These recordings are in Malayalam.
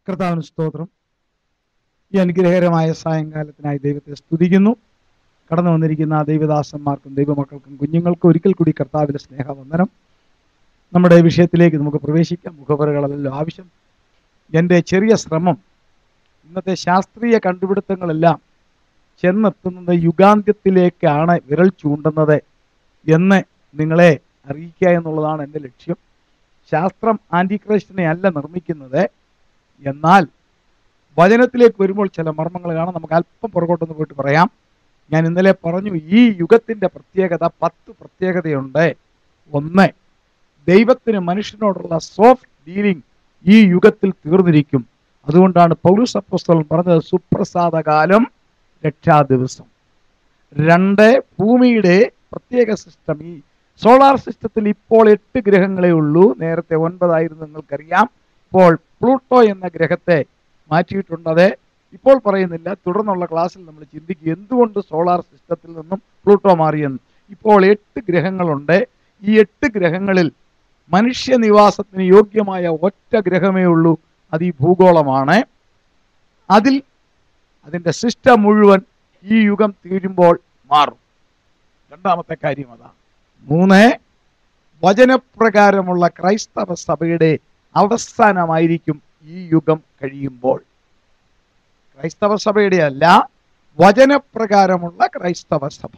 കർത്താവിന് സ്തോത്രം ഈ അനുഗ്രഹകരമായ സായങ്കാലത്തിനായി ദൈവത്തെ സ്തുതിക്കുന്നു കടന്നു വന്നിരിക്കുന്ന ആ ദൈവദാസന്മാർക്കും ദൈവമക്കൾക്കും കുഞ്ഞുങ്ങൾക്കും ഒരിക്കൽ കൂടി കർത്താവിന്റെ സ്നേഹവന്ദനം നമ്മുടെ വിഷയത്തിലേക്ക് നമുക്ക് പ്രവേശിക്കാം മുഖവറുകളല്ലോ ആവശ്യം എൻ്റെ ചെറിയ ശ്രമം ഇന്നത്തെ ശാസ്ത്രീയ കണ്ടുപിടുത്തങ്ങളെല്ലാം ചെന്നെത്തുന്നത് യുഗാന്ത്യത്തിലേക്കാണ് വിരൽ ചൂണ്ടുന്നത് എന്ന് നിങ്ങളെ അറിയിക്കുക എന്നുള്ളതാണ് എൻ്റെ ലക്ഷ്യം ശാസ്ത്രം ആൻറ്റിക്രൈസ്റ്റിനെ അല്ല നിർമ്മിക്കുന്നത് എന്നാൽ വചനത്തിലേക്ക് വരുമ്പോൾ ചില മർമ്മങ്ങൾ കാണാം നമുക്ക് അല്പം പുറകോട്ടൊന്ന് പോയിട്ട് പറയാം ഞാൻ ഇന്നലെ പറഞ്ഞു ഈ യുഗത്തിന്റെ പ്രത്യേകത പത്ത് പ്രത്യേകതയുണ്ട് ഒന്ന് ദൈവത്തിന് മനുഷ്യനോടുള്ള സോഫ്റ്റ് ഡീലിംഗ് ഈ യുഗത്തിൽ തീർന്നിരിക്കും അതുകൊണ്ടാണ് പൗരസ് അപ്പോസ്തലൻ പറഞ്ഞത് സുപ്രസാദകാലം രക്ഷാ ദിവസം രണ്ട് ഭൂമിയുടെ പ്രത്യേക സിസ്റ്റം ഈ സോളാർ സിസ്റ്റത്തിൽ ഇപ്പോൾ എട്ട് ഗ്രഹങ്ങളേ ഉള്ളൂ നേരത്തെ ഒൻപതായിരുന്നു നിങ്ങൾക്കറിയാം ഇപ്പോൾ പ്ലൂട്ടോ എന്ന ഗ്രഹത്തെ മാറ്റിയിട്ടുള്ളത് ഇപ്പോൾ പറയുന്നില്ല തുടർന്നുള്ള ക്ലാസ്സിൽ നമ്മൾ ചിന്തിക്കും എന്തുകൊണ്ട് സോളാർ സിസ്റ്റത്തിൽ നിന്നും പ്ലൂട്ടോ മാറിയെന്ന് ഇപ്പോൾ എട്ട് ഗ്രഹങ്ങളുണ്ട് ഈ എട്ട് ഗ്രഹങ്ങളിൽ മനുഷ്യനിവാസത്തിന് യോഗ്യമായ ഒറ്റ ഗ്രഹമേ ഉള്ളൂ അത് ഈ ഭൂഗോളമാണ് അതിൽ അതിൻ്റെ സിസ്റ്റം മുഴുവൻ ഈ യുഗം തീരുമ്പോൾ മാറും രണ്ടാമത്തെ കാര്യം അതാണ് മൂന്ന് വചനപ്രകാരമുള്ള ക്രൈസ്തവ സഭയുടെ അവസാനമായിരിക്കും ഈ യുഗം കഴിയുമ്പോൾ ക്രൈസ്തവ സഭയുടെ അല്ല വചനപ്രകാരമുള്ള ക്രൈസ്തവ സഭ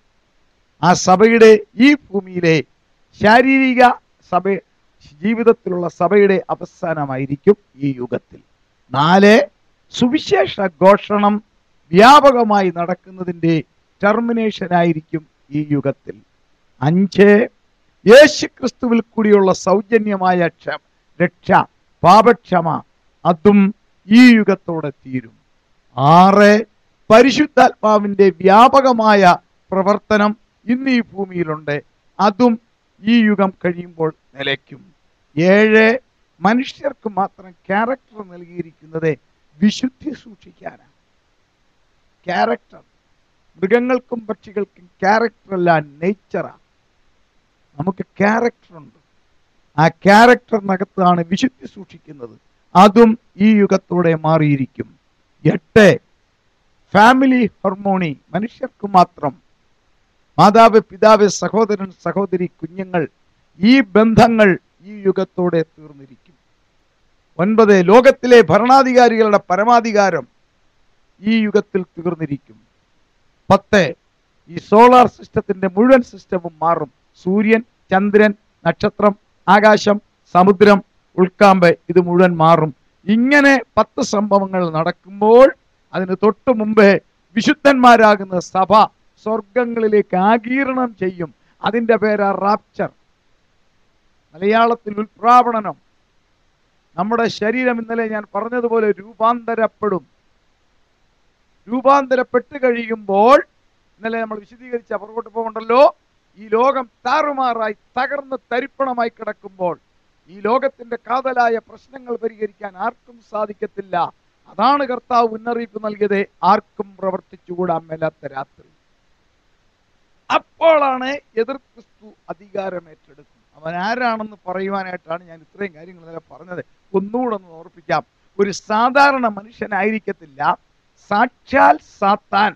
ആ സഭയുടെ ഈ ഭൂമിയിലെ ശാരീരിക സഭ ജീവിതത്തിലുള്ള സഭയുടെ അവസാനമായിരിക്കും ഈ യുഗത്തിൽ നാല് സുവിശേഷ ഘോഷണം വ്യാപകമായി നടക്കുന്നതിൻ്റെ ടെർമിനേഷൻ ആയിരിക്കും ഈ യുഗത്തിൽ അഞ്ച് യേശു ക്രിസ്തുവിൽ കൂടിയുള്ള സൗജന്യമായ ക്ഷ രക്ഷ പാപക്ഷമ അതും ഈ യുഗത്തോടെ തീരും ആറ് പരിശുദ്ധാത്മാവിന്റെ വ്യാപകമായ പ്രവർത്തനം ഇന്ന് ഈ ഭൂമിയിലുണ്ട് അതും ഈ യുഗം കഴിയുമ്പോൾ നിലയ്ക്കും ഏഴ് മനുഷ്യർക്ക് മാത്രം ക്യാരക്ടർ നൽകിയിരിക്കുന്നത് വിശുദ്ധി സൂക്ഷിക്കാനാണ് ക്യാരക്ടർ മൃഗങ്ങൾക്കും പക്ഷികൾക്കും ക്യാരക്ടർ അല്ല നേച്ചറാണ് നമുക്ക് ക്യാരക്ടർ ഉണ്ട് ആ ക്യാരക്ടറിനകത്താണ് വിശുദ്ധി സൂക്ഷിക്കുന്നത് അതും ഈ യുഗത്തോടെ മാറിയിരിക്കും എട്ട് ഫാമിലി ഹോർമോണി മനുഷ്യർക്ക് മാത്രം മാതാവ് പിതാവ് സഹോദരൻ സഹോദരി കുഞ്ഞുങ്ങൾ ഈ ബന്ധങ്ങൾ ഈ യുഗത്തോടെ തീർന്നിരിക്കും ഒൻപത് ലോകത്തിലെ ഭരണാധികാരികളുടെ പരമാധികാരം ഈ യുഗത്തിൽ തീർന്നിരിക്കും പത്ത് ഈ സോളാർ സിസ്റ്റത്തിന്റെ മുഴുവൻ സിസ്റ്റവും മാറും സൂര്യൻ ചന്ദ്രൻ നക്ഷത്രം ആകാശം സമുദ്രം ഉൾക്കാമ്പ് ഇത് മുഴുവൻ മാറും ഇങ്ങനെ പത്ത് സംഭവങ്ങൾ നടക്കുമ്പോൾ അതിന് തൊട്ടു മുമ്പേ വിശുദ്ധന്മാരാകുന്ന സഭ സ്വർഗങ്ങളിലേക്ക് ആകീരണം ചെയ്യും അതിന്റെ പേരാ റാപ്ചർ മലയാളത്തിൽ ഉൽപ്രാവണനം നമ്മുടെ ശരീരം ഇന്നലെ ഞാൻ പറഞ്ഞതുപോലെ രൂപാന്തരപ്പെടും രൂപാന്തരപ്പെട്ട് കഴിയുമ്പോൾ ഇന്നലെ നമ്മൾ വിശദീകരിച്ച പുറകോട്ട് പോകണ്ടല്ലോ ഈ ലോകം താറുമാറായി തകർന്ന് തരിപ്പണമായി കിടക്കുമ്പോൾ ഈ ലോകത്തിന്റെ കാതലായ പ്രശ്നങ്ങൾ പരിഹരിക്കാൻ ആർക്കും സാധിക്കത്തില്ല അതാണ് കർത്താവ് മുന്നറിയിപ്പ് നൽകിയത് ആർക്കും പ്രവർത്തിച്ചുകൂടാൻ മേലാത്ത രാത്രി അപ്പോഴാണ് എതിർ ക്രിസ്തു അധികാരം ഏറ്റെടുക്കും അവൻ ആരാണെന്ന് പറയുവാനായിട്ടാണ് ഞാൻ ഇത്രയും കാര്യങ്ങൾ ഇന്നലെ പറഞ്ഞത് ഒന്നുകൂടെ ഒന്ന് ഓർപ്പിക്കാം ഒരു സാധാരണ മനുഷ്യനായിരിക്കത്തില്ല സാക്ഷാൽ സാത്താൻ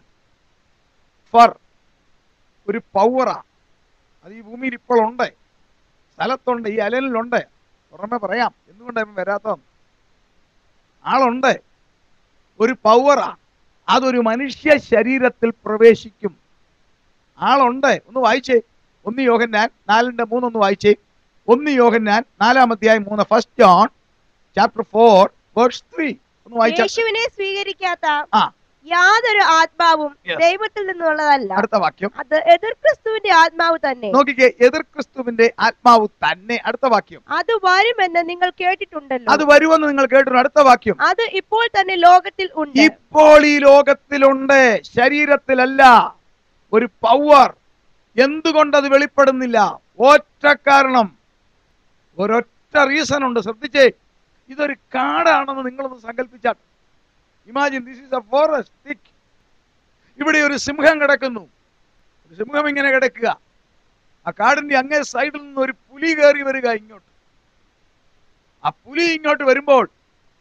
ഫർ ഒരു പൗവറാ അത് ഈ ഭൂമിയിൽ ഇപ്പോൾ ഉണ്ട് സ്ഥലത്തുണ്ട് ഈ അലനിലുണ്ട് പുറമെ പറയാം എന്തുകൊണ്ടാണ് ഇവൻ വരാത്തതെന്ന് ആളുണ്ട് ഒരു പൗവറാ അതൊരു മനുഷ്യ ശരീരത്തിൽ പ്രവേശിക്കും ആളുണ്ട് ഒന്ന് വായിച്ചേ ഒന്ന് യോഹന്നാൻ നാലിന്റെ മൂന്നൊന്ന് വായിച്ചേ ഒന്ന് യോഹന്നാൻ നാലാം അധ്യായം മൂന്ന് first John chapter four verse three ഒന്ന് വായിച്ച യേശുവിനെ സ്വീകരിക്കാത്ത ആ. യാതൊരു ആത്മാവും Yes. ദൈവത്തിൽ നിന്നുള്ളതല്ല അടുത്ത വാക്യം അത് എതിർ ക്രിസ്തുവിന്റെ ആത്മാവ് തന്നെ നോക്കിക്കേ എതിർ ക്രിസ്തുവിന്റെ ആത്മാവ് തന്നെ അടുത്ത വാക്യം അത് വരുമെന്ന് നിങ്ങൾ കേട്ടിട്ടുണ്ടല്ലോ അത് വരുമെന്ന് നിങ്ങൾ കേട്ടു അടുത്ത വാക്യം അത് ഇപ്പോൾ തന്നെ ലോകത്തിൽ ഉണ്ട് ഇപ്പോൾ ഈ ലോകത്തിലുണ്ട് ശരീരത്തിലല്ല ഒരു പവർ എന്തുകൊണ്ട് അത് വെളിപ്പെടുന്നില്ല ഒറ്റ കാരണം ഒരൊറ്റ റീസൺ ഉണ്ട് ശ്രദ്ധിച്ചേ ഇതൊരു കാടാണെന്ന് നിങ്ങളൊന്ന് സങ്കല്പിച്ചാൽ imagine this is a forest thick ഇവിടെ ഒരു സിംഹം കിടക്കുന്നു ഒരു സിംഹം ഇങ്ങനെ കിടക്കുക ആ കാടിന്റെ അങ്ങേ സൈഡിൽ നിന്ന് ഒരു പുലി കയറി വരിക ഇങ്ങോട്ട് ആ പുലി ഇങ്ങോട്ട് വരുമ്പോൾ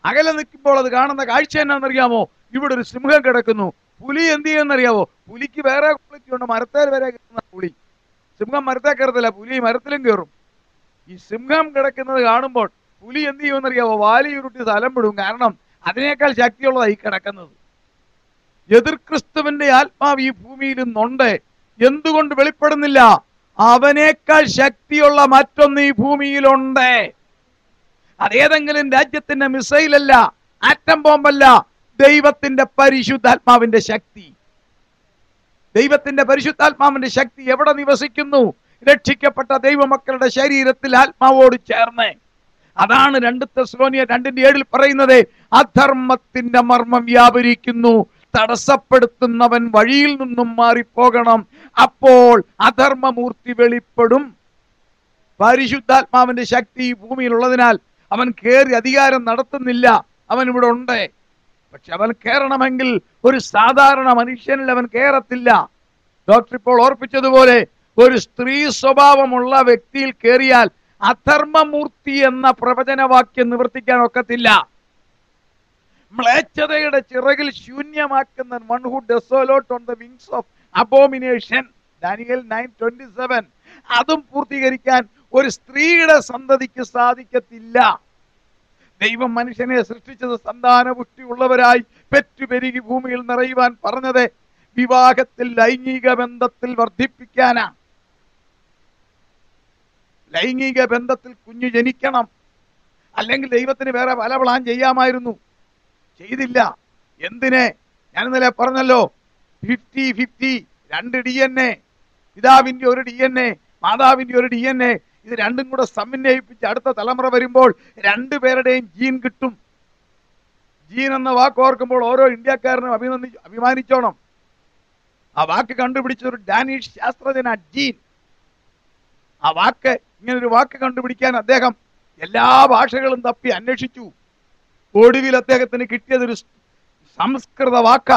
അകലെ നിൽക്കുമ്പോൾ അത് കാണുന്ന കാഴ്ച എന്നാണെന്നറിയാമോ ഇവിടെ ഒരു സിംഹം കിടക്കുന്നു പുലി എന്ത് ചെയ്യുമെന്നറിയാമോ പുലിക്ക് വേറെ ക്വാളിറ്റി ഉണ്ട് മരത്തേൽ വരെ കയറുന്ന പുലി സിംഹം മരത്തെ കയറത്തില്ല പുലി മരത്തിലും കയറും ഈ സിംഹം കിടക്കുന്നത് കാണുമ്പോൾ പുലി എന്ത് ചെയ്യുമെന്നറിയാമോ വാലി ഉരുട്ടി സ്ഥലം വിടും കാരണം അതിനേക്കാൾ ശക്തിയുള്ളതായി കിടക്കുന്നത് എതിർ ക്രിസ്തുവിന്റെ ആത്മാവ് ഈ ഭൂമിയിൽ ഇന്നുണ്ട് എന്തുകൊണ്ട് വെളിപ്പെടുന്നില്ല അവനേക്കാൾ ശക്തിയുള്ള മറ്റൊന്ന് ഈ ഭൂമിയിലുണ്ട് അതേതെങ്കിലും രാജ്യത്തിന്റെ മിസൈലല്ല ആറ്റം ബോംബല്ല ദൈവത്തിന്റെ പരിശുദ്ധാത്മാവിന്റെ ശക്തി ദൈവത്തിന്റെ പരിശുദ്ധാത്മാവിന്റെ ശക്തി എവിടെ നിവസിക്കുന്നു രക്ഷിക്കപ്പെട്ട ദൈവമക്കളുടെ ശരീരത്തിൽ ആത്മാവോട് ചേർന്ന് അതാണ് രണ്ട് തെസ്ലോനിയ രണ്ടിന്റെ ഏഴിൽ പറയുന്നത് അധർമ്മത്തിന്റെ മർമ്മം വ്യാപരിക്കുന്നു തടസ്സപ്പെടുത്തുന്നവൻ വഴിയിൽ നിന്നും മാറിപ്പോകണം അപ്പോൾ അധർമ്മമൂർത്തി വെളിപ്പെടും പരിശുദ്ധാത്മാവിന്റെ ശക്തി ഈ ഭൂമിയിലുള്ളതിനാൽ അവൻ കയറി അധികാരം നടത്തുന്നില്ല അവൻ ഇവിടെ ഉണ്ട് പക്ഷെ അവൻ കയറണമെങ്കിൽ ഒരു സാധാരണ മനുഷ്യനിൽ അവൻ കയറത്തില്ല ഡോക്ടർ ഇപ്പോൾ ഓർപ്പിച്ചതുപോലെ ഒരു സ്ത്രീ സ്വഭാവമുള്ള വ്യക്തിയിൽ കയറിയാൽ അധർമ്മമൂർത്തി എന്ന പ്രവചനവാക്യം നിവർത്തിക്കാൻ ഒക്കത്തില്ല മ്ലേച്ഛതയുടെ ചിറകിൽ ശൂന്യമാക്കുന്ന one who desolate on the wings of abomination Daniel nine twenty seven അതും പൂർത്തീകരിക്കാൻ ഒരു സ്ത്രീയുടെ സന്തതിക്ക് സാധിക്കത്തില്ല ദൈവം മനുഷ്യനെ സൃഷ്ടിച്ചത് സന്താന പുഷ്ടിയുള്ളവരായി പെറ്റുപെരുകി ഭൂമിയിൽ നിറയുവാൻ പറഞ്ഞത് വിവാഹത്തിൽ ലൈംഗിക ബന്ധത്തിൽ വർദ്ധിപ്പിക്കാനാ ലൈംഗിക ബന്ധത്തിൽ കുഞ്ഞു ജനിക്കണം അല്ലെങ്കിൽ ദൈവത്തിന് വേറെ പല പ്ലാൻ ചെയ്യാമായിരുന്നു ചെയ്തില്ല എന്തിനെ ഞാൻ ഇന്നലെ പറഞ്ഞല്ലോ ഫിഫ്റ്റി ഫിഫ്റ്റി രണ്ട് ഡി എൻ എ പിതാവിന്റെ ഒരു ഡി എൻ എ മാതാവിന്റെ ഒരു ഡി എൻ എ ഇത് രണ്ടും കൂടെ സമന്വയിപ്പിച്ച് അടുത്ത തലമുറ വരുമ്പോൾ രണ്ടുപേരുടെയും ജീൻ കിട്ടും ജീൻ എന്ന വാക്ക് ഓർക്കുമ്പോൾ ഓരോ ഇന്ത്യക്കാരനും അഭിനന്ദി അഭിമാനിച്ചോണം ആ വാക്ക് കണ്ടുപിടിച്ച ഒരു ഡാനിഷ് ശാസ്ത്രജ്ഞനാ ജീൻ ആ വാക്ക് ഇങ്ങനെ ഒരു വാക്ക് കണ്ടുപിടിക്കാൻ അദ്ദേഹം എല്ലാ ഭാഷകളും തപ്പി അന്വേഷിച്ചു ഒടുവിൽ അദ്ദേഹത്തിന് കിട്ടിയത് ഒരു സംസ്കൃത വാക്കാ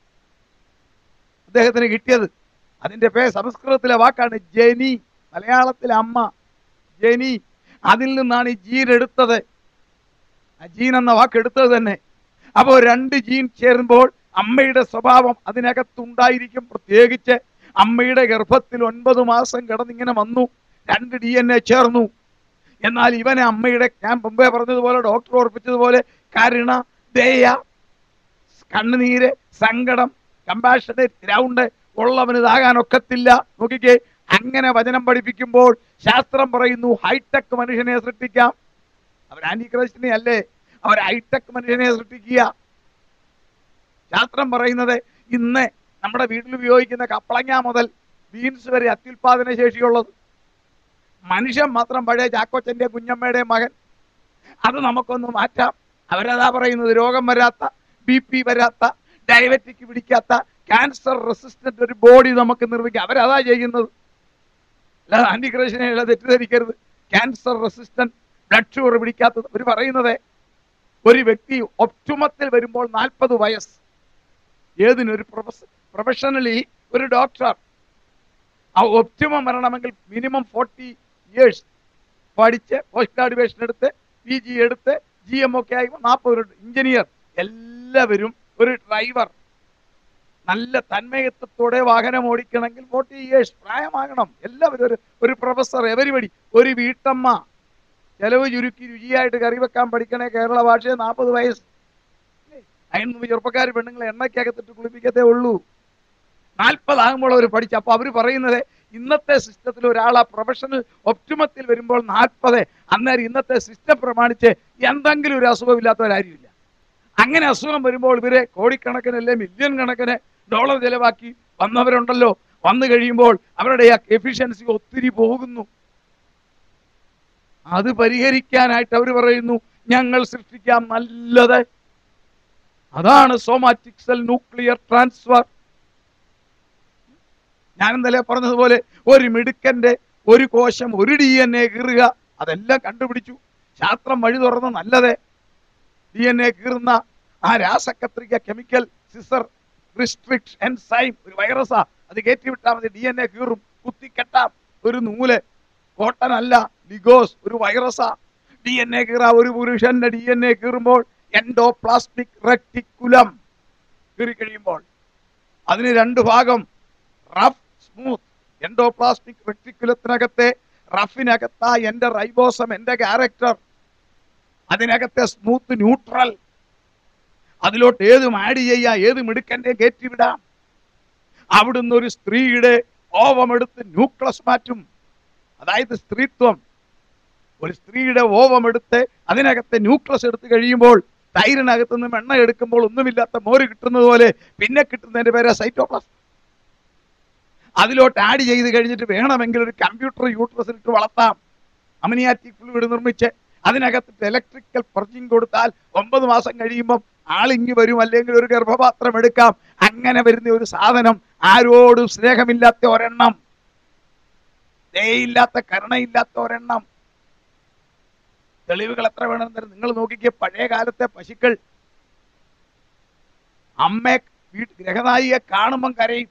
അദ്ദേഹത്തിന് കിട്ടിയത് അതിന്റെ പേര് സംസ്കൃതത്തിലെ വാക്കാണ് ജനി മലയാളത്തിലെ അമ്മ ജനി അതിൽ നിന്നാണ് ഈ ജീൻ എടുത്തത് ആ ജീൻ എന്ന വാക്ക് എടുത്തത് തന്നെ അപ്പോൾ രണ്ട് ജീൻ ചേരുമ്പോൾ അമ്മയുടെ സ്വഭാവം അതിനകത്തുണ്ടായിരിക്കും പ്രത്യേകിച്ച് അമ്മയുടെ ഗർഭത്തിൽ ഒൻപത് മാസം കിടന്നിങ്ങനെ വന്നു രണ്ട് ഡി എൻ എ ചേർന്നു എന്നാൽ ഇവനെ അമ്മയുടെ ഞാൻ മുമ്പേ പറഞ്ഞതുപോലെ ഡോക്ടർ ഓർപ്പിച്ചതുപോലെ കരുണ ദയ കണ്ണുനീര് സങ്കടം കമ്പാഷനേറ്റ് ഗ്രൗണ്ട് ഉള്ളവന് ഇതാകാൻ ഒക്കത്തില്ല നോക്കിക്കേ അങ്ങനെ വചനം പഠിപ്പിക്കുമ്പോൾ ശാസ്ത്രം പറയുന്നു ഹൈടെക് മനുഷ്യനെ സൃഷ്ടിക്കാം അവർ ആന്റി ക്രൈസ്റ്റിനെ അല്ലേ അവർ ഹൈടെക് മനുഷ്യനെ സൃഷ്ടിക്കുക ശാസ്ത്രം പറയുന്നത് ഇന്ന് നമ്മുടെ വീട്ടിൽ ഉപയോഗിക്കുന്ന കപ്പളങ്ങ മുതൽ ബീൻസ് വരെ അത്യുൽപാദന ശേഷിയുള്ളത് മനുഷ്യൻ മാത്രം പഴയ ചാക്കോച്ചന്റെ കുഞ്ഞമ്മയുടെ മകൻ അത് നമുക്കൊന്ന് മാറ്റാം അവരതാ പറയുന്നത് രോഗം വരാത്ത ബി പി വരാത്ത ഡയബറ്റിക് പിടിക്കാത്ത ക്യാൻസർ റെസിസ്റ്റന്റ് ഒരു ബോഡി നമുക്ക് നിർമ്മിക്കാം അവരതാ ചെയ്യുന്നത് അല്ലാതെ ആന്റിക്രേഷനെ തെറ്റിദ്ധരിക്കരുത് ക്യാൻസർ റെസിസ്റ്റന്റ് ബ്ലഡ് ഷുഗർ പിടിക്കാത്തത് അവർ പറയുന്നത് ഒരു വ്യക്തി ഒപ്റ്റുമത്തിൽ വരുമ്പോൾ നാൽപ്പത് വയസ്സ് ഏതിനൊരു പ്രൊഫഷണലി ഒരു ഡോക്ടർ ആ ഒപ്റ്റിമം വരണമെങ്കിൽ മിനിമം ഫോർട്ടി ഇയേഴ്സ് പഠിച്ച് പോസ്റ്റ് ഗ്രാജുവേഷൻ എടുത്ത് പി ജി എടുത്ത് ജി എം ഒക്കെ ആയി നാൽപ്പത് എഞ്ചിനീയർ എല്ലാവരും ഒരു ഡ്രൈവർ നല്ല തന്മയത്വത്തോടെ വാഹനം ഓടിക്കണമെങ്കിൽ ഫോർട്ടി ഇയേഴ്സ് പ്രായമാകണം എല്ലാവരും ഒരു ഒരു പ്രൊഫസർ എവരിപടി ഒരു വീട്ടമ്മ ചെലവ് ചുരുക്കി രുചിയായിട്ട് കറി വെക്കാൻ പഠിക്കണേ കേരള ഭാഷയെ നാൽപ്പത് വയസ്സ് അതിന് ചെറുപ്പക്കാർ പെണ്ണുങ്ങളെ എണ്ണയ്ക്കകത്തിട്ട് കുളിപ്പിക്കത്തേ ഉള്ളൂ നാൽപ്പതാകുമ്പോൾ അവർ പഠിച്ചു അപ്പൊ അവർ പറയുന്നത് ഇന്നത്തെ സിസ്റ്റത്തിൽ ഒരാൾ ആ പ്രൊഫഷണൽ ഒപ്റ്റിമത്തിൽ വരുമ്പോൾ നാൽപ്പത് അന്നേരം ഇന്നത്തെ സിസ്റ്റം പ്രമാണിച്ച് എന്തെങ്കിലും ഒരു അസുഖമില്ലാത്തവരാരുമില്ല അങ്ങനെ അസുഖം വരുമ്പോൾ ഇവരെ കോടിക്കണക്കിന് അല്ലെ മില്യൺ കണക്കിന് ഡോളർ ചെലവാക്കി വന്നവരുണ്ടല്ലോ വന്നു കഴിയുമ്പോൾ അവരുടെ ആ എഫിഷ്യൻസി ഒത്തിരി പോകുന്നു അത് പരിഹരിക്കാനായിട്ട് അവർ പറയുന്നു ഞങ്ങൾ സൃഷ്ടിക്കാം നല്ലത് അതാണ് സോമാറ്റിക് സെൽ ന്യൂക്ലിയർ ട്രാൻസ്ഫർ ഞാൻ ഇന്നലെ പറഞ്ഞതുപോലെ ഒരു മിടുക്കന്റെ ഒരു കോശം ഒരു ഡി എൻ എ കീറുക അതെല്ലാം കണ്ടുപിടിച്ചു ശാസ്ത്രം വഴി തുറന്ന് നല്ലത് ഡി എൻ എ കീറുന്ന ആ രാസകത്രിക കെമിക്കൽ സിസർ റിസ്ട്രിക്ട് എൻസൈം ഒരു വൈറസാ അത് കയറ്റി വിട്ടാൽ മതി ഡി എൻ എ കീറും കുത്തിക്കെട്ടാം ഒരു നൂല് കോട്ടൺ അല്ല ലിഗോസ് ഒരു വൈറസാ ഡി എൻ എ കീറാ ഒരു പുരുഷന്റെ ഡി എൻ എ കീറുമ്പോൾ എൻഡോപ്ലാസ്റ്റിക് റെക്ടിക്കുലം കീറി കഴിയുമ്പോൾ അതിന് രണ്ട് ഭാഗം റഫ് സ്മൂത്ത് എൻഡോപ്ലാസ്റ്റിക് റെക്ടിക്കുലത്തിനകത്തെ റഫിനകത്ത എന്റെ റൈബോസം എന്റെ ക്യാരക്ടർ അതിനകത്തെ സ്മൂത്ത് ന്യൂട്രൽ അതിലോട്ട് ഏതും ആഡ് ചെയ്യാം ഏത് മിടുക്കന്റെ കയറ്റിവിടാം അവിടുന്ന് ഒരു സ്ത്രീയുടെ ഓവമെടുത്ത് ന്യൂക്ലസ് മാറ്റും അതായത് സ്ത്രീത്വം ഒരു സ്ത്രീയുടെ ഓവമെടുത്ത് അതിനകത്തെ ന്യൂക്ലസ് എടുത്ത് കഴിയുമ്പോൾ തൈരിനകത്ത് നിന്ന് എണ്ണ എടുക്കുമ്പോൾ ഒന്നുമില്ലാത്ത മോര് കിട്ടുന്നത് പോലെ പിന്നെ കിട്ടുന്നതിന്റെ പേര് സൈറ്റോപ്ലാസം അതിലോട്ട് ആഡ് ചെയ്ത് കഴിഞ്ഞിട്ട് വേണമെങ്കിൽ ഒരു കമ്പ്യൂട്ടർ യൂട്രസിൽ ഇട്ട് വളർത്താം അമനിയാറ്റിക് ഫ്ലൂയിഡ് നിർമ്മിച്ച് അതിനകത്ത് ഇലക്ട്രിക്കൽ പർച്ചിങ് കൊടുത്താൽ ഒമ്പത് മാസം കഴിയുമ്പം ആളിങ്ങി വരും അല്ലെങ്കിൽ ഒരു ഗർഭപാത്രം എടുക്കാം അങ്ങനെ വരുന്ന ഒരു സാധനം ആരോടും സ്നേഹമില്ലാത്ത ഒരെണ്ണം ദയയില്ലാത്ത കരുണയില്ലാത്ത ഒരെണ്ണം തെളിവുകൾ എത്ര വേണമെന്ന് തരും നിങ്ങൾ നോക്കിക്കേ പഴയ കാലത്തെ പശുക്കൾ അമ്മയെ വീട്ട് ഗ്രഹനായിയെ കാണുമ്പം കരയും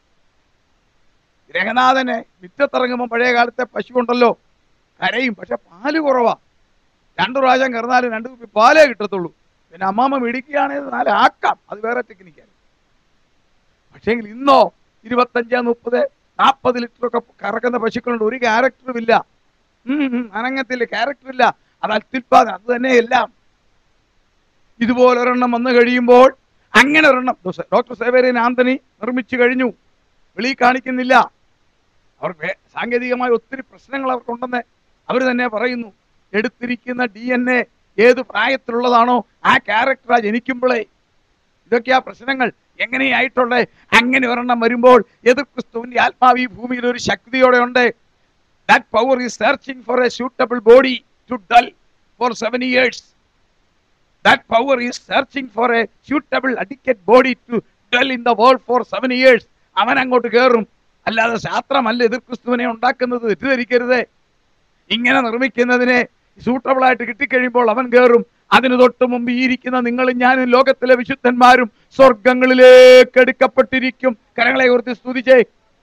ഗ്രഹനാഥനെ മുറ്റത്തിറങ്ങുമ്പോൾ പഴയ കാലത്തെ പശു ഉണ്ടല്ലോ കരയും പക്ഷെ പാല് കുറവാ രണ്ടു പ്രാവശ്യം കറന്നാലും രണ്ടു കുപ്പി പാലേ കിട്ടത്തുള്ളൂ പിന്നെ അമ്മാമ്മ മേടിക്കുകയാണെങ്കിൽ നാല് ആക്കാം അത് വേറെ ടെക്നിക്കാണ് പക്ഷേങ്കിൽ ഇന്നോ ഇരുപത്തഞ്ച് മുപ്പത് നാൽപ്പത് ലിറ്റർ ഒക്കെ കറക്കുന്ന പശുക്കളുണ്ട് ഒരു ക്യാരക്ടറും ഇല്ല ഉം, ഉം, അനങ്ങത്തില്ല ക്യാരക്ടർ ഇല്ല അത് അത്യുത്പാദനം അത് തന്നെ എല്ലാം ഇതുപോലെ ഒരെണ്ണം വന്നു കഴിയുമ്പോൾ അങ്ങനെ ഒരെണ്ണം ഡോക്ടർ സേവേരിയൻ ആന്റണി നിർമ്മിച്ചു കഴിഞ്ഞു വെളി കാണിക്കുന്നില്ല അവർക്ക് സാങ്കേതികമായ ഒത്തിരി പ്രശ്നങ്ങൾ അവർക്കുണ്ടെന്ന് അവർ തന്നെ പറയുന്നു എടുത്തിരിക്കുന്ന ഡി എൻ എ ഏത് പ്രായത്തിലുള്ളതാണോ ആ ക്യാരക്ടറാ ജനിക്കുമ്പോഴേ ഇതൊക്കെയാ പ്രശ്നങ്ങൾ എങ്ങനെയായിട്ടുള്ള അങ്ങനെ ഒരെണ്ണം വരുമ്പോൾ എതിർ ക്രിസ്തുവിന്റെ ആത്മാവ് ഈ ഭൂമിയിൽ ഒരു ശക്തിയോടെ ഉണ്ട് that power is searching for a suitable body to dwell for seven years that power is searching for a suitable adequate body to dwell in the world for seven years അവൻ അങ്ങോട്ട് കയറും അല്ലാതെ ശാസ്ത്രമല്ല എതിർ ക്രിസ്തുവിനെ ഉണ്ടാക്കുന്നത് തെറ്റിദ്ധരിക്കരുത് ഇങ്ങനെ നിർമ്മിക്കുന്നതിനെ സൂട്ടബിൾ ആയിട്ട് കിട്ടിക്കഴിയുമ്പോൾ അവൻ കയറും അതിന് തൊട്ട് മുമ്പ് ഈ ഇരിക്കുന്ന നിങ്ങളും ഞാനും ലോകത്തിലെ വിശുദ്ധന്മാരും സ്വർഗങ്ങളിലേക്ക് എടുക്കപ്പെട്ടിരിക്കും കരങ്ങളെ കുറിച്ച് സ്തുതിച്ചേ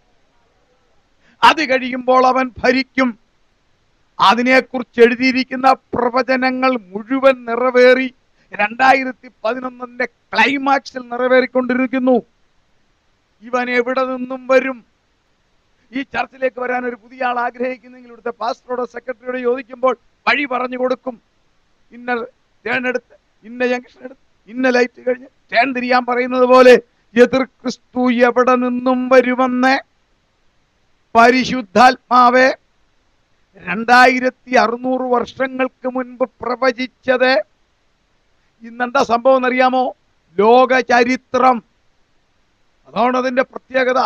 അത് കഴിയുമ്പോൾ അവൻ ഭരിക്കും അതിനെക്കുറിച്ച് എഴുതിയിരിക്കുന്ന പ്രവചനങ്ങൾ മുഴുവൻ നിറവേറി രണ്ടായിരത്തി പതിനൊന്നിന്റെ ക്ലൈമാക്സിൽ നിറവേറിക്കൊണ്ടിരിക്കുന്നു ഇവൻ എവിടെ നിന്നും വരും ഈ ചർച്ചിലേക്ക് വരാൻ ഒരു പുതിയ ആൾ ആഗ്രഹിക്കുന്നെങ്കിൽ ഇവിടുത്തെ പാസ്റ്ററോടോ സെക്രട്ടറിയോട് ചോദിക്കുമ്പോൾ വഴി പറഞ്ഞു കൊടുക്കും ഇന്ന ടേൺ എടുത്ത് ഇന്ന ജംഗ്ഷൻ എടുത്ത് ഇന്ന ലൈറ്റ് കഴിഞ്ഞ് ടേൺ തിരിയാൻ പറയുന്നത് പോലെ എതിർ ക്രിസ്തു എവിടെ നിന്നും വരുമെന്ന് പരിശുദ്ധാത്മാവെ രണ്ടായിരത്തി അറുന്നൂറ് വർഷങ്ങൾക്ക് മുൻപ് പ്രവചിച്ചത് ഇന്നെന്താ സംഭവം എന്നറിയാമോ ലോക ചരിത്രം അതാണ് അതിന്റെ പ്രത്യേകത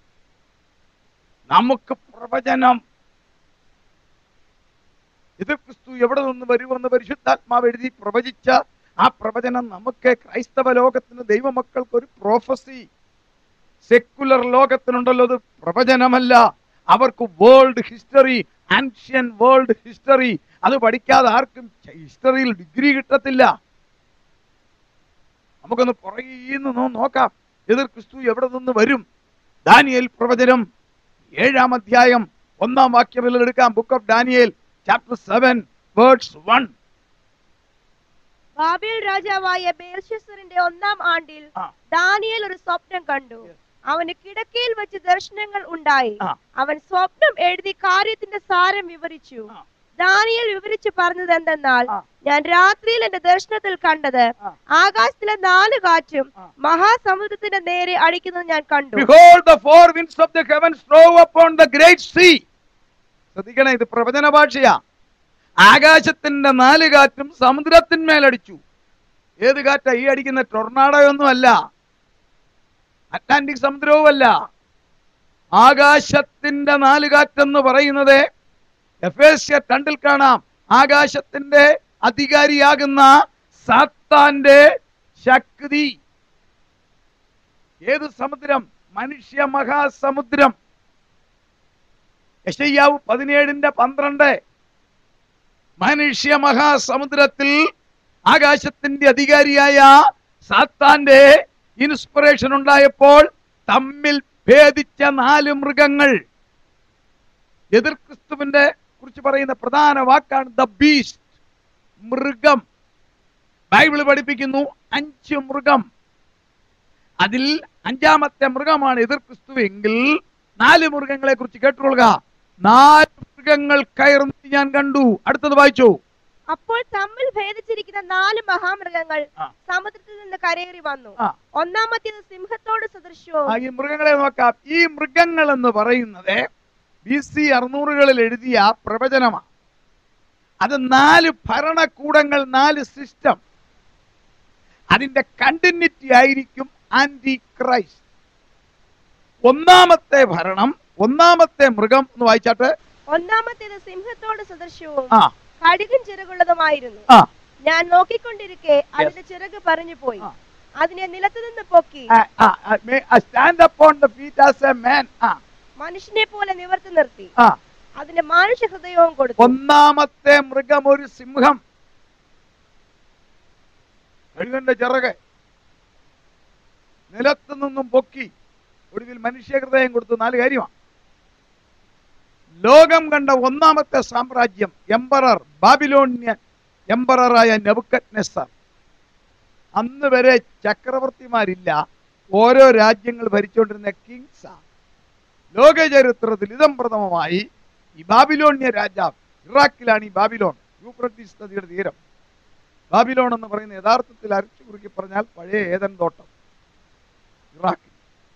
നമുക്ക് പ്രവചനം ഇത് ക്രിസ്തു എവിടെ നിന്ന് വരുമെന്ന് പരിശുദ്ധാത്മാവ് എഴുതി പ്രവചിച്ച ആ പ്രവചനം നമുക്ക് ക്രൈസ്തവ ലോകത്തിന് ദൈവമക്കൾക്ക് ഒരു പ്രോഫസി സെക്കുലർ ലോകത്തിനുണ്ടല്ലോ അത് പ്രവചനമല്ല അവർക്ക് world history ancient world history അത് പഠിക്കാതെ ആർക്കും ഹിസ്റ്ററിയിൽ ഡിഗ്രി കിട്ടത്തില്ല നമുക്കൊന്ന് പുറകിൽ നിന്ന് നോക്കാം എതിർ ക്രിസ്തു എവിടെ നിന്ന് വരും ദാനിയേൽ പ്രവചനം ഏഴാം അധ്യായം ഒന്നാം വാക്യം എടുക്കാം book of Daniel chapter seven words one ബാബേൽ രാജാവായ ബേൽഷസറിന്റെ ഒന്നാം ആണ്ടിൽ ആ. ദാനിയേൽ ഒരു സ്വപ്നം കണ്ടു Yes. അവന് കിടക്കയിൽ വെച്ച് ദർശനങ്ങൾ ഉണ്ടായി ആ. അവൻ സ്വപ്നം എഴുതി കാര്യത്തിന്റെ സാരം വിവരിച്ചു ആ. ദാനിയേൽ വിവരിച്ചു പറഞ്ഞത് എന്തെന്നാൽ ആ. ഞാൻ രാത്രിയിൽ എന്റെ ദർശനത്തിൽ കണ്ടത് ആ. ആകാശത്തിലെ നാല് കാറ്റും ആ. മഹാസമുദ്രത്തിന്റെ നേരെ അടിക്കുന്നത് ഞാൻ കണ്ടു Behold, the four winds of the heavens drove upon the great sea. ശ്രദ്ധിക്കണേ ഇത് പ്രവചന ഭാഷയാ ആകാശത്തിന്റെ നാല് കാറ്റും സമുദ്രത്തിന്മേലടിച്ചു ഏത് കാറ്റാ ഈ അടിക്കുന്ന ടൊർണാഡോ ഒന്നുമല്ല അറ്റ്ലാന്റിക് സമുദ്രവുമല്ല ആകാശത്തിന്റെ നാല് കാറ്റെന്ന് പറയുന്നത് എഫേസ്യ രണ്ടിൽ കാണാം ആകാശത്തിന്റെ അധികാരിയാകുന്ന സാത്താന്റെ ശക്തി ഏത് സമുദ്രം മനുഷ്യ മഹാസമുദ്രം യശയ്യാവ് പതിനേഴിന്റെ പന്ത്രണ്ട് മനുഷ്യ മഹാസമുദ്രത്തിൽ ആകാശത്തിന്റെ അധികാരിയായ സാത്താന്റെ ഇൻസ്പിറേഷൻ ഉണ്ടായപ്പോൾ തമ്മിൽ ഭേദിച്ച നാല് മൃഗങ്ങൾ എതിർ ക്രിസ്തുവിന്റെ കുറിച്ച് പറയുന്ന പ്രധാന വാക്കാണ് ദ ബീസ്റ്റ് മൃഗം ബൈബിൾ പഠിപ്പിക്കുന്നു അഞ്ച് മൃഗം അതിൽ അഞ്ചാമത്തെ മൃഗമാണ് എതിർ ക്രിസ്തു എങ്കിൽ നാല് മൃഗങ്ങളെ കുറിച്ച് കേട്ടുകൊള്ളുക നാല് മൃഗങ്ങൾ കയറുന്നത് ഞാൻ കണ്ടു അടുത്തത് വായിച്ചു അപ്പോൾ തമ്മിൽ ഭേദിച്ചിരിക്കുന്ന നാല് മഹാമൃഗങ്ങൾ ആ. സമുദ്രത്തിൽ നിന്ന് കരയേറി വന്നു ആ. ഒന്നാമത്തേത് സിംഹത്തോട് സദൃശവും ആ, ഈ മൃഗങ്ങളെ നോക്കാം ഈ മൃഗങ്ങൾ എന്ന് പറയുന്നത് ബി സി അറുന്നൂറുകളിൽ എഴുതിയ പ്രവചനമാണ് അത് നാല് ഭരണകൂടങ്ങൾ നാല് സിസ്റ്റം അതിന്റെ കണ്ടിന്യൂറ്റി ആയിരിക്കും ആന്റി ക്രൈസ്റ്റ് ഒന്നാമത്തെ ഭരണം ഒന്നാമത്തെ മൃഗം എന്ന് വായിച്ചാട്ട് ഒന്നാമത്തേത് സിംഹത്തോട് സദൃശവും ആ കടുകും ചിറകുള്ളതുമായിരുന്നു ആ ഞാൻ നോക്കിക്കൊണ്ടിരിക്കെ അതിന്റെ ചിറക് പറഞ്ഞു പോയി ആ. അതിനെ നിലത്തു നിന്ന് പൊക്കി stand upon the feet as a man ആ മനുഷ്യനെ പോലെ നിവർത്തി നിർത്തി ആ അതിന്റെ മാനുഷ്യ ഹൃദയവും കൊടുത്തു ഒന്നാമത്തെ മൃഗം ഒരു സിംഹം കഴുകന്റെ ചിറക് നിലത്തു നിന്നും പൊക്കി ഒടുവിൽ മനുഷ്യഹൃദയം കൊടുത്തു നാല് കാര്യമാണ് ലോകം കണ്ട ഒന്നാമത്തെ സാമ്രാജ്യം എംബറർ ബാബിലോണിയൻ എംബററായ നെബുക്കറ്റ്നെസർ അന്ന് വരെ ചക്രവർത്തിമാരില്ല ഓരോ രാജ്യങ്ങൾ ഭരിച്ചുകൊണ്ടിരുന്ന കിങ്സാ ലോക ചരിത്രത്തിൽ ഇതം പ്രഥമമായി ഈ ബാബിലോണിയ രാജാവ് ഇറാഖിലാണ് ഈ ബാബിലോൺ യൂഫ്രട്ടീസ് നദിയുടെ തീരം ബാബിലോൺ എന്ന് പറയുന്ന യഥാർത്ഥത്തിൽ അരച്ചു കുറുക്കി പറഞ്ഞാൽ പഴയ ഏതൻ തോട്ടം ഇറാഖിൽ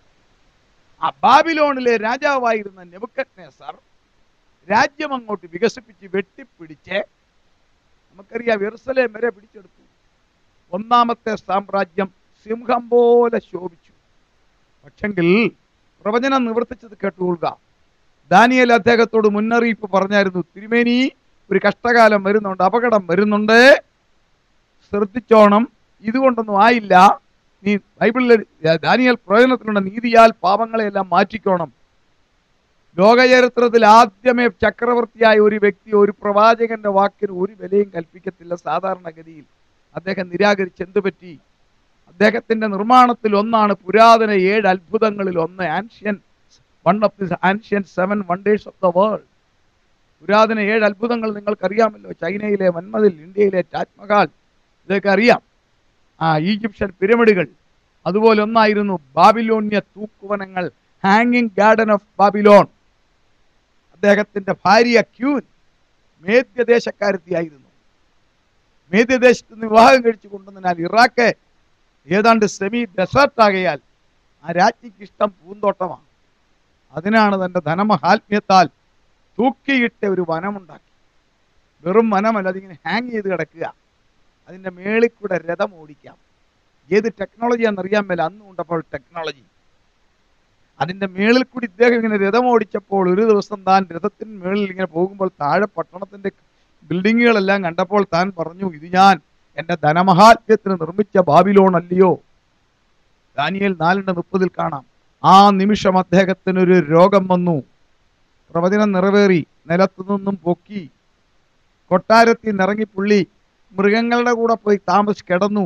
ആ ബാബിലോണിലെ രാജാവായിരുന്ന നെബുക്കറ്റ്നേസർ രാജ്യം അങ്ങോട്ട് വികസിപ്പിച്ച് വെട്ടിപ്പിടിച്ച് നമുക്കറിയാം എറുസലേം വരെ പിടിച്ചെടുത്തു ഒന്നാമത്തെ സാമ്രാജ്യം സിംഹം പോലെ ശോഭിച്ചു പക്ഷെങ്കിൽ പ്രവചനം നിവർത്തിച്ചത് കേട്ടുകൊള്ളുക ദാനിയേൽ അദ്ദേഹത്തോട് മുന്നറിയിപ്പ് പറഞ്ഞായിരുന്നു തിരുമേനി ഒരു കഷ്ടകാലം വരുന്നുണ്ട് അപകടം വരുന്നുണ്ട് ശ്രദ്ധിച്ചോണം ഇതുകൊണ്ടൊന്നും ആയില്ല നീ ബൈബിളിൽ ദാനിയൽ പ്രവചനത്തിലുള്ള നീതിയാൽ പാപങ്ങളെല്ലാം മാറ്റിക്കോണം ലോകചരിത്രത്തിൽ ആദ്യമേ ചക്രവർത്തിയായ ഒരു വ്യക്തി ഒരു പ്രവാചകന്റെ വാക്കിന് ഒരു വിലയും കൽപ്പിക്കത്തില്ല സാധാരണഗതിയിൽ അദ്ദേഹം നിരാകരിച്ച് എന്ത് പറ്റി അദ്ദേഹത്തിന്റെ നിർമ്മാണത്തിൽ ഒന്നാണ് പുരാതന ഏഴ് അത്ഭുതങ്ങളിൽ ഒന്ന് ancient one of the ancient seven wonders of the world പുരാതന ഏഴ് അത്ഭുതങ്ങൾ നിങ്ങൾക്കറിയാമല്ലോ ചൈനയിലെ വൻമതിൽ ഇന്ത്യയിലെ താജ്മഹാൽ ഇതൊക്കെ അറിയാം ആ ഈജിപ്ഷ്യൻ പിരമിഡുകൾ അതുപോലെ ഒന്നായിരുന്നു ബാബിലോണ്യ തൂക്കുവനങ്ങൾ ഹാങ്ങിങ് ഗാർഡൻ ഓഫ് ബാബിലോൺ അദ്ദേഹത്തിന്റെ ഭാര്യ ക്യൂൻ മേധ്യദേശക്കാരത്തിയായിരുന്നു മേധ്യദേശത്ത് നിന്ന് വിവാഹം കഴിച്ചു കൊണ്ടുവന്നാൽ ഇറാഖ് ഏതാണ്ട് സെമി ഡെസേർട്ട് ആകയാൽ ആ രാജ്ഞിക്ക് ഇഷ്ടം പൂന്തോട്ടമാണ് അതിനാണ് തന്റെ ധനമഹാത്മ്യത്താൽ തൂക്കിയിട്ട ഒരു വനമുണ്ടാക്കി വെറും വനമല്ല അതിങ്ങനെ ഹാങ് ചെയ്ത് കിടക്കുക അതിന്റെ മേളിൽ കൂടെ രഥം ഓടിക്കാം ഏത് ടെക്നോളജിയാണെന്ന് അറിയാൻ മേല അന്നും ഉണ്ടപ്പോൾ ടെക്നോളജി അതിന്റെ മേളിൽ കൂടി ഇദ്ദേഹം ഇങ്ങനെ രഥം ഓടിച്ചപ്പോൾ ഒരു ദിവസം താൻ രഥത്തിന് മേളിൽ ഇങ്ങനെ പോകുമ്പോൾ താഴെ പട്ടണത്തിന്റെ ബിൽഡിങ്ങുകളെല്ലാം കണ്ടപ്പോൾ താൻ പറഞ്ഞു ഇത് ഞാൻ എന്റെ ധനമഹാത്മ്യത്തിന് നിർമ്മിച്ച ബാബിലോൺ അല്ലയോ ദാനിയേൽ നാലിന്റെ മുപ്പതിൽ കാണാം ആ നിമിഷം അദ്ദേഹത്തിനൊരു രോഗം വന്നു പ്രവചനം നിറവേറി നിലത്തു നിന്നും പൊക്കി കൊട്ടാരത്തിൽ നിറങ്ങി പുള്ളി മൃഗങ്ങളുടെ കൂടെ പോയി താമസിച്ച് കിടന്നു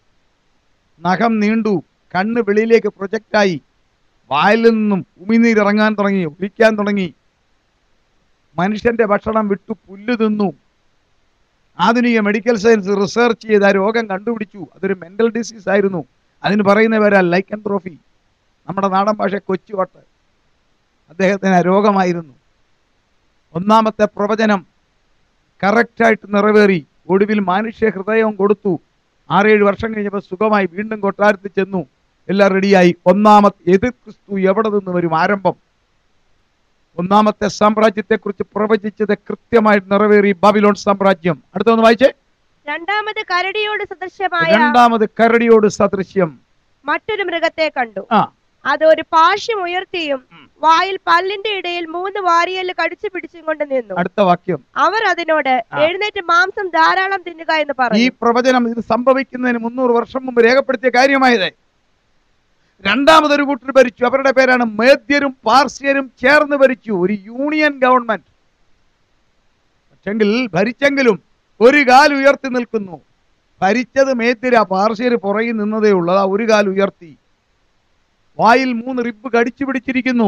നഖം നീണ്ടു കണ്ണ് വെളിയിലേക്ക് പ്രൊജക്റ്റായി വായിൽ നിന്നും ഉമിനീരിറങ്ങാൻ തുടങ്ങി ഒലിക്കാൻ തുടങ്ങി മനുഷ്യന്റെ ഭക്ഷണം വിട്ടു പുല്ല് തിന്നു ആധുനിക മെഡിക്കൽ സയൻസ് റിസർച്ച് ചെയ്ത് ആ രോഗം കണ്ടുപിടിച്ചു അതൊരു മെന്റൽ ഡിസീസ് ആയിരുന്നു അതിന് പറയുന്ന പേരാ ലൈക്കൻ ട്രോഫി നമ്മുടെ നാടൻ ഭാഷ കൊച്ചുവട്ട് അദ്ദേഹത്തിന് ആ രോഗമായിരുന്നു ഒന്നാമത്തെ പ്രവചനം കറക്റ്റായിട്ട് നിറവേറി ഒടുവിൽ മാനുഷ്യ ഹൃദയവും കൊടുത്തു ആറേഴ് വർഷം കഴിഞ്ഞപ്പോൾ സുഖമായി വീണ്ടും കൊട്ടാരത്തിൽ ചെന്നു എല്ലാം റെഡിയായി ഒന്നാമത്തെ എതിർ ക്രിസ്തു എവിടെ നിന്ന് വരും ആരംഭം ഒന്നാമത്തെ സാമ്രാജ്യത്തെക്കുറിച്ച് പ്രവചിച്ചത് കൃത്യമായിട്ട് നിറവേറി ബാബിലോൺ സാമ്രാജ്യം അടുത്തൊന്ന് വായിച്ചേ രണ്ടാമത് കരടിയോട് സദൃശമായ രണ്ടാമത് കരടിയോട് സദൃശ്യം മറ്റൊരു മൃഗത്തെ കണ്ടു ആ അത് ഒരു പാർശ്വം ഉയർത്തിയും ഉം. വായിൽ പല്ലിന്റെ ഇടയിൽ മൂന്ന് വാരിയല് കടിച്ചു പിടിച്ചും കൊണ്ട് നിന്നു അടുത്ത വാക്യം അവർ അതിനോട് ആ. എഴുന്നേറ്റ് മാംസം ധാരാളം തിന്നുക എന്ന് ഈ പറഞ്ഞു പ്രവചനം ഇത് സംഭവിക്കുന്നതിന് മുന്നൂറ് വർഷം മുമ്പ് രേഖപ്പെടുത്തിയ കാര്യമായത് രണ്ടാമതൊരു കൂട്ടർ ഭരിച്ചു അവരുടെ പേരാണ് മേദ്യരും പാർസ്യരും ചേർന്ന് ഭരിച്ചു ഒരു യൂണിയൻ ഗവൺമെന്റ് പക്ഷെങ്കിൽ ഭരിച്ചെങ്കിലും ഒരു കാൽ ഉയർത്തി നിൽക്കുന്നു ഭരിച്ചത് മേദ്യര പാർസ്യര് പുറകിൽ നിന്നതേ ഉള്ളൂ അതാ ഒരു കാൽ ഉയർത്തി വായിൽ മൂന്ന് റിബ് കടിച്ചു പിടിച്ചിരിക്കുന്നു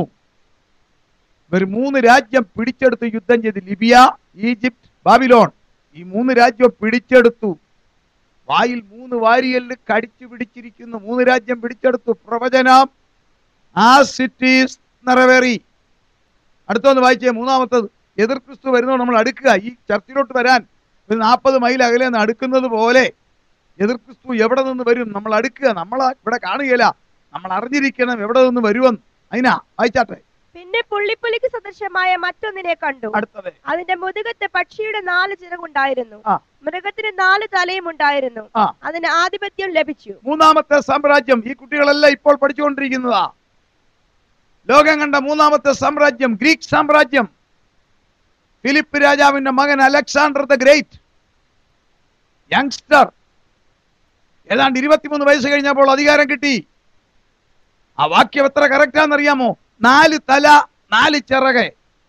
ഇവർ മൂന്ന് രാജ്യം പിടിച്ചെടുത്ത് യുദ്ധം ചെയ്ത് ലിബിയ ഈജിപ്റ്റ് ബാബിലോൺ ഈ മൂന്ന് രാജ്യം പിടിച്ചെടുത്തു വായിൽ മൂന്ന് വാരിയല് കടിച്ചു പിടിച്ചിരിക്കുന്നു മൂന്ന് രാജ്യം പിടിച്ചെടുത്തു പ്രവചനം ആ സിറ്റീസ് നിറവേറി അടുത്തൊന്ന് വായിച്ചേ മൂന്നാമത്തത് എതിർ ക്രിസ്തു വരുന്നത് നമ്മൾ അടുക്കുക ഈ ചർച്ചിലോട്ട് വരാൻ ഒരു നാൽപ്പത് മൈൽ അകലെ നിന്ന് അടുക്കുന്നത് പോലെ എതിർ ക്രിസ്തു എവിടെ നിന്ന് വരും നമ്മൾ അടുക്കുക നമ്മൾ ഇവിടെ കാണുകയില്ല നമ്മൾ അറിഞ്ഞിരിക്കണം എവിടെ നിന്ന് വരുമെന്ന് അതിനാ വായിച്ചാട്ടെ പിന്നെ പുള്ളിപ്പുലിക്ക് സദൃശമായ മറ്റൊന്നിനെ കണ്ടു അടുത്തത് അതിന്റെ മുതുകത്ത് പക്ഷിയുടെ നാല് ചിറകുണ്ടായിരുന്നു ആ. മൃഗത്തിന് നാല് തലയും ഉണ്ടായിരുന്നു ആ. അതിന് ആധിപത്യം ലഭിച്ചു മൂന്നാമത്തെ സാമ്രാജ്യം ഈ കുട്ടികളെല്ലാം ഇപ്പോൾ പഠിച്ചുകൊണ്ടിരിക്കുന്നതാ ലോകം കണ്ട മൂന്നാമത്തെ സാമ്രാജ്യം ഗ്രീക്ക് സാമ്രാജ്യം ഫിലിപ്പ് രാജാവിന്റെ മകൻ അലക്സാണ്ടർ ദ ഗ്രേറ്റ് യങ്സ്റ്റർ ഏതാണ്ട് ഇരുപത്തിമൂന്ന് വയസ്സ് കഴിഞ്ഞപ്പോൾ അധികാരം കിട്ടി ആ വാക്യം എത്ര കറക്റ്റാന്നറിയാമോ നാല് തല നാല് ചിറക്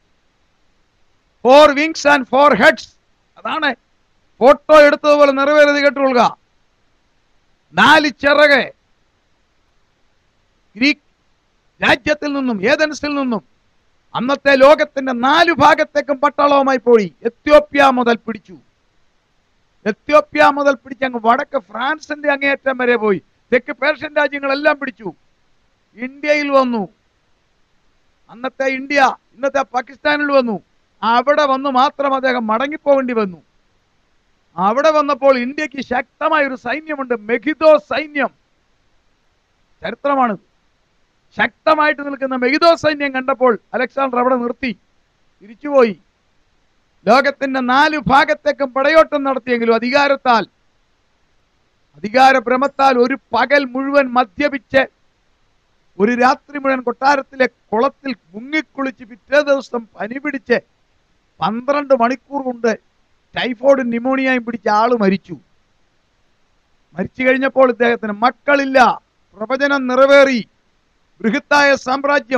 four wings and four heads അതാണ് ഫോട്ടോ എടുത്തതുപോലെ നിറവേറത് കേട്ടുകൊള്ളുക നാല് ചിറക് ഗ്രീക്ക് രാജ്യത്തിൽ നിന്നും ഏതൻസിൽ നിന്നും അന്നത്തെ ലോകത്തിന്റെ നാല് ഭാഗത്തേക്കും പട്ടാളവുമായി പോയി എത്യോപ്യ മുതൽ പിടിച്ചു എത്യോപ്യ മുതൽ പിടിച്ച് അങ്ങ് വടക്ക് ഫ്രാൻസിന്റെ അങ്ങേയറ്റം വരെ പോയി തെക്ക് പേർഷ്യൻ രാജ്യങ്ങളെല്ലാം പിടിച്ചു ഇന്ത്യയിൽ വന്നു അന്നത്തെ ഇന്ത്യ ഇന്നത്തെ പാകിസ്ഥാനിൽ വന്നു അവിടെ വന്ന് മാത്രം അദ്ദേഹം മടങ്ങിപ്പോകേണ്ടി വന്നു അവിടെ വന്നപ്പോൾ ഇന്ത്യക്ക് ശക്തമായ ഒരു സൈന്യമുണ്ട് മെഗിദോ സൈന്യം ചരിത്രമാണ് ശക്തമായിട്ട് നിൽക്കുന്ന മെഗിദോ സൈന്യം കണ്ടപ്പോൾ അലക്സാണ്ടർ അവിടെ നിർത്തി തിരിച്ചുപോയി ലോകത്തിന്റെ നാല് ഭാഗത്തേക്കും പടയോട്ടം നടത്തിയെങ്കിലും അധികാരത്താൽ അധികാരഭ്രമത്താൽ ഒരു പകൽ മുഴുവൻ മദ്യപിച്ച് ഒരു രാത്രി മുഴുവൻ കൊട്ടാരത്തിലെ കുളത്തിൽ മുങ്ങിക്കുളിച്ച് പിറ്റേ ദിവസം പനി പിടിച്ച് പന്ത്രണ്ട് മണിക്കൂർ കൊണ്ട് ടൈഫോയിഡ് ന്യൂമോണിയയും പിടിച്ച ആള് മരിച്ചു മരിച്ചു കഴിഞ്ഞപ്പോൾ ഇദ്ദേഹത്തിന് മക്കളില്ല പ്രവചനം നിറവേറി ബൃഹത്തായ സാമ്രാജ്യം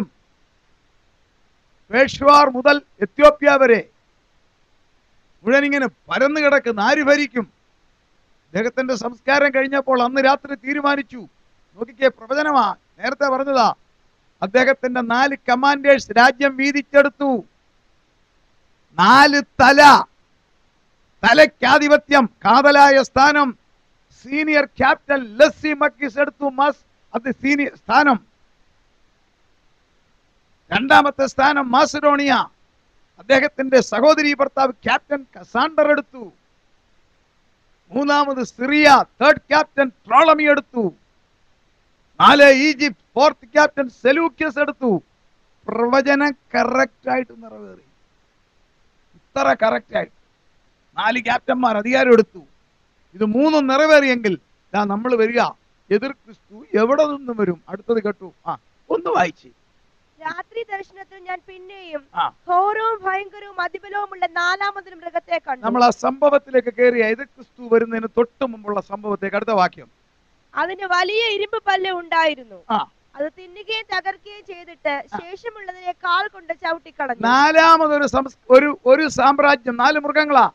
പേഷ്വാർ മുതൽ എത്യോപ്യ വരെ മുഴുവൻ ഇങ്ങനെ പരന്നു കിടക്കുന്ന ആര് ഭരിക്കും അദ്ദേഹത്തിന്റെ സംസ്കാരം കഴിഞ്ഞപ്പോൾ അന്ന് രാത്രി തീരുമാനിച്ചു നോക്കിക്കേ പ്രവചനമാ നേരത്തെ പറഞ്ഞതാ അദ്ദേഹത്തിന്റെ നാല് കമാൻഡേഴ്സ് രാജ്യം വീതിച്ചെടുത്തു നാല് തല തലയ്ക്കാധിപത്യം കാതലായ സ്ഥാനം സീനിയർ ക്യാപ്റ്റൻ ലസ്സി മക്കിസ് എടുത്തു മസ് അത് സീനിയർ സ്ഥാനം രണ്ടാമത്തെ സ്ഥാനം മാസിഡോണിയ അദ്ദേഹത്തിന്റെ സഹോദരി ഭർത്താവ് ക്യാപ്റ്റൻ കസാണ്ടർ എടുത്തു മൂന്നാമത് സിറിയ തേർഡ് ക്യാപ്റ്റൻ ട്രോളമി എടുത്തു നാല് ഈജിപ്ത് ഫോർത്ത് ക്യാപ്റ്റൻ സെലൂക്യസ് എടുത്തു പ്രവചനം കറക്റ്റ് ആയിട്ട് നിറവേറി ഇത്ര കറക്റ്റ് ആയിട്ട് നാല് ക്യാപ്റ്റന്മാർ അധികാരം എടുത്തു ഇത് മൂന്നും നിറവേറിയെങ്കിൽ ദാ നമ്മൾ വരിക എതിർ ക്രിസ്തു എവിടെ നിന്നും വരും അടുത്തത് കേട്ടു ആ ഒന്ന് വായിച്ച് രാത്രി ദർശനത്തിൽ ഞാൻ പിന്നെയും ആ. ഘോരവും ഭയങ്കരവും അതിബലവുമുള്ള നാലാമതൊരു മൃഗത്തെ കണ്ടു നമ്മൾ ആ സംഭവത്തിലേക്ക് കയറിയ എതിർ ക്രിസ്തു വരുന്നതിന് തൊട്ട് മുമ്പുള്ള സംഭവത്തേക്ക് അടുത്ത വാക്യം അതിന് വലിയ ഇരുമ്പ് പല്ല് ഉണ്ടായിരുന്നു ആ. അത് തിന്നുകയും തകർക്കുകയും ചെയ്തിട്ട് ശേഷമുള്ളതിനെ കാൽ കൊണ്ട് ചവിട്ടിക്കളഞ്ഞു നാലാമതൊരു സംസ് ഒരു ഒരു സാമ്രാജ്യം നാല് മൃഗങ്ങളാ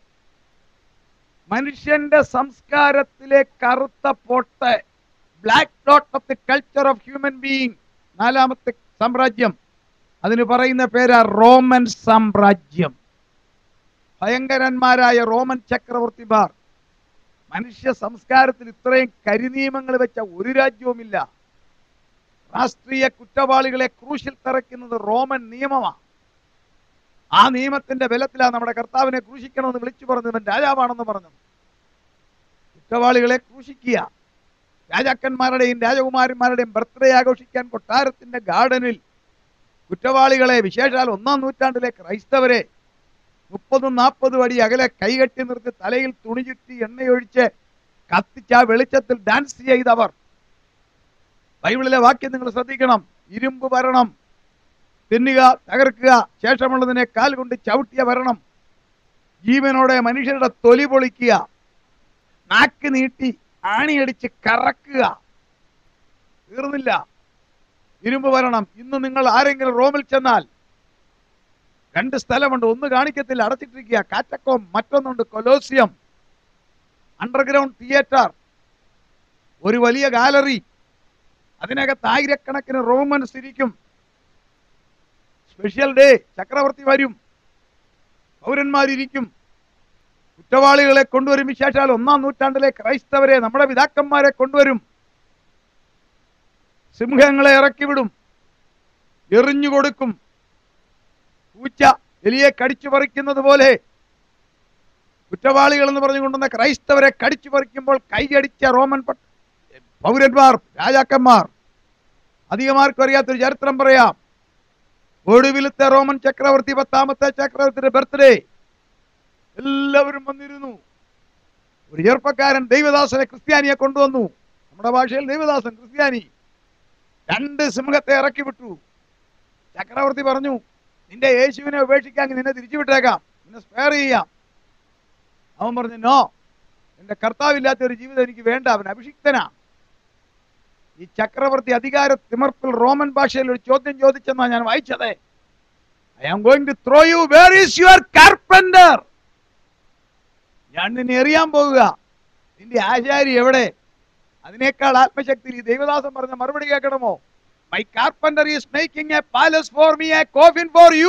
മനുഷ്യന്റെ സംസ്കാരത്തിലെ കറുത്ത പൊട്ട് black dot of the culture of human being നാലാമത്തെ സാമ്രാജ്യം അതിന് പറയുന്ന പേരാ റോമൻ സാമ്രാജ്യം ഭയങ്കരന്മാരായ റോമൻ ചക്രവർത്തിമാർ മനുഷ്യ സംസ്കാരത്തിൽ ഇത്രയും കരിനിയമങ്ങൾ വെച്ച ഒരു രാജ്യവുമില്ല രാഷ്ട്രീയ കുറ്റവാളികളെ ക്രൂശിൽ തറയ്ക്കുന്നത് റോമൻ നിയമമാണ് ആ നിയമത്തിന്റെ ബലത്തിലാണ് നമ്മുടെ കർത്താവിനെ ക്രൂശിക്കണമെന്ന് വിളിച്ചു പറഞ്ഞത് ഇവൻ രാജാവാണെന്ന് പറഞ്ഞത് കുറ്റവാളികളെ ക്രൂശിക്കുക രാജാക്കന്മാരുടെയും രാജകുമാരന്മാരുടെയും ബർത്ത്ഡേ ആഘോഷിക്കാൻ കൊട്ടാരത്തിന്റെ ഗാർഡനിൽ കുറ്റവാളികളെ വിശേഷാൽ ഒന്നാം നൂറ്റാണ്ടിലെ ക്രൈസ്തവരെ മുപ്പതും നാൽപ്പതും അടി അകലെ കൈകെട്ടി നിർത്തി തലയിൽ തുണി ചുറ്റി എണ്ണയൊഴിച്ച് കത്തിച്ച ആ വെളിച്ചത്തിൽ ഡാൻസ് ചെയ്തവർ ബൈബിളിലെ വാക്യം നിങ്ങൾ ശ്രദ്ധിക്കണം ഇരുമ്പ് ഭരണം തിന്നുക തകർക്കുക ശേഷമുള്ളതിനെ കാൽ കൊണ്ട് ചവിട്ടിയ ഭരണം ജീവനോടെ മനുഷ്യരുടെ തൊലി പൊളിക്കുക നാക്ക് നീട്ടി ആണിയടിച്ച് കറക്കുക തീർന്നില്ല ഇരുമ്പ് ഭരണം ഇന്ന് നിങ്ങൾ ആരെങ്കിലും റോമിൽ ചെന്നാൽ രണ്ട് സ്ഥലമുണ്ട് ഒന്ന് കാണിക്കത്തില്ല അടച്ചിട്ടിരിക്കുക കാറ്റക്കോം മറ്റൊന്നുണ്ട് കൊലോസിയം അണ്ടർഗ്രൗണ്ട് തിയേറ്റർ ഒരു വലിയ ഗാലറി അതിനകത്ത് ആയിരക്കണക്കിന് റോമൻസ് ഇരിക്കും സ്പെഷ്യൽ ഡേ ചക്രവർത്തി വരും പൗരന്മാരിരിക്കും കുറ്റവാളികളെ കൊണ്ടുവരും വിശേഷാൽ ഒന്നാം നൂറ്റാണ്ടിലെ ക്രൈസ്തവരെ നമ്മുടെ പിതാക്കന്മാരെ കൊണ്ടുവരും സിംഹങ്ങളെ ഇറക്കിവിടും എറിഞ്ഞു കൊടുക്കും പൂച്ച എലിയെ കടിച്ചു പറിക്കുന്നത് പോലെ കുറ്റവാളികൾ എന്ന് പറഞ്ഞുകൊണ്ടുവന്ന ക്രൈസ്തവരെ കടിച്ചു പറിക്കുമ്പോൾ കൈയടിച്ച റോമൻ പട്ട- പൗരന്മാർ രാജാക്കന്മാർ അധികമാർക്കും അറിയാത്തൊരു ചരിത്രം പറയാം ഒടുവിലത്തെ റോമൻ ചക്രവർത്തി പത്താമത്തെ ചക്രവർത്തിയുടെ ബർത്ത്ഡേ എല്ലാവരും വന്നിരുന്നു ഒരു ചെറുപ്പക്കാരൻ ദൈവദാസനെ ക്രിസ്ത്യാനിയെ കൊണ്ടുവന്നു നമ്മുടെ ഭാഷയിൽ ദൈവദാസൻ ക്രിസ്ത്യാനി രണ്ട് സിംഹത്തെ ഇറക്കി വിട്ടു ചക്രവർത്തി പറഞ്ഞു നിന്റെ യേശുവിനെ ഉപേക്ഷിക്കാൻ നിന്നെ തിരിച്ചു വിട്ടേക്കാം നിന്നെ സ്പെയർ ചെയ്യാം അവൻ പറഞ്ഞു നോ എന്റെ കർത്താവില്ലാത്ത ഒരു ജീവിതം എനിക്ക് വേണ്ട അവൻ അഭിഷിക്തനാ ഈ ചക്രവർത്തി അധികാര തിമർപ്പിൽ റോമൻ ഭാഷയിൽ ഒരു ചോദ്യം ചോദിച്ചെന്നാ ഞാൻ വായിച്ചത് I am going to throw you where is your carpenter ഞാൻ നിന്നെ എറിയാൻ പോകുക നിന്റെ ആചാരി എവിടെ അതിനേക്കാൾ ആത്മശക്തി ഈ ദൈവദാസൻ പറഞ്ഞ മറുപടി കേൾക്കണമോ my carpenter is making a palace for me a coffin for you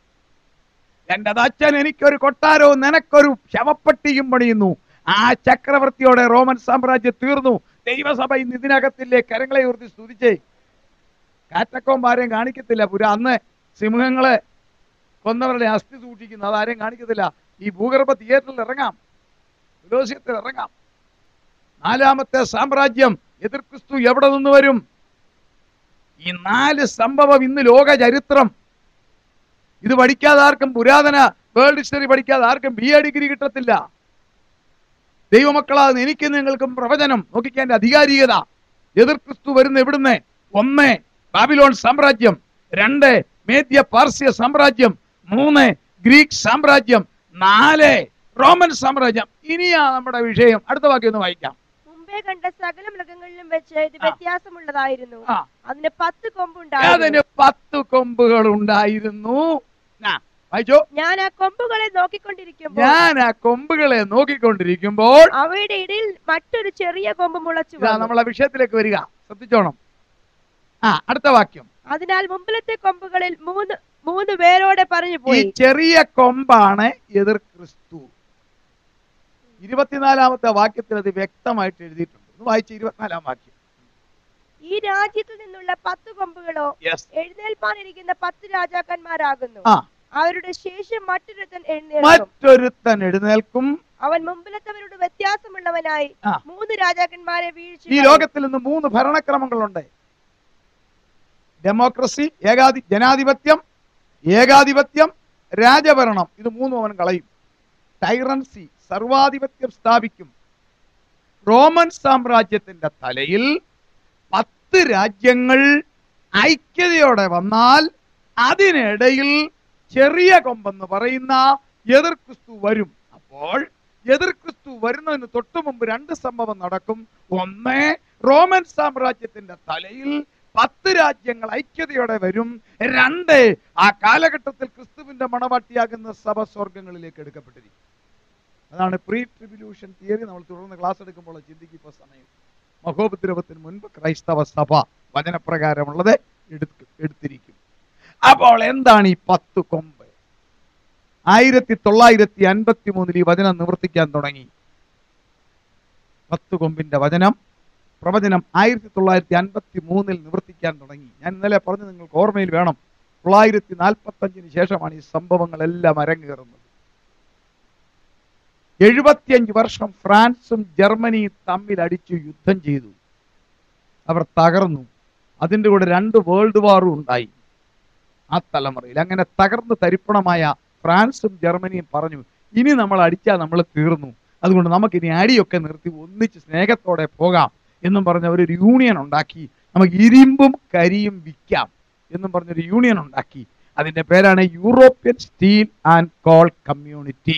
എന്റെ അച്ഛൻ എനിക്കൊരു കൊട്ടാരവും നിനക്കൊരു ശവപ്പെട്ടിയും പണിയുന്നു ആ ചക്രവർത്തിയോടെ റോമൻ സാമ്രാജ്യം തീർന്നു ദൈവസഭ ഇന്ന് ഇതിനകത്തില്ലേ കരങ്ങളെ ഉയർത്തി സ്തുതിച്ചേ കാറ്റക്കോമ്പാരെയും കാണിക്കത്തില്ല പുര അന്ന് സിംഹങ്ങളെ കൊന്നവരുടെ അസ്ഥി സൂക്ഷിക്കുന്നു അതാരെയും കാണിക്കത്തില്ല ഈ ഭൂഗർഭ തിയേറ്ററിൽ ഇറങ്ങാം ഫിലോസ്യത്തിൽ ഇറങ്ങാം നാലാമത്തെ സാമ്രാജ്യം എതിർ ക്രിസ്തു എവിടെ നിന്ന് വരും ഈ നാല് സംഭവം ഇന്ന് ലോക ചരിത്രം ഇത് പഠിക്കാതെ ആർക്കും പുരാതന വേൾഡ് ഹിസ്റ്ററി പഠിക്കാതെ ആർക്കും ബി എ ഡിഗ്രി കിട്ടത്തില്ല ദൈവമക്കളാകുന്ന എനിക്കും നിങ്ങൾക്കും പ്രവചനം നോക്കിക്കാൻ അധികാരികത എതിർ ക്രിസ്തു വരുന്ന എവിടുന്ന് ഒന്ന് ബാബിലോൺ സാമ്രാജ്യം രണ്ട് മേദ്യ പാർസ്യ സാമ്രാജ്യം മൂന്ന് ഗ്രീക്ക് സാമ്രാജ്യം നാല് റോമൻ സാമ്രാജ്യം ഇനിയാ നമ്മുടെ വിഷയം അടുത്ത വാക്യം ഒന്ന് വായിക്കാം മുമ്പേ കണ്ട സകല മൃഗങ്ങളിലും വെച്ച് ഇത് ആ. വ്യത്യാസമുള്ളതായിരുന്നു ആ അതിന് പത്ത് കൊമ്പുണ്ടായിരുന്നു അതിന് പത്ത് കൊമ്പുകൾ ഉണ്ടായിരുന്നു ആ, വായിച്ചോ ഞാൻ ആ കൊമ്പുകളെ നോക്കിക്കൊണ്ടിരിക്കുമ്പോൾ ഞാൻ ആ കൊമ്പുകളെ നോക്കിക്കൊണ്ടിരിക്കുമ്പോൾ അവയുടെ ഇടയിൽ മറ്റൊരു ചെറിയ കൊമ്പ് മുളച്ചു ഇതാ വന്നു. നമ്മളെ വിഷയത്തിലേക്ക് വരിക ശ്രദ്ധിച്ചോണം ആ അടുത്ത വാക്യം അതിനാൽ മുമ്പിലത്തെ കൊമ്പുകളിൽ മൂന്ന് മൂന്ന് പേരോടെ പറഞ്ഞു ഈ പോയി ചെറിയ കൊമ്പാണ് എതിർ ക്രിസ്തു ഇരുപത്തിനാലാമത്തെ വാക്യത്തിൽ അത് വ്യക്തമായിട്ട് എഴുതിയിട്ടുണ്ട് ഒന്ന് വായിച്ച ഇരുപത്തിനാലാം വാക്യം ഈ രാജ്യത്തിൽ നിന്നുള്ള പത്ത് കൊമ്പുകളോ യെസ് എഴുന്നേൽപ്പാനിരിക്കുന്ന പത്ത് രാജാക്കന്മാരാകുന്നു ആ അവരുടെ ശേഷം മറ്റൊരുത്തൻ എഴുന്നേൽക്കും മറ്റൊരുത്തൻ എഴുന്നേൽക്കും അവൻ മുമ്പിലത്തവരോട് വ്യത്യാസമുള്ളവനായി ആ. മൂന്ന് രാജാക്കന്മാരെ വീഴ്ച ഈ ലോകത്തിൽ നിന്ന് മൂന്ന് ഭരണക്രമങ്ങളുണ്ട് ഡെമോക്രസി ഏകാധി ജനാധിപത്യം ഏകാധിപത്യം രാജഭരണം ഇത് മൂന്നും അവൻ കളയും ടൈറൻസി സർവാധിപത്യം സ്ഥാപിക്കും റോമൻ സാമ്രാജ്യത്തിന്റെ തലയിൽ പത്ത് രാജ്യങ്ങൾ ഐക്യതയോടെ വന്നാൽ അതിനിടയിൽ ചെറിയ കൊമ്പെന്ന് പറയുന്ന എതിർ ക്രിസ്തു വരും അപ്പോൾ എതിർ ക്രിസ്തു വരുന്നതിന് തൊട്ടു മുമ്പ് രണ്ട് സംഭവം നടക്കും ഒന്ന് റോമൻ സാമ്രാജ്യത്തിന്റെ തലയിൽ പത്ത് രാജ്യങ്ങൾ ഐക്യതയോടെ വരും രണ്ട് ആ കാലഘട്ടത്തിൽ ക്രിസ്തുവിന്റെ മണവാട്ടിയാകുന്ന സഭ സ്വർഗങ്ങളിലേക്ക് എടുക്കപ്പെട്ടിരിക്കും അതാണ് പ്രീ ട്രിബുലേഷൻ തിയറി നമ്മൾ തുടർന്ന് ക്ലാസ് എടുക്കുമ്പോൾ ചിന്തിക്കും ഇപ്പോൾ സമയം മഹോപദ്രവത്തിന് മുൻപ് ക്രൈസ്തവ സഭ വചനപ്രകാരമുള്ളത് എടുത്ത് എടുത്തിരിക്കും അപ്പോൾ എന്താണ് ഈ പത്ത് കൊമ്പ് ആയിരത്തി തൊള്ളായിരത്തി അൻപത്തി മൂന്നിൽ ഈ വചനം നിവർത്തിക്കാൻ തുടങ്ങി പത്ത് കൊമ്പിന്റെ വചനം പ്രവചനം ആയിരത്തി തൊള്ളായിരത്തി അൻപത്തി മൂന്നിൽ നിവർത്തിക്കാൻ തുടങ്ങി ഞാൻ ഇന്നലെ പറഞ്ഞു നിങ്ങൾക്ക് ഓർമ്മയിൽ വേണം തൊള്ളായിരത്തി നാൽപ്പത്തി അഞ്ചിന് ശേഷമാണ് ഈ സംഭവങ്ങളെല്ലാം അരങ്ങേറുന്നത് എഴുപത്തിയഞ്ച് വർഷം ഫ്രാൻസും ജർമ്മനിയും തമ്മിൽ അടിച്ചു യുദ്ധം ചെയ്തു അവർ തകർന്നു അതിൻ്റെ കൂടെ രണ്ട് വേൾഡ് വാറും ഉണ്ടായി ആ തലമുറയിൽ അങ്ങനെ തകർന്ന് തരിപ്പണമായ ഫ്രാൻസും ജർമ്മനിയും പറഞ്ഞു ഇനി നമ്മൾ അടിച്ചാൽ നമ്മൾ തീർന്നു അതുകൊണ്ട് നമുക്ക് ഇനി അടിയൊക്കെ നിർത്തി ഒന്നിച്ച് സ്നേഹത്തോടെ പോകാം എന്നും പറഞ്ഞ ഒരു യൂണിയൻ ഉണ്ടാക്കി നമുക്ക് ഇരുമ്പും കരിയും വിൽക്കാം എന്നും പറഞ്ഞൊരു യൂണിയൻ ഉണ്ടാക്കി അതിന്റെ പേരാണ് European steel and coal community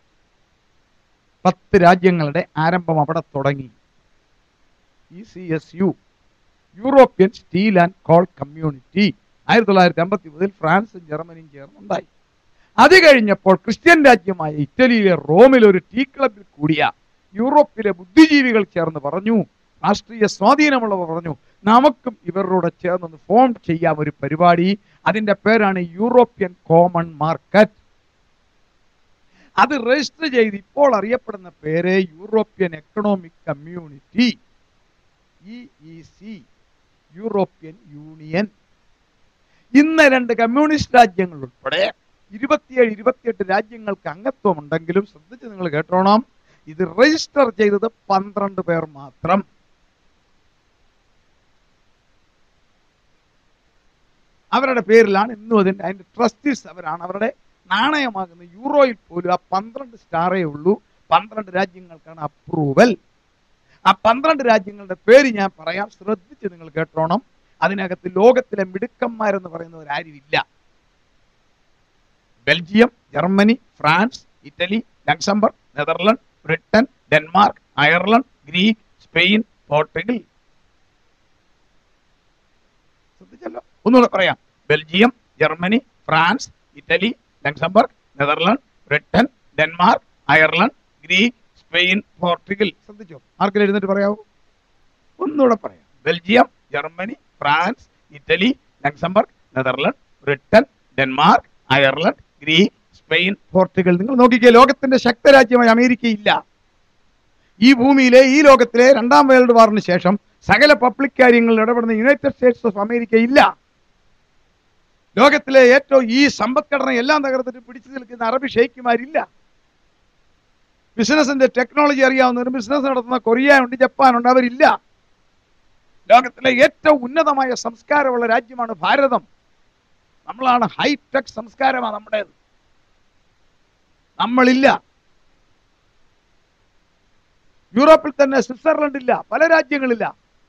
പത്ത് രാജ്യങ്ങളുടെ ആരംഭം അവിടെ തുടങ്ങി E C S U European steel and coal community ആയിരത്തി തൊള്ളായിരത്തി അമ്പത്തി മുതൽ ഫ്രാൻസും ജർമ്മനിയും ചേർന്നുണ്ടായി അത് കഴിഞ്ഞപ്പോൾ ക്രിസ്ത്യൻ രാജ്യമായ ഇറ്റലിയിലെ റോമിൽ ഒരു ടീ ക്ലബിൽ കൂടിയ യൂറോപ്പിലെ ബുദ്ധിജീവികൾ ചേർന്ന് പറഞ്ഞു രാഷ്ട്രീയ സ്വാധീനമുള്ളവർ പറഞ്ഞു നമുക്കും ഇവരോട് ചേർന്ന് ഫോം ചെയ്യാം ഒരു പരിപാടി അതിന്റെ പേരാണ് യൂറോപ്യൻ കോമൺ മാർക്കറ്റ് അത് രജിസ്റ്റർ ചെയ്ത് ഇപ്പോൾ അറിയപ്പെടുന്ന പേര് European economic community E E C European Union ഇന്ന് രണ്ട് കമ്മ്യൂണിസ്റ്റ് രാജ്യങ്ങൾ ഉൾപ്പെടെ ഇരുപത്തിയേഴ് ഇരുപത്തിയെട്ട് രാജ്യങ്ങൾക്ക് അംഗത്വം ഉണ്ടെങ്കിലും ശ്രദ്ധിച്ച് നിങ്ങൾ കേട്ടോണം ഇത് രജിസ്റ്റർ ചെയ്തത് പന്ത്രണ്ട് പേർ മാത്രം അവരുടെ പേരിലാണ് ഇന്നും അതിന്റെ അതിന്റെ ട്രസ്റ്റീസ് അവരാണ് അവരുടെ നാണയമാകുന്ന യൂറോയിൽ പോലും ആ പന്ത്രണ്ട് സ്റ്റാറേ ഉള്ളൂ പന്ത്രണ്ട് രാജ്യങ്ങൾക്കാണ് അപ്രൂവൽ ആ പന്ത്രണ്ട് രാജ്യങ്ങളുടെ പേര് ഞാൻ പറയാം ശ്രദ്ധിച്ച് നിങ്ങൾ കേട്ടോണം അതിനകത്ത് ലോകത്തിലെ മിടുക്കന്മാരെന്ന് പറയുന്നവരാരുമില്ല Belgium Germany France Italy Luxembourg Netherland Britain Denmark Ireland Greek Spain Portugal ശ്രദ്ധിച്ചല്ലോ ഒന്നുകൂടെ പറയാം Belgium Germany France Italy Luxembourg Netherland Britain Denmark Ireland Greek Spain Portugal ശ്രദ്ധിച്ചോ ആർക്കെങ്കിലും എഴുന്നിട്ട് പറയാവോ ഒന്നുകൂടെ പറയാം Belgium Germany France Italy Luxembourg Netherland Britain Denmark Ireland Greek Spain Portugal നിങ്ങൾ നോക്കിക്കേ ലോകത്തിന്റെ ശക്തരാജ്യമായ അമേരിക്ക ഇല്ല ഈ ഭൂമിയിലെ ഈ ലോകത്തിലെ രണ്ടാം വേൾഡ് വാറിന് ശേഷം സകല പബ്ലിക് കാര്യങ്ങളിൽ ഇടപെടുന്ന യുണൈറ്റഡ് സ്റ്റേറ്റ്സ് ഓഫ് അമേരിക്ക ഇല്ല ലോകത്തിലെ ഏറ്റവും ഈ സമ്പദ്ഘടന എല്ലാം തകർത്തിട്ട് പിടിച്ചു നിൽക്കുന്ന അറബി ഷെയ്ഖുമാരില്ല ബിസിനസിന്റെ ടെക്നോളജി അറിയാവുന്നവർ ബിസിനസ് നടത്തുന്ന കൊറിയ ഉണ്ട് ജപ്പാൻ ഉണ്ട് അവരില്ല ലോകത്തിലെ ഏറ്റവും ഉന്നതമായ സംസ്കാരമുള്ള രാജ്യമാണ് ഭാരതം നമ്മളാണ് ഹൈടെക് സംസ്കാരമാണ് നമ്മുടേത് നമ്മളില്ല യൂറോപ്പിൽ തന്നെ സ്വിറ്റ്സർലൻഡ് ഇല്ല പല രാജ്യങ്ങളില്ല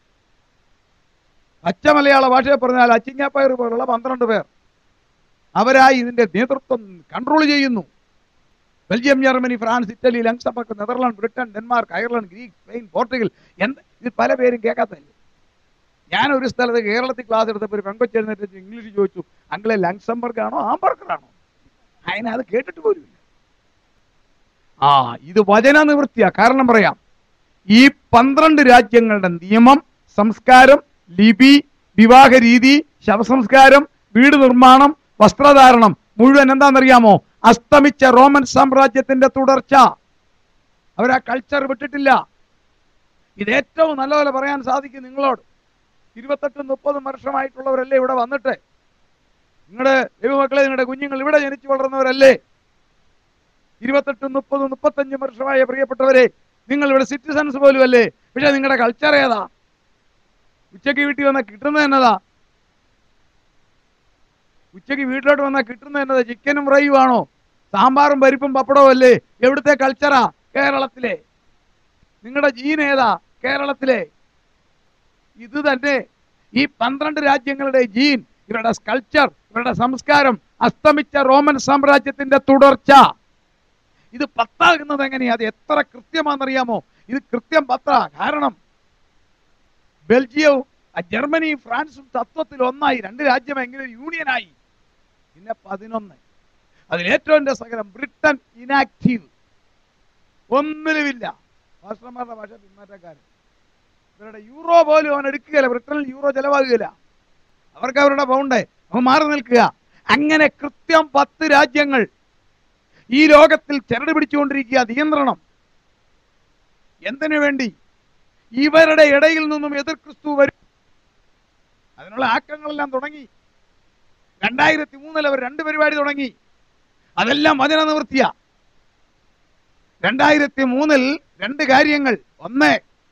അച്ച മലയാള ഭാഷയെ പറഞ്ഞാൽ അച്ചിങ്ങാപ്പയർ പോലുള്ള പന്ത്രണ്ട് പേർ അവരായി ഇതിന്റെ നേതൃത്വം കൺട്രോൾ ചെയ്യുന്നു Belgium Germany France Italy Luxembourg Netherland Britain Denmark Ireland Greek Spain Portugal എന്ത് ഇത് പല പേരും കേൾക്കാത്തല്ലേ ഞാൻ ഒരു സ്ഥലത്ത് കേരളത്തിൽ ക്ലാസ് എടുത്തപ്പോൾ ഒരു പെങ്കൊച്ച് എഴുന്നേറ്റ് ഇംഗ്ലീഷ് ചോദിച്ചു അങ്കിളെ ലങ്സംബർഗ് ആണോ ആംബർഗറാണോ അതിനെ അത് കേട്ടിട്ട് പോലുമില്ല ആ ഇത് വചന നിവൃത്തിയാ കാരണം പറയാം ഈ പന്ത്രണ്ട് രാജ്യങ്ങളുടെ നിയമം സംസ്കാരം ലിപി വിവാഹ രീതി ശവസംസ്കാരം വീട് നിർമ്മാണം വസ്ത്രധാരണം മുഴുവൻ എന്താണെന്നറിയാമോ അസ്തമിച്ച റോമൻ സാമ്രാജ്യത്തിന്റെ തുടർച്ച അവരാ കൾച്ചർ വിട്ടിട്ടില്ല ഇത് ഏറ്റവും നല്ലപോലെ പറയാൻ സാധിക്കും നിങ്ങളോട് ഇരുപത്തെട്ടും മുപ്പതും വർഷമായിട്ടുള്ളവരല്ലേ ഇവിടെ വന്നിട്ട് നിങ്ങളുടെ ദൈവമക്കളെ നിങ്ങളുടെ കുഞ്ഞുങ്ങൾ ഇവിടെ ജനിച്ചു വളർന്നവരല്ലേ ഇരുപത്തെട്ടും മുപ്പതും മുപ്പത്തഞ്ചും വർഷമായ പ്രിയപ്പെട്ടവരെ നിങ്ങൾ ഇവിടെ സിറ്റിസൺസ് പോലും അല്ലേ പക്ഷെ നിങ്ങളുടെ കൾച്ചർ ഏതാ ഉച്ചയ്ക്ക് വീട്ടിൽ വന്നാൽ കിട്ടുന്നത് എന്നതാ ഉച്ചയ്ക്ക് വീട്ടിലോട്ട് വന്നാൽ കിട്ടുന്നത് എന്നതാ ചിക്കനും ഫ്രൈയും ആണോ സാമ്പാറും പരിപ്പും പപ്പടവും അല്ലേ എവിടുത്തെ കൾച്ചറാ കേരളത്തിലെ നിങ്ങളുടെ ജീൻ ഏതാ കേരളത്തിലെ ഇത് തന്നെ ഈ പന്ത്രണ്ട് രാജ്യങ്ങളുടെ ജീൻ ഇവരുടെ സ്കൾച്ചർ ഇവരുടെ സംസ്കാരം അസ്തമിച്ച റോമൻ സാമ്രാജ്യത്തിന്റെ തുടർച്ച ഇത് പത്താകുന്നത് എങ്ങനെയാ അത് എത്ര കൃത്യമാണെന്നറിയാമോ ഇത് കൃത്യം പത്ര കാരണം ബെൽജിയവും ആ ജർമ്മനിയും ഫ്രാൻസും തത്വത്തിൽ ഒന്നായി രണ്ട് രാജ്യം എങ്ങനെ യൂണിയനായി പിന്നെ പതിനൊന്ന് അതിൽ ഏറ്റവും രസകരം ബ്രിട്ടൻ ഇനാക്റ്റീവ് ഒന്നിലുമില്ല മാസ്റ്റർമാരുടെ ഭാഷ പിന്മാറ്റക്കാരൻ ഇവരുടെ യൂറോ പോലും അവൻ എടുക്കുകയില്ല ബ്രിട്ടനിൽ യൂറോ ചെലവാകുകയില്ല അവർക്ക് അവരുടെ പൗണ്ട് അവൻ മാറി നിൽക്കുക അങ്ങനെ കൃത്യം പത്ത് രാജ്യങ്ങൾ ഈ ലോകത്തിൽ ചരട് പിടിച്ചുകൊണ്ടിരിക്കുക നിയന്ത്രണം എന്തിനു വേണ്ടി ഇവരുടെ ഇടയിൽ നിന്നും എതിർ ക്രിസ്തു വരും അതിനുള്ള ആക്കങ്ങളെല്ലാം തുടങ്ങി രണ്ടായിരത്തി മൂന്നിൽ അവർ രണ്ട് പരിപാടി തുടങ്ങി അതെല്ലാം വചന നിവൃത്തിയ രണ്ടായിരത്തി മൂന്നിൽ രണ്ട് കാര്യങ്ങൾ ഒന്ന്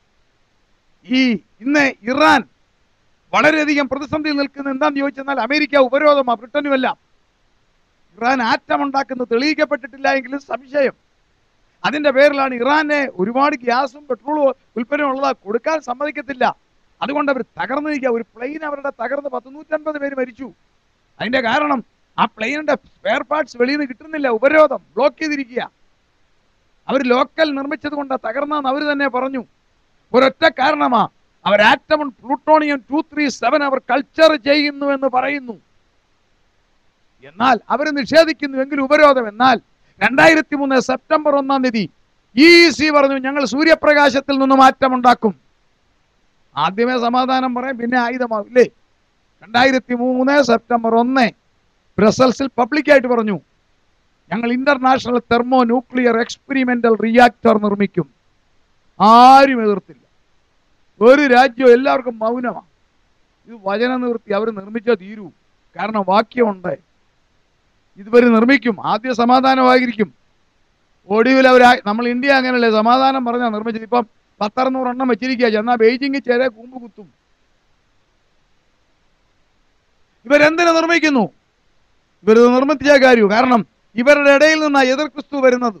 ഈ ഇന്ന് ഇറാൻ വളരെയധികം പ്രതിസന്ധിയിൽ നിൽക്കുന്ന എന്താന്ന് ചോദിച്ചെന്നാൽ അമേരിക്ക ഉപരോധമാ ബ്രിട്ടനുമല്ല ഇറാൻ ആറ്റം ഉണ്ടാക്കുന്നത് തെളിയിക്കപ്പെട്ടിട്ടില്ല എങ്കിലും സംശയം അതിന്റെ പേരിലാണ് ഇറാനെ ഒരുപാട് ഗ്യാസും പെട്രോളും ഉൽപ്പന്നം ഉള്ളതാ കൊടുക്കാൻ സമ്മതിക്കത്തില്ല അതുകൊണ്ട് അവർ തകർന്നു നിൽക്കുക ഒരു പ്ലെയിൻ അവരുടെ തകർന്ന് പത്ത് നൂറ്റൻപത് പേര് മരിച്ചു അതിന്റെ കാരണം ആ പ്ലെയിനിന്റെ സ്പെയർ പാർട്സ് വെളിയിൽ നിന്ന് കിട്ടുന്നില്ല ഉപരോധം ബ്ലോക്ക് ചെയ്തിരിക്കുക അവർ ലോക്കൽ നിർമ്മിച്ചത് കൊണ്ട് തകർന്നെന്ന് അവർ തന്നെ പറഞ്ഞു ഒരൊറ്റ കാരണമാ അവർ ആറ്റമൺ പ്ലൂട്ടോണിയം ടു ത്രീ സെവൻ അവർ കൾച്ചർ ചെയ്യുന്നു എന്ന് പറയുന്നു എന്നാൽ അവർ നിഷേധിക്കുന്നുവെങ്കിൽ ഉപരോധം എന്നാൽ രണ്ടായിരത്തി മൂന്ന് സെപ്റ്റംബർ ഒന്നാം തീയതി ഇ സി പറഞ്ഞു ഞങ്ങൾ സൂര്യപ്രകാശത്തിൽ നിന്ന് മാറ്റമുണ്ടാക്കും ആദ്യമേ സമാധാനം പറയും പിന്നെ ആയുധമാവും ഇല്ലേ രണ്ടായിരത്തി മൂന്ന് സെപ്റ്റംബർ ഒന്ന് ബ്രസൽസിൽ പബ്ലിക്കായിട്ട് പറഞ്ഞു ഞങ്ങൾ international thermo nuclear experimental reactor നിർമ്മിക്കും ആരും എതിർത്തില്ല ഒരു രാജ്യവും എല്ലാവർക്കും മൗനമാണ് ഇത് വചന നിവൃത്തി അവർ നിർമ്മിച്ചാൽ തീരൂ കാരണം വാക്യമുണ്ട് ഇതുവരെ നിർമ്മിക്കും ആദ്യ സമാധാനമായിരിക്കും ഒടുവിൽ അവർ നമ്മൾ ഇന്ത്യ അങ്ങനെയല്ലേ സമാധാനം പറഞ്ഞാൽ നിർമ്മിച്ചത് ഇപ്പം പത്തറുന്നൂറെണ്ണം വെച്ചിരിക്കുക ചെന്നാൽ ബെയ്ജിങ് ചേരെ കൂമ്പ് കുത്തും ഇവരെന്തിനു നിർമ്മിക്കുന്നു ഇവരിത് നിർമ്മിച്ച കാര്യവും കാരണം ഇവരുടെ ഇടയിൽ നിന്നാണ് എതിർ ക്രിസ്തു വരുന്നത്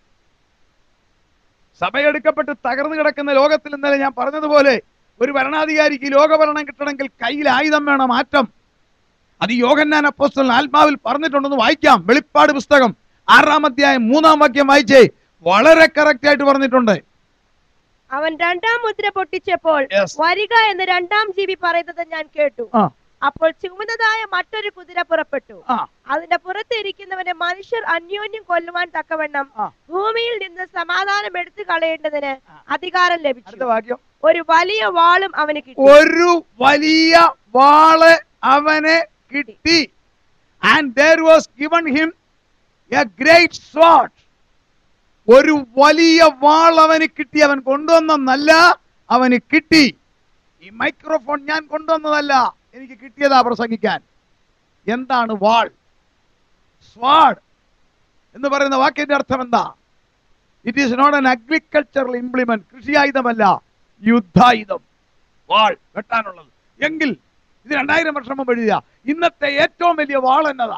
സഭയെടുക്കപ്പെട്ട് തകർന്നു കിടക്കുന്ന ലോകത്തിൽ ഇന്നലെ ഞാൻ പറഞ്ഞതുപോലെ ഒരു ഭരണാധികാരിക്ക് ലോകഭരണം കിട്ടണമെങ്കിൽ കയ്യിൽ ആയുധം വേണം മാറ്റം അത് യോഗന്നാൻ അപ്പോസ്റ്റൽ ആത്മാവിൽ പറഞ്ഞിട്ടുണ്ടെന്ന് വായിക്കാം വെളിപ്പാട് പുസ്തകം ആറാം അധ്യായം മൂന്നാം വാക്യം വായിച്ചേ വളരെ കറക്റ്റ് ആയിട്ട് പറഞ്ഞിട്ടുണ്ട് അവൻ രണ്ടാം മുദ്ര പൊട്ടിച്ചപ്പോൾ Yes. വരിക എന്ന് രണ്ടാം ജീവി പറയുന്നത് ഞാൻ കേട്ടു ആ. അപ്പോൾ ചുമന്നതായ മറ്റൊരു കുതിര പുറപ്പെട്ടു ആ അതിന്റെ പുറത്ത് ഇരിക്കുന്നവനെ മനുഷ്യർ അന്യോന്യം കൊല്ലുവാൻ തക്കവണ്ണം ആ. ഭൂമിയിൽ നിന്ന് സമാധാനം എടുത്തു കളയേണ്ടതിന് ആ. അധികാരം അടുത്ത ലഭിച്ചു വാക്യം ഒരു വലിയ വാളും അവന് കിട്ടി ഒരു വലിയ വാള് അവന് കിട്ടി and there was given him a great sword ഒരു വലിയ വാൾ അവന് കിട്ടി അവൻ കൊണ്ടുവന്നല്ല അവന് കിട്ടി ഈ മൈക്രോഫോൺ ഞാൻ കൊണ്ടുവന്നതല്ല എനിക്ക് കിട്ടിയതാ പ്രസംഗിക്കാൻ എന്താണ് വാൾ സ്വാഡ് എന്ന് പറയുന്ന വാക്കിന്റെ അർത്ഥം എന്താ it is not an agricultural implement കൃഷിയായുധമല്ല യുദ്ധായുധം വാൾ വെട്ടാനുള്ളത് എങ്കിൽ ഇത് രണ്ടായിരം വർഷം മുമ്പ് എഴുതിയ ഇന്നത്തെ ഏറ്റവും വലിയ വാൾ എന്നതാ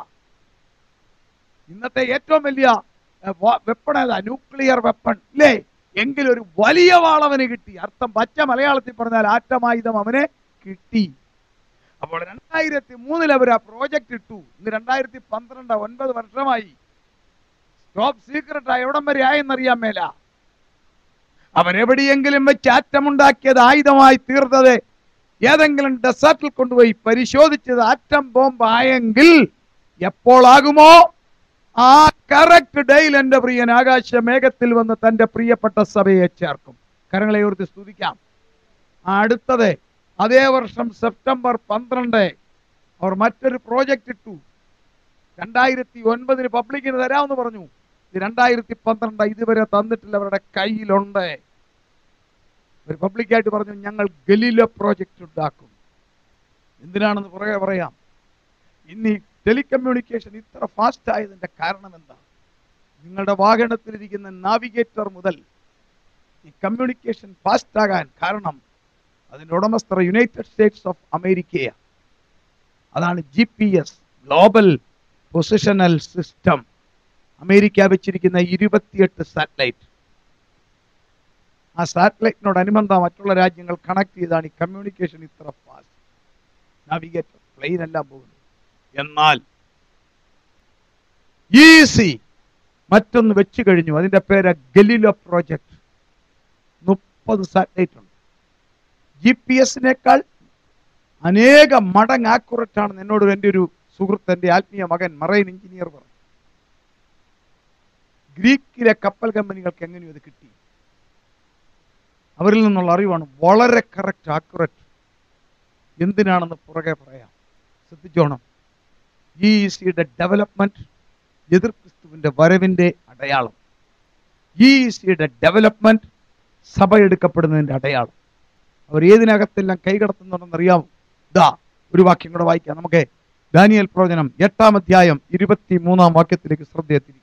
ഇന്നത്തെ ഏറ്റവും വലിയ വെപ്പൺ ഏതാ ന്യൂക്ലിയർ വെപ്പൺ ഇല്ലേ എങ്കിൽ ഒരു വലിയ വാൾ അവന് കിട്ടി അർത്ഥം പച്ച മലയാളത്തിൽ പറഞ്ഞാൽ ആറ്റമായുധം അവന് കിട്ടി അപ്പോൾ രണ്ടായിരത്തി മൂന്നിൽ അവർ ആ പ്രോജക്റ്റ് ഇട്ടു ഇന്ന് രണ്ടായിരത്തി പന്ത്രണ്ട് ഒൻപത് വർഷമായി ടോപ്പ് സീക്രട്ട് എവിടം വരെ ആയെന്നറിയാൻ മേല അവരെവിടെയെങ്കിലും വെച്ച് ആറ്റമുണ്ടാക്കിയത് ആയുധമായി തീർന്നത് ഏതെങ്കിലും ഡെസേർട്ടിൽ കൊണ്ടുപോയി പരിശോധിച്ചത് ആറ്റം ബോംബ് ആയെങ്കിൽ എപ്പോളാകുമോ ആ കറക്റ്റ് ഡേയിൽ എന്റെ പ്രിയൻ ആകാശ മേഘത്തിൽ വന്ന് തന്റെ പ്രിയപ്പെട്ട സഭയെ ചേർക്കും കരങ്ങളെ ഓർത്ത് സ്തുതിക്കാം ആ അടുത്തത് അതേ വർഷം സെപ്റ്റംബർ പന്ത്രണ്ട് അവർ മറ്റൊരു പ്രോജക്റ്റ് ഇട്ടു രണ്ടായിരത്തി ഒൻപതിന് പബ്ലിക്കിന് തരാമെന്ന് പറഞ്ഞു ഇത് രണ്ടായിരത്തി പന്ത്രണ്ട് ഇതുവരെ തന്നിട്ടില്ല അവരുടെ കയ്യിലുണ്ട് ഒരു പബ്ലിക്കായിട്ട് പറഞ്ഞു ഞങ്ങൾ ഗലീല പ്രോജക്റ്റ് ഉണ്ടാക്കും എന്തിനാണെന്ന് പുറകെ പറയാം ഇന്ന് ഈ ടെലികമ്മ്യൂണിക്കേഷൻ ഇത്ര ഫാസ്റ്റ് ആയതിന്റെ കാരണം എന്താ നിങ്ങളുടെ വാഹനത്തിലിരിക്കുന്ന നാവിഗേറ്റർ മുതൽ ഈ കമ്മ്യൂണിക്കേഷൻ ഫാസ്റ്റ് ആകാൻ കാരണം അതിന്റെ ഉടമസ്ഥർ യുണൈറ്റഡ് സ്റ്റേറ്റ്സ് ഓഫ് അമേരിക്കയാണ് അതാണ് G P S global positional system America വെച്ചിരിക്കുന്ന ഇരുപത്തിയെട്ട് സാറ്റലൈറ്റ് ആ സാറ്റലൈറ്റിനോടനുബന്ധം മറ്റുള്ള രാജ്യങ്ങൾ കണക്ട് ചെയ്താണ് ഈ കമ്മ്യൂണിക്കേഷൻ ഇത്ര ഫാസ്റ്റ് നാവിഗേറ്റർ പ്ലെയിൻ എല്ലാം പോകുന്നത് എന്നാൽ ഈസി മറ്റൊന്ന് വെച്ച് കഴിഞ്ഞു അതിന്റെ പേര് ഗലീലോ പ്രോജക്ട് മുപ്പത് സാറ്റലൈറ്റ് ഉണ്ട് ജി പി എസിനേക്കാൾ അനേക മടങ്ങ് ആക്യുററ്റ് ആണെന്ന് എന്നോട് എൻ്റെ ഒരു സുഹൃത്ത് എൻ്റെ ആത്മീയ മകൻ മറൈൻ എഞ്ചിനീയർ പറഞ്ഞു ഗ്രീക്കിലെ കപ്പൽ കമ്പനികൾക്ക് എങ്ങനെയും അത് കിട്ടി അവരിൽ നിന്നുള്ള അറിവാണ് വളരെ കറക്റ്റ് ആക്യുററ്റ് എന്തിനാണെന്ന് പുറകെ പറയാം ശ്രദ്ധിച്ചോണം ഈ സിയുടെ ഡെവലപ്മെന്റ് എതിർ ക്രിസ്തുവിന്റെ വരവിന്റെ അടയാളം ഈ സിയുടെ ഡെവലപ്മെന്റ് സഭ എടുക്കപ്പെടുന്നതിന്റെ അടയാളം അവർ ഏതിനകത്തെല്ലാം കൈകടത്തുന്നുണ്ടെന്ന് അറിയാമോ ഇതാ ഒരു വാക്യം കൂടെ വായിക്കാം നമുക്ക് ദാനിയൽ പ്രവചനം എട്ടാം അധ്യായം ഇരുപത്തി മൂന്നാം വാക്യത്തിലേക്ക് ശ്രദ്ധയെത്തിരിക്കാം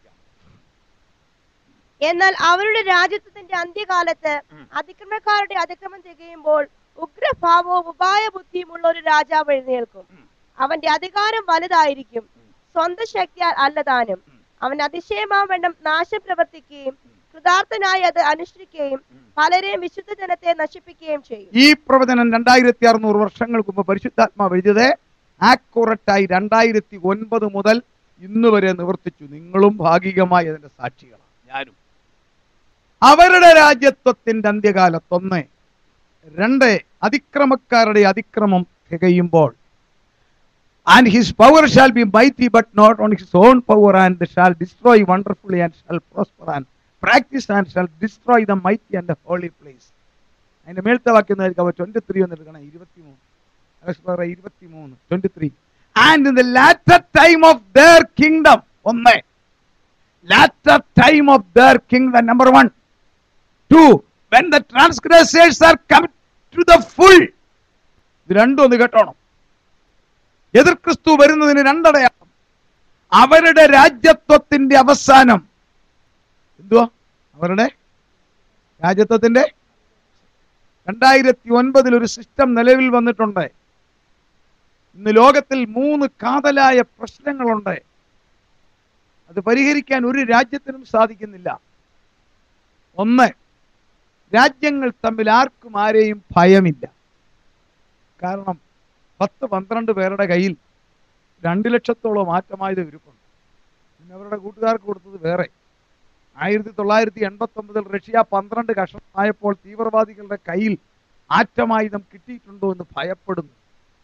എന്നാൽ അവരുടെ രാജ്യത്വത്തിന്റെ അന്ത്യകാലത്ത് ഉം. അതിക്രമക്കാരുടെ അതിക്രമം തികയുമ്പോൾ ഉഗ്രഭാവവും ഉപായ ബുദ്ധിയും ഉള്ള ഒരു രാജാവ് എഴുന്നേൽക്കും ഉം. അവന്റെ അധികാരം വലുതായിരിക്കും സ്വന്തം ശക്തിയാൽ അല്ലതാനും ഉം. അവൻ അതിശയമാവണ്ണം നാശം പ്രവർത്തിക്കുകയും കൃതാർത്ഥനായി അത് അനുഷ്ഠിക്കുകയും പലരെയും വിശുദ്ധ ജനത്തെ നശിപ്പിക്കുകയും ചെയ്യും ഈ പ്രവചനം രണ്ടായിരത്തി അറുന്നൂറ് വർഷങ്ങൾക്ക് മുമ്പ് പരിശുദ്ധാത്മാവ് എഴുതിയത് ആക്യുററ്റായി രണ്ടായിരത്തി ഒൻപത് മുതൽ ഇന്ന് വരെ നിവർത്തിച്ചു നിങ്ങളും ഭാഗികമായി അതിന്റെ സാക്ഷികളാണ് ഞാനും അവരുടെ രാജ്യത്വത്തിന്റെ അന്ത്യകാലത്തൊന്ന് രണ്ട് അതിക്രമക്കാരുടെ അതിക്രമം തികയുമ്പോൾ and his power shall be mighty but not on his own power and shall destroy wonderfully and shall prosper and practice and shall destroy the mighty and holy place അതിന്റെ മേളത്തെ വാക്യം നോക്കാം ട്വന്റി ത്രീ ഒന്ന് എടുക്കണം ഇരുപത്തി മൂന്ന് ഇരുപത്തി മൂന്ന് twenty three and in the latter time of their kingdom ഒന്ന് latter time of their kingdom. Number one. Two, when the transgressors are come to the full. ഇത് രണ്ടും ഒന്ന് കേട്ടോണം എതിർ ക്രിസ്തു വരുന്നതിന് രണ്ടടയാളം അവരുടെ രാജ്യത്വത്തിന്റെ അവസാനം എന്തുവാ അവരുടെ രാജ്യത്വത്തിന്റെ രണ്ടായിരത്തി ഒൻപതിൽ ഒരു സിസ്റ്റം നിലവിൽ വന്നിട്ടുണ്ട് ഇന്ന് ലോകത്തിൽ മൂന്ന് കാതലായ പ്രശ്നങ്ങളുണ്ട് അത് പരിഹരിക്കാൻ ഒരു രാജ്യത്തിനും സാധിക്കുന്നില്ല ഒന്ന് രാജ്യങ്ങൾ തമ്മിൽ ആർക്കും ആരെയും ഭയമില്ല കാരണം പത്ത് പന്ത്രണ്ട് പേരുടെ കയ്യിൽ രണ്ട് ലക്ഷത്തോളം മാറ്റമായത് ഇരിപ്പുണ്ട് പിന്നെ അവരുടെ കൂട്ടുകാർക്ക് കൊടുത്തത് വേറെ ആയിരത്തി തൊള്ളായിരത്തി എൺപത്തി ഒമ്പതിൽ റഷ്യ പന്ത്രണ്ട് കഷണമായപ്പോൾ തീവ്രവാദികളുടെ കയ്യിൽ ആറ്റമായുധം കിട്ടിയിട്ടുണ്ടോ എന്ന് ഭയപ്പെടുന്നു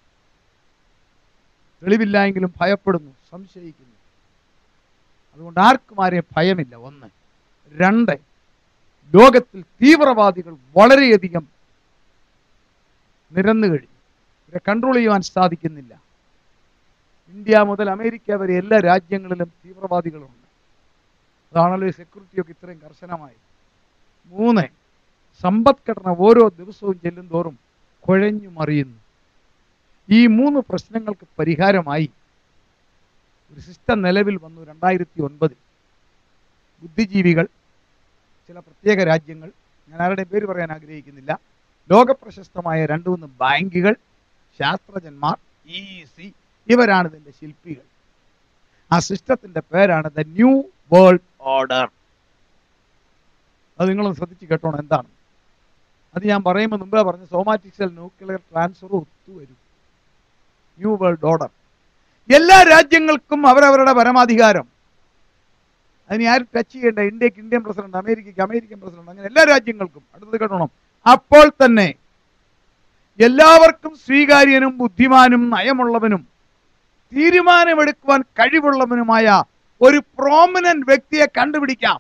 തെളിവില്ല എങ്കിലും ഭയപ്പെടുന്നു സംശയിക്കുന്നു അതുകൊണ്ട് ആർക്കും ആരെയും ഭയമില്ല ഒന്ന് രണ്ട് ലോകത്തിൽ തീവ്രവാദികൾ വളരെയധികം നിരന്നു കഴിഞ്ഞു ഇവരെ കൺട്രോൾ ചെയ്യുവാൻ സാധിക്കുന്നില്ല ഇന്ത്യ മുതൽ അമേരിക്ക വരെ എല്ലാ രാജ്യങ്ങളിലും തീവ്രവാദികളുണ്ട് അതാണല്ലോ ഈ സെക്യൂരിറ്റിയൊക്കെ ഇത്രയും കർശനമായി മൂന്ന് സമ്പദ്ഘടന ഓരോ ദിവസവും ചെല്ലും തോറും കുഴഞ്ഞു മറിയുന്നു ഈ മൂന്ന് പ്രശ്നങ്ങൾക്ക് പരിഹാരമായി ഒരു സിസ്റ്റം നിലവിൽ വന്നു രണ്ടായിരത്തി ഒൻപതിൽ ബുദ്ധിജീവികൾ ചില പ്രത്യേക രാജ്യങ്ങൾ ഞാൻ ആരുടെയും പേര് പറയാൻ ആഗ്രഹിക്കുന്നില്ല ലോകപ്രശസ്തമായ രണ്ടു മൂന്ന് ബാങ്കുകൾ ശാസ്ത്രജ്ഞന്മാർ ഇ സി ഇവരാണ് ഇതിന്റെ ശില്പികൾ ആ സിസ്റ്റത്തിന്റെ പേരാണ് ദ ന്യൂ വേൾഡ് ഓർഡർ അത് നിങ്ങളൊന്ന് ശ്രദ്ധിച്ച് കേട്ടോണം എന്താണ് അത് ഞാൻ പറയുമ്പോൾ മുമ്പേ പറഞ്ഞു സോമാറ്റിക്സൽ ന്യൂക്ലിയർ ട്രാൻസ്ഫർ ഒത്തുവരും ന്യൂ വേൾഡ് ഓർഡർ എല്ലാ രാജ്യങ്ങൾക്കും അവരവരുടെ പരമാധികാരം അതിന് ആരും ടച്ച് ചെയ്യേണ്ട ഇന്ത്യക്ക് ഇന്ത്യൻ പ്രസിഡന്റ് അമേരിക്കയ്ക്ക് അമേരിക്കൻ പ്രസിഡന്റ് അങ്ങനെ എല്ലാ രാജ്യങ്ങൾക്കും അടുത്തത് കേട്ടോണം അപ്പോൾ തന്നെ എല്ലാവർക്കും സ്വീകാര്യനും ബുദ്ധിമാനും നയമുള്ളവനും തീരുമാനമെടുക്കുവാൻ കഴിവുള്ളവനുമായ ഒരു പ്രോമിനന്റ് വ്യക്തിയെ കണ്ടുപിടിക്കാം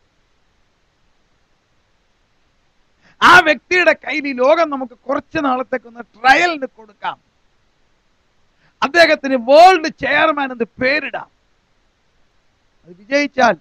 ആ വ്യക്തിയുടെ കയ്യിൽ ഈ ലോകം നമുക്ക് കുറച്ച് നാളത്തേക്ക് ഒന്ന് ട്രയലിന് കൊടുക്കാം അദ്ദേഹത്തിന് വേൾഡ് ചെയർമാൻ എന്ന് പേരിടാം അത് വിജയിച്ചാൽ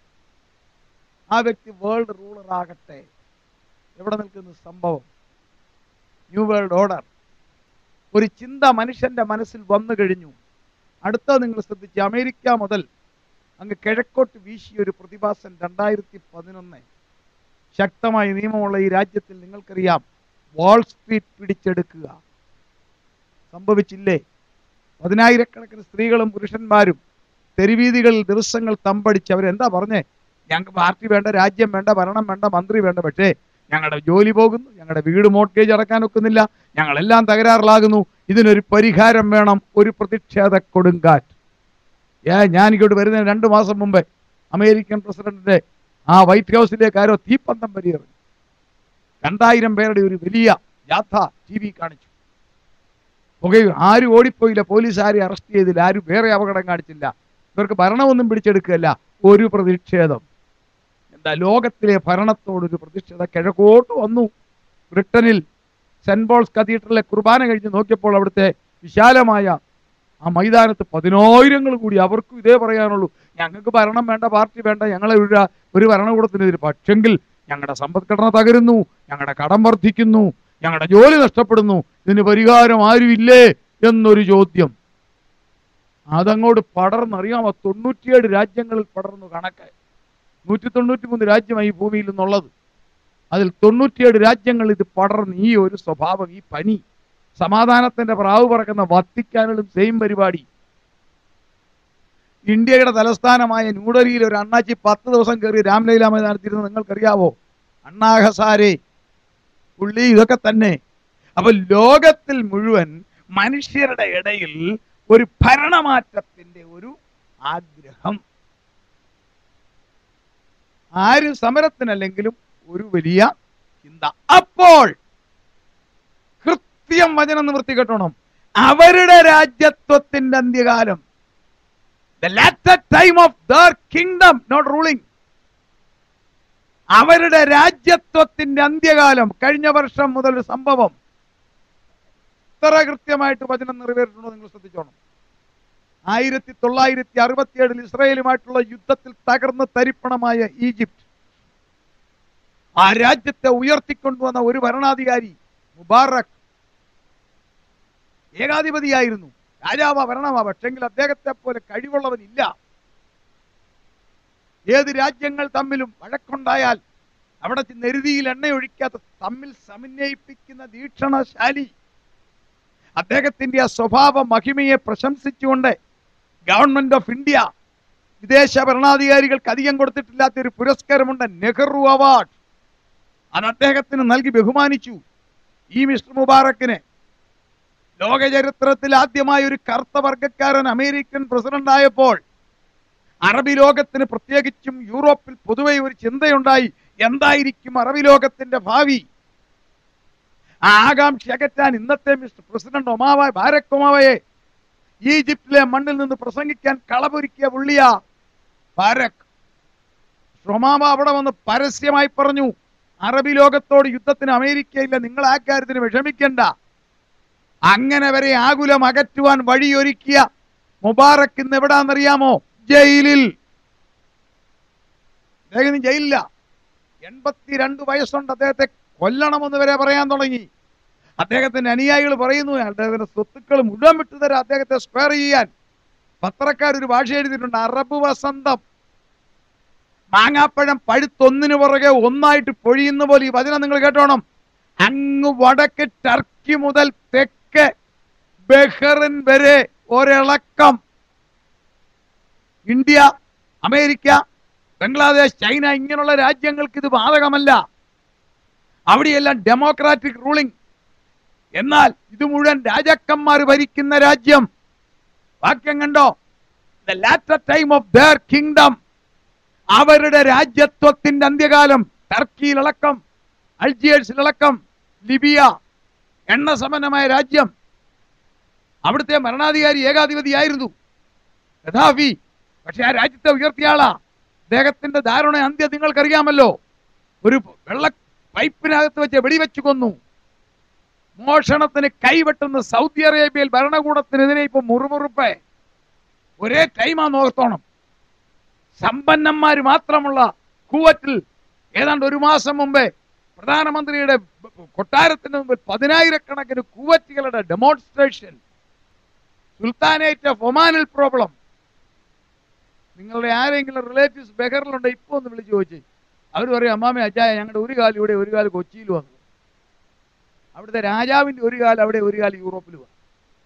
ആ വ്യക്തി വേൾഡ് റൂളർ ആകട്ടെ എവിടെ നിൽക്കുന്ന സംഭവം ന്യൂ വേൾഡ് ഓർഡർ ഒരു ചിന്ത മനുഷ്യന്റെ മനസ്സിൽ വന്നു കഴിഞ്ഞു അടുത്ത നിങ്ങൾ ശ്രദ്ധിച്ച് അമേരിക്ക മുതൽ അങ്ങ് കിഴക്കോട്ട് വീശിയ ഒരു പ്രതിഭാസം രണ്ടായിരത്തി പതിനൊന്ന് ശക്തമായ നിയമമുള്ള ഈ രാജ്യത്തിൽ നിങ്ങൾക്കറിയാം വാൾ സ്ട്രീറ്റ് പിടിച്ചെടുക്കുക സംഭവിച്ചില്ലേ പതിനായിരക്കണക്കിന് സ്ത്രീകളും പുരുഷന്മാരും തെരുവീതികളിൽ ദിവസങ്ങൾ തമ്പടിച്ച് അവരെന്താ പറഞ്ഞേ ഞങ്ങൾക്ക് പാർട്ടി വേണ്ട രാജ്യം വേണ്ട ഭരണം വേണ്ട മന്ത്രി വേണ്ട പക്ഷേ ഞങ്ങളുടെ ജോലി പോകുന്നു ഞങ്ങളുടെ വീട് മോർഗേജ് അടക്കാൻ ഒക്കുന്നില്ല ഞങ്ങളെല്ലാം തകരാറിലാകുന്നു ഇതിനൊരു പരിഹാരം വേണം ഒരു പ്രതിഷേധ കൊടുങ്കാറ്റ് ഏ ഞാൻ ഇങ്ങോട്ട് വരുന്നതിന് രണ്ട് മാസം മുമ്പേ അമേരിക്കൻ പ്രസിഡന്റിന്റെ ആ വൈറ്റ് ഹൗസിലേക്ക് ആരോ തീപ്പന്തം പരിയറി രണ്ടായിരം പേരുടെ ഒരു വലിയ യാത്ര ടി വി കാണിച്ചു പുകയും ആരും ഓടിപ്പോയില്ല പോലീസ് ആരും അറസ്റ്റ് ചെയ്തില്ല ആരും വേറെ അപകടം കാണിച്ചില്ല ഇവർക്ക് ഭരണമൊന്നും പിടിച്ചെടുക്കുകയല്ല ഒരു പ്രതിഷേധം എന്താ ലോകത്തിലെ ഭരണത്തോടൊരു പ്രതിഷേധം കിഴക്കോട്ട് വന്നു ബ്രിട്ടനിൽ സെന്റ് പോൾസ് കത്തീഡ്രലിലെ കുർബാന കഴിഞ്ഞ് നോക്കിയപ്പോൾ അവിടുത്തെ വിശാലമായ ആ മൈതാനത്ത് പതിനായിരങ്ങൾ കൂടി അവർക്കും ഇതേ പറയാനുള്ളൂ ഞങ്ങൾക്ക് ഭരണം വേണ്ട പാർട്ടി വേണ്ട ഞങ്ങളെ ഒരു രാ- ഒരു ഭരണകൂടത്തിനെതിരെ പക്ഷെങ്കിൽ ഞങ്ങളുടെ സമ്പദ്ഘടന തകരുന്നു ഞങ്ങളുടെ കടം വർദ്ധിക്കുന്നു ഞങ്ങളുടെ ജോലി നഷ്ടപ്പെടുന്നു ഇതിന് പരിഹാരം ആരുമില്ലേ എന്നൊരു ചോദ്യം അതങ്ങോട്ട് പടർന്നറിയാമോ തൊണ്ണൂറ്റിയേഴ് രാജ്യങ്ങളിൽ പടർന്നു കണക്ക് നൂറ്റി തൊണ്ണൂറ്റി മൂന്ന് രാജ്യമായി ഈ ഭൂമിയിൽ നിന്നുള്ളത് അതിൽ തൊണ്ണൂറ്റിയേഴ് രാജ്യങ്ങൾ ഇത് പടർന്ന് ഈ ഒരു സ്വഭാവം ഈ പനി സമാധാനത്തിന്റെ പ്രാവ് പറക്കുന്ന വത്തിക്കാനിലും സെയിം പരിപാടി ഇന്ത്യയുടെ തലസ്ഥാനമായ ന്യൂഡൽഹിയിൽ ഒരു അണ്ണാച്ചി പത്ത് ദിവസം കയറി രാംലീല മൈതാനത്തിരുന്ന് നിങ്ങൾക്കറിയാവോ അണ്ണാ ഹസാരെ പുള്ളി ഇതൊക്കെ തന്നെ അപ്പൊ ലോകത്തിൽ മുഴുവൻ മനുഷ്യരുടെ ഇടയിൽ ഒരു ഭരണമാറ്റത്തിന്റെ ഒരു ആഗ്രഹം ആരും സമരത്തിനല്ലെങ്കിലും ഒരു വലിയ ചിന്ത അപ്പോൾ കൃത്യം വചനം നിവൃത്തി കെട്ടണം അവരുടെ രാജ്യത്വത്തിന്റെ അന്ത്യകാലം the latter time of their kingdom not ruling അവരുടെ രാജ്യത്വത്തിന്റെ അന്ത്യകാലം കഴിഞ്ഞ വർഷം മുതൽ ഒരു സംഭവം ഇത്ര കൃത്യമായിട്ട് വചനം നിറവേറിയിട്ടുണ്ടോ നിങ്ങൾ ശ്രദ്ധിച്ചോണം ആയിരത്തി തൊള്ളായിരത്തി അറുപത്തിയേഴിൽ ഇസ്രയേലുമായിട്ടുള്ള യുദ്ധത്തിൽ തകർന്ന് തരിപ്പണമായ ഈജിപ്ത് ആ രാജ്യത്തെ ഉയർത്തിക്കൊണ്ടുവന്ന ഒരു ഭരണാധികാരി മുബാറക് ഏകാധിപതിയായിരുന്നു രാജാവ ഭരണമാ പക്ഷെങ്കിൽ അദ്ദേഹത്തെ പോലെ കഴിവുള്ളവനില്ല ഏത് രാജ്യങ്ങൾ തമ്മിലും വഴക്കുണ്ടായാൽ അവിടെ നെരുതിയിൽ എണ്ണയൊഴിക്കാത്ത തമ്മിൽ സമന്വയിപ്പിക്കുന്ന വീക്ഷണശാലി അദ്ദേഹത്തിന്റെ ആ സ്വഭാവ മഹിമയെ പ്രശംസിച്ചുകൊണ്ട് ഗവൺമെന്റ് ഓഫ് ഇന്ത്യ വിദേശ ഭരണാധികാരികൾക്ക് അധികം കൊടുത്തിട്ടില്ലാത്ത ഒരു പുരസ്കാരമുണ്ട് നെഹ്റു അവാർഡ് അത് അദ്ദേഹത്തിന് നൽകി ബഹുമാനിച്ചു ഈ മിസ്റ്റർ മുബാറക്കിന് ലോക ചരിത്രത്തിൽ ആദ്യമായി ഒരു കറുത്ത വർഗക്കാരൻ അമേരിക്കൻ പ്രസിഡന്റ് ആയപ്പോൾ അറബി ലോകത്തിന് പ്രത്യേകിച്ചും യൂറോപ്പിൽ പൊതുവെ ഒരു ചിന്തയുണ്ടായി എന്തായിരിക്കും അറബി ലോകത്തിന്റെ ഭാവി ആ ആകാംക്ഷ അകറ്റാൻ ഇന്നത്തെ മിസ്റ്റർ പ്രസിഡന്റ് ഒമാവ ബാരക് ഒമാവയെ ഈജിപ്തിലെ മണ്ണിൽ നിന്ന് പ്രസംഗിക്കാൻ കളപൊരുക്കിയ പുള്ളിയ ബാരക് ഒമാവ അവിടെ വന്ന് പരസ്യമായി പറഞ്ഞു അറബി ലോകത്തോട് യുദ്ധത്തിന് അമേരിക്കയില്ല നിങ്ങൾ ആ കാര്യത്തിന് വിഷമിക്കണ്ട അങ്ങനെ വരെ ആകുലം അകറ്റുവാൻ വഴിയൊരുക്കിയ മുബാറക്ക് ഇന്ന് എവിടാന്നറിയാമോ ജയിലിൽ അദ്ദേഹം ജയിലില്ല എൺപത്തിരണ്ട് വയസ്സുണ്ട് അദ്ദേഹത്തെ കൊല്ലണമെന്ന് വരെ പറയാൻ തുടങ്ങി അദ്ദേഹത്തിന്റെ അനുയായികൾ പറയുന്നു അദ്ദേഹത്തിന്റെ സ്വത്തുക്കൾ മുഴുവൻ വിട്ടുതരാം അദ്ദേഹത്തെ സ്ക്വയർ ചെയ്യാൻ പത്രക്കാരൊരു ഭാഷ എഴുതിയിട്ടുണ്ട് അറബ് വസന്തം മാങ്ങാപ്പഴം പഴുത്തൊന്നിനു പുറകെ ഒന്നായിട്ട് പൊഴിയുന്ന പോലെ ഈ വചനം നിങ്ങൾ കേട്ടോണം അങ്ങ് വടക്ക് ടർക്കി മുതൽ തെക്ക് ബഹ്റിൻ വരെ ഒരിളക്കം ഇന്ത്യ അമേരിക്ക ബംഗ്ലാദേശ് ചൈന ഇങ്ങനെയുള്ള രാജ്യങ്ങൾക്ക് ഇത് ബാധകമല്ല അവിടെയെല്ലാം ഡെമോക്രാറ്റിക് റൂളിംഗ് എന്നാൽ ഇത് മുഴുവൻ രാജാക്കന്മാർ ഭരിക്കുന്ന രാജ്യം വാക്യം കണ്ടോ the latter time of their kingdom അവരുടെ രാജ്യത്വത്തിന്റെ അന്ത്യകാലം ടർക്കിയിലടക്കം അൾജിയേഴ്സിലടക്കം ലിബിയ എണ്ണ സമ്പന്നമായ രാജ്യം അവിടുത്തെ ഭരണാധികാരി ഏകാധിപതിയായിരുന്നു ഗദാഫി പക്ഷെ ആ രാജ്യത്തെ ഉയർത്തിയ ആളാ അദ്ദേഹത്തിന്റെ ദാരുണ അന്ത്യം നിങ്ങൾക്കറിയാമല്ലോ ഒരു വെള്ള പൈപ്പിനകത്ത് വെച്ച് വെടിവെച്ച് കൊന്നു മോഷണത്തിന് കൈവെട്ടുന്ന സൗദി അറേബ്യയിൽ ഭരണകൂടത്തിനെതിരെ ഇപ്പൊ മുറുമുറുപ്പ് ഒരേ ടൈമാ നോർത്തോണം സമ്പന്നന്മാർ മാത്രമുള്ള കൂവറ്റിൽ ഏതാണ്ട് ഒരു മാസം മുമ്പേ പ്രധാനമന്ത്രിയുടെ കൊട്ടാരത്തിന് മുമ്പിൽ പതിനായിരക്കണക്കിന് കൂവറ്റുകളുടെ ഡെമോൺസ്ട്രേഷൻ സുൽത്താനേറ്റ് ഓഫ് ഒമാനിൽ പ്രോബ്ലം നിങ്ങളുടെ ആരെങ്കിലും റിലേറ്റീവ്സ് ബഹറിലുണ്ട് ഇപ്പൊ ഒന്ന് വിളിച്ചു ചോദിച്ചു അവർ പറയും അമ്മാമ അച്ചായ ഞങ്ങളുടെ ഒരു കാലം ഇവിടെ ഒരു കാലം കൊച്ചിയിൽ വന്നു അവിടുത്തെ രാജാവിന്റെ ഒരു കാലം അവിടെ ഒരു കാലം യൂറോപ്പിൽ വന്നു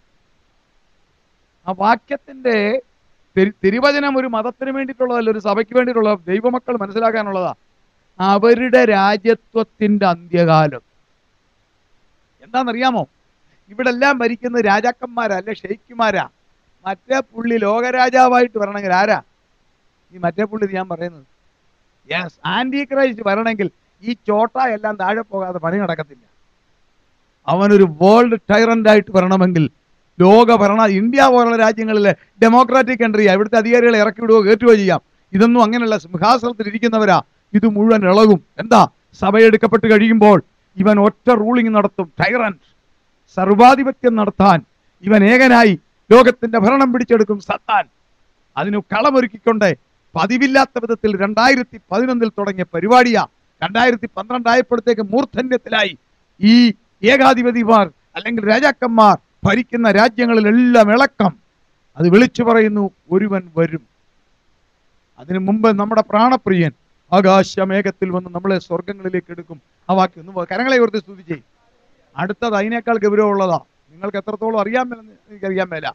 ആ വാക്യത്തിന്റെ തിരു- തിരുവചനം ഒരു മതത്തിന് വേണ്ടിയിട്ടുള്ളതല്ല ഒരു സഭയ്ക്ക് വേണ്ടിയിട്ടുള്ള ദൈവമക്കൾ മനസ്സിലാക്കാനുള്ളതാ അവരുടെ രാജ്യത്വത്തിന്റെ അന്ത്യകാലം എന്താണെന്നറിയാമോ ഇവിടെ എല്ലാം ഭരിക്കുന്നത് രാജാക്കന്മാരാ അല്ലെ ഷെയ്ക്കുമാരാ മറ്റേ പുള്ളി ലോകരാജാവായിട്ട് വരണമെങ്കിൽ ആരാ ഈ മറ്റേ പുള്ളി ഇത് ഞാൻ പറയുന്നത് യെസ് ആന്റി ക്രൈസ്റ്റ് വരണമെങ്കിൽ ഈ ചോട്ട എല്ലാം താഴെ പോകാതെ പണി നടക്കത്തില്ല അവനൊരു വേൾഡ് ടൈറന്റ് ആയിട്ട് വരണമെങ്കിൽ ലോക ഭരണ ഇന്ത്യ പോലുള്ള രാജ്യങ്ങളിലെ ഡെമോക്രാറ്റിക് കൺട്രിയാ ഇവിടുത്തെ അധികാരികളെ ഇറക്കി വിടുകയോ കയറ്റുകയോ ചെയ്യാം ഇതൊന്നും അങ്ങനെയല്ല സിംഹാസനത്തിൽ ഇരിക്കുന്നവരാ ഇത് മുഴുവൻ ഇളകും എന്താ സഭയെടുക്കപ്പെട്ട് കഴിയുമ്പോൾ ഇവൻ ഒറ്റ റൂളിംഗ് നടത്തും ടൈറന്റ് സർവാധിപത്യം നടത്താൻ ഇവൻ ഏകനായി ലോകത്തിന്റെ ഭരണം പിടിച്ചെടുക്കും സത്താൻ അതിനു കളമൊരുക്കിക്കൊണ്ട് പതിവില്ലാത്ത വിധത്തിൽ രണ്ടായിരത്തി പതിനൊന്നിൽ തുടങ്ങിയ പരിപാടിയാ രണ്ടായിരത്തി പന്ത്രണ്ടായപ്പോഴത്തേക്ക് മൂർധന്യത്തിലായി ഈ ഏകാധിപതിമാർ അല്ലെങ്കിൽ രാജാക്കന്മാർ ഭരിക്കുന്ന രാജ്യങ്ങളിലെല്ലാം ഇളക്കം അത് വിളിച്ചു പറയുന്നു ഒരുവൻ വരും അതിനു മുമ്പ് നമ്മുടെ പ്രാണപ്രിയൻ ആകാശമേഘത്തിൽ വന്ന് നമ്മളെ സ്വർഗങ്ങളിലേക്ക് എടുക്കും ആ വാക്യം ഒന്ന് കരങ്ങളെ ഓർത്ത് സ്തുതിച്ചേ അടുത്തത് അതിനേക്കാൾ ഗൗരവമുള്ളതാ നിങ്ങൾക്ക് എത്രത്തോളം അറിയാമെന്ന് എനിക്കറിയാൻ മേല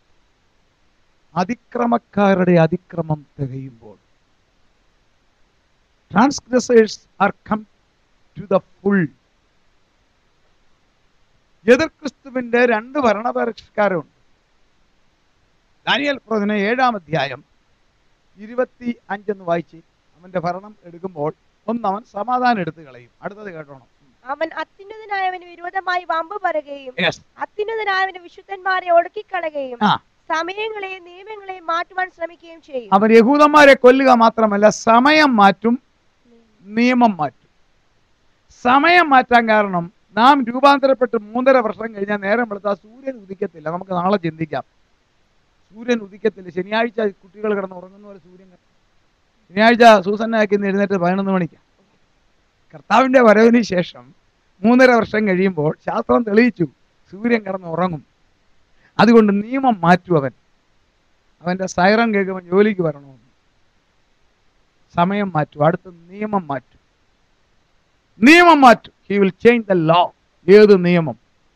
അതിക്രമക്കാരുടെ അതിക്രമം തികയുമ്പോൾ transgressors are come to the full എതിർ ക്രിസ്തുവിന്റെ രണ്ട് ഭരണപരിഷ്കാരമുണ്ട് ദാനിയൽ പ്രവചന ഏഴാം അധ്യായം ഇരുപത്തി അഞ്ചെന്ന് വായിച്ച് അവന്റെ ഭരണം എടുക്കുമ്പോൾ ഒന്നവൻ സമാധാനം എടുത്തു കളയും അടുത്തത് കേട്ടോണം അവൻ അത്യുന്നതനായവന് വിരോധമായി വമ്പ് പറയുകയും യെസ് അത്യുന്നതനായവന് വിശുദ്ധന്മാരെ ഒടുക്കിക്കളയുകയും ആ. സമയങ്ങളെയും നിയമങ്ങളെയും മാറ്റുവാൻ ശ്രമിക്കുകയും ചെയ്യും അവൻ യഹൂദന്മാരെ കൊല്ലുക മാത്രമല്ല സമയം മാറ്റും നിയമം മാറ്റും സമയം മാറ്റാൻ കാരണം നാം രൂപാന്തരപ്പെട്ട് മൂന്നര വർഷം കഴിഞ്ഞാൽ നേരം വെളുത്താൽ സൂര്യൻ ഉദിക്കത്തില്ല നമുക്ക് നാളെ ചിന്തിക്കാം സൂര്യൻ ഉദിക്കത്തില്ല ശനിയാഴ്ച കുട്ടികൾ കിടന്ന് ഉറങ്ങുന്ന പോലെ സൂര്യൻ കിട- ശനിയാഴ്ച സൂസന്നാക്കി ഇന്ന് എഴുന്നേറ്റ് പതിനൊന്ന് മണിക്ക് കർത്താവിന്റെ വരവിന് ശേഷം മൂന്നര വർഷം കഴിയുമ്പോൾ ശാസ്ത്രം തെളിയിച്ചു സൂര്യൻ കിടന്ന് ഉറങ്ങും അതുകൊണ്ട് നിയമം മാറ്റും അവൻ അവന്റെ സൈറൻ കേൾക്കുമ്പോൾ ജോലിക്ക് വരണമെന്ന് സമയം മാറ്റും അടുത്ത നിയമം മാറ്റും നിയമം മാറ്റും he will change the law ഏത് നിയമം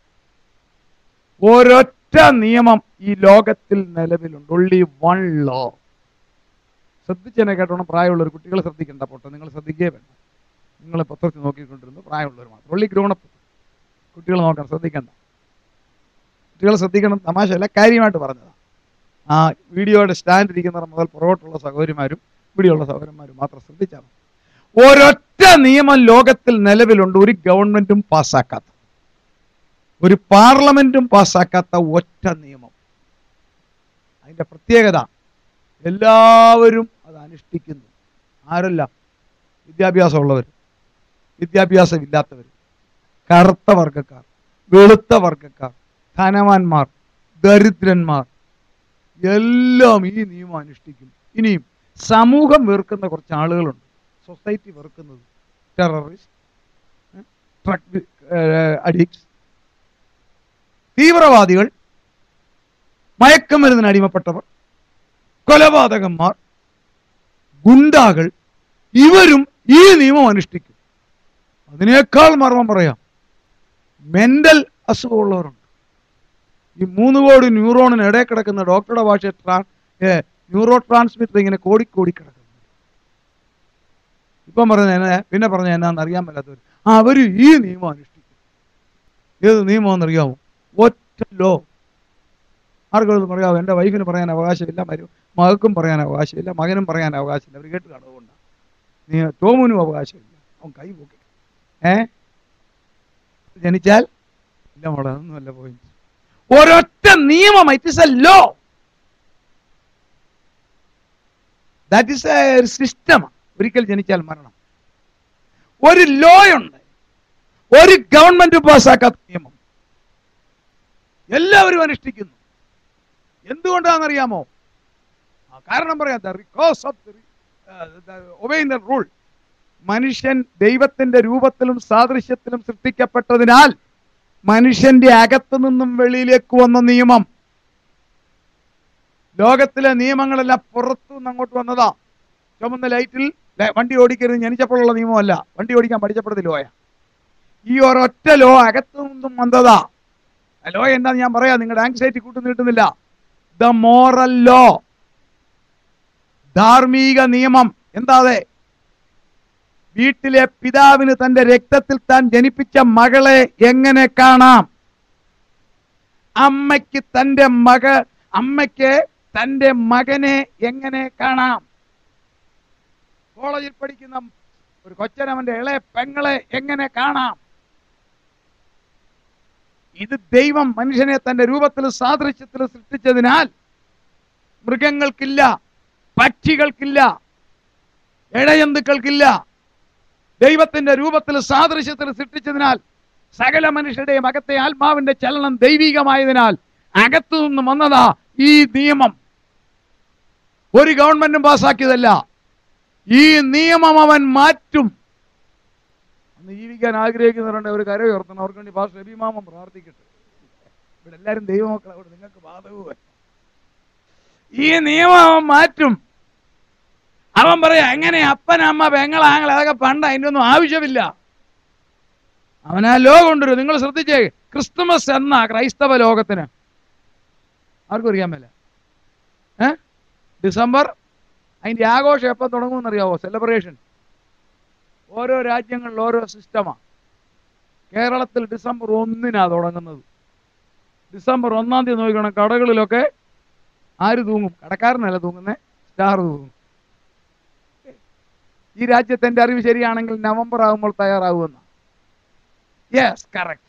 ഒരൊറ്റ നിയമം ഈ ലോകത്തിൽ നിലവിലുണ്ട് ഒള്ളി വൺ ലോ ശ്രദ്ധിച്ചെന്നെ കേട്ടോണം പ്രായമുള്ളവർ കുട്ടികൾ ശ്രദ്ധിക്കണ്ട പോട്ടെ നിങ്ങൾ ശ്രദ്ധിക്കേ വേണ്ട നിങ്ങൾ പത്രത്തിൽ നോക്കിക്കൊണ്ടിരുന്നു പ്രായമുള്ളവർ മാത്രം ഒള്ളി ഗ്രോണപ്പ് കുട്ടികൾ നോക്കണം ശ്രദ്ധിക്കണ്ട കുട്ടികൾ ശ്രദ്ധിക്കണം തമാശയല്ല കാര്യമായിട്ട് പറഞ്ഞതാണ് ആ വീഡിയോയുടെ സ്റ്റാൻഡ് ഇരിക്കുന്നവർ മുതൽ പുറകോട്ടുള്ള സഹോദരിമാരും ഇവിടെയുള്ള സഹോദരന്മാരും മാത്രം ശ്രദ്ധിച്ചാൽ മതി. ഒരൊറ്റ നിയമം ലോകത്തിൽ നിലവിലുണ്ട് ഒരു ഗവൺമെന്റും പാസ്സാക്കാത്ത ഒരു പാർലമെന്റും പാസ്സാക്കാത്ത ഒറ്റ നിയമം അതിന്റെ പ്രത്യേകത എല്ലാവരും അത് അനുഷ്ഠിക്കുന്നു ആരെല്ലാം വിദ്യാഭ്യാസമുള്ളവർ വിദ്യാഭ്യാസമില്ലാത്തവർ കറുത്ത വർഗക്കാർ വെളുത്ത വർഗക്കാർ ധനവാന്മാർ ദരിദ്രന്മാർ എല്ലാം ഈ നിയമം അനുഷ്ഠിക്കും ഇനിയും സമൂഹം വെറുക്കുന്ന കുറച്ച് ആളുകളുണ്ട് സൊസൈറ്റി വെറുക്കുന്നത് ടെററിസ്റ്റ് ട്രക്ക് അഡിക്ട്സ് തീവ്രവാദികൾ മയക്കമരുന്നിന് അടിമപ്പെട്ടവർ കൊലപാതകന്മാർ ഗുണ്ടാകൾ ഇവരും ഈ നിയമം അനുഷ്ഠിക്കും അതിനേക്കാൾ മർമ്മം പറയാം മെന്റൽ അസുഖമുള്ളവരുണ്ട് ഈ മൂന്ന് കോടി ന്യൂറോണിന് ഇടയിൽ കിടക്കുന്ന ഡോക്ടറുടെ ഭാഷ ട്രാ ന്യൂറോ ട്രാൻസ്മിറ്റർ ഇങ്ങനെ കോടിക്കോടി കിടക്കുന്നു ഇപ്പം പറഞ്ഞ എന്നെ പിന്നെ പറഞ്ഞ എന്നാന്ന് അറിയാൻ പറ്റാത്തവർ ആ അവർ ഈ നിയമം അനുഷ്ഠിക്കും ഏത് നിയമമെന്ന് അറിയാമോ ഒറ്റ ലോ ആർക്കും പറയാമോ എൻ്റെ വൈഫിന് പറയാൻ അവകാശമില്ല മരു മകൾക്കും പറയാൻ അവകാശമില്ല മകനും പറയാൻ അവകാശമില്ല അവർ കേട്ട് കാണുകൊണ്ട് നീ ടോമിനും അവകാശമില്ല അവൻ കൈ പൊക്കി ഏ ജനിച്ചാൽ ഇല്ല മോളെ അതൊന്നുമല്ല പോയിന്റ് ഒരൊറ്റ നിയമം it is a law that is a system ഒരിക്കൽ ജനിച്ചാൽ മരണം ഒരു ലോ ഉണ്ട് ഒരു ഗവൺമെന്റ് പാസ്സാക്കാത്ത നിയമം എല്ലാവരും അനുഷ്ഠിക്കുന്നു എന്തുകൊണ്ടാണെന്നറിയാമോ ആ കാരണം പറയാം because of obeying the rule മനുഷ്യൻ ദൈവത്തിന്റെ രൂപത്തിലും സാദൃശ്യത്തിലും സൃഷ്ടിക്കപ്പെട്ടതിനാൽ മനുഷ്യന്റെ അകത്തു നിന്നും വെളിയിലേക്ക് വന്ന നിയമം ലോകത്തിലെ നിയമങ്ങളെല്ലാം പുറത്തു നിന്ന് അങ്ങോട്ട് വന്നതാ ചുമന്ന ലൈറ്റിൽ ല- വണ്ടി ഓടിക്കരുത് ജനിച്ചപ്പോഴുള്ള നിയമമല്ല വണ്ടി ഓടിക്കാൻ പഠിച്ചപ്പോഴത്തെ ലോയ ഈ ഒരൊറ്റ ലോ അകത്തു നിന്നും വന്നതാ ആ ലോ എന്താന്ന് ഞാൻ പറയാം നിങ്ങളുടെ ആങ്സൈറ്റി കൂട്ടു നീട്ടുന്നില്ല ദ മോറൽ ലോ ധാർമ്മിക നിയമം എന്താ അതെ വീട്ടിലെ പിതാവിന് തന്റെ രക്തത്തിൽ താൻ ജനിപ്പിച്ച മകളെ എങ്ങനെ കാണാം അമ്മയ്ക്ക് തന്റെ മക അമ്മയ്ക്ക് തന്റെ മകനെ എങ്ങനെ കാണാം കോളേജിൽ പഠിക്കുന്ന ഒരു കൊച്ചനവന്റെ ഇളയ പെങ്ങളെ എങ്ങനെ കാണാം ഇത് ദൈവം മനുഷ്യനെ തന്റെ രൂപത്തിൽ സാദൃശ്യത്തിൽ സൃഷ്ടിച്ചതിനാൽ മൃഗങ്ങൾക്കില്ല പക്ഷികൾക്കില്ല ഇഴജന്തുക്കൾക്കില്ല ദൈവത്തിന്റെ രൂപത്തിൽ സാദൃശ്യത്തിൽ സൃഷ്ടിച്ചതിനാൽ സകല മനുഷ്യരുടെയും അകത്തെ ആത്മാവിന്റെ ചലനം ദൈവികമായതിനാൽ അകത്തു നിന്ന് വന്നതാ ഈ നിയമം ഒരു ഗവൺമെന്റും പാസ്സാക്കിയതല്ല ഈ നിയമം അവൻ മാറ്റും അന്ന് ജീവിക്കാൻ ആഗ്രഹിക്കുന്നവരുണ്ട് ഒരു കര ഉയർത്തണം അവർക്ക് വേണ്ടി പാസ് രബിമാമൻ പ്രാർത്ഥിക്കട്ടെ ഇവിടെ എല്ലാവരും ദൈവമക്കളെ അവിടെ നിങ്ങൾക്ക് ബാധകവും ഈ നിയമം അവൻ മാറ്റും അവൻ പറയാ എങ്ങനെ അപ്പൻ അമ്മ പെങ്ങൾ ആങ്ങൾ അതൊക്കെ പണ്ട് അതിൻ്റെ ഒന്നും ആവശ്യമില്ല അവൻ ആ ലോ കൊണ്ടുവരും നിങ്ങൾ ശ്രദ്ധിച്ചേ ക്രിസ്തുമസ് എന്ന ക്രൈസ്തവ ലോകത്തിന് ആർക്കും അറിയാൻ മേല ഏ ഡിസംബർ അതിന്റെ ആഘോഷം എപ്പം തുടങ്ങുമെന്ന് അറിയാവോ സെലിബ്രേഷൻ ഓരോ രാജ്യങ്ങളിൽ ഓരോ സിസ്റ്റമാണ് കേരളത്തിൽ ഡിസംബർ ഒന്നിനാ തുടങ്ങുന്നത് ഡിസംബർ ഒന്നാം തീയതി നോക്കണം കടകളിലൊക്കെ ആര് തൂങ്ങും കടക്കാരനല്ല തൂങ്ങുന്നേ സ്റ്റാർ തൂങ്ങും ഈ രാജ്യത്തെ എൻ്റെ അറിവ് ശരിയാണെങ്കിൽ നവംബർ ആകുമ്പോൾ തയ്യാറാകുമെന്ന യെസ് കറക്റ്റ്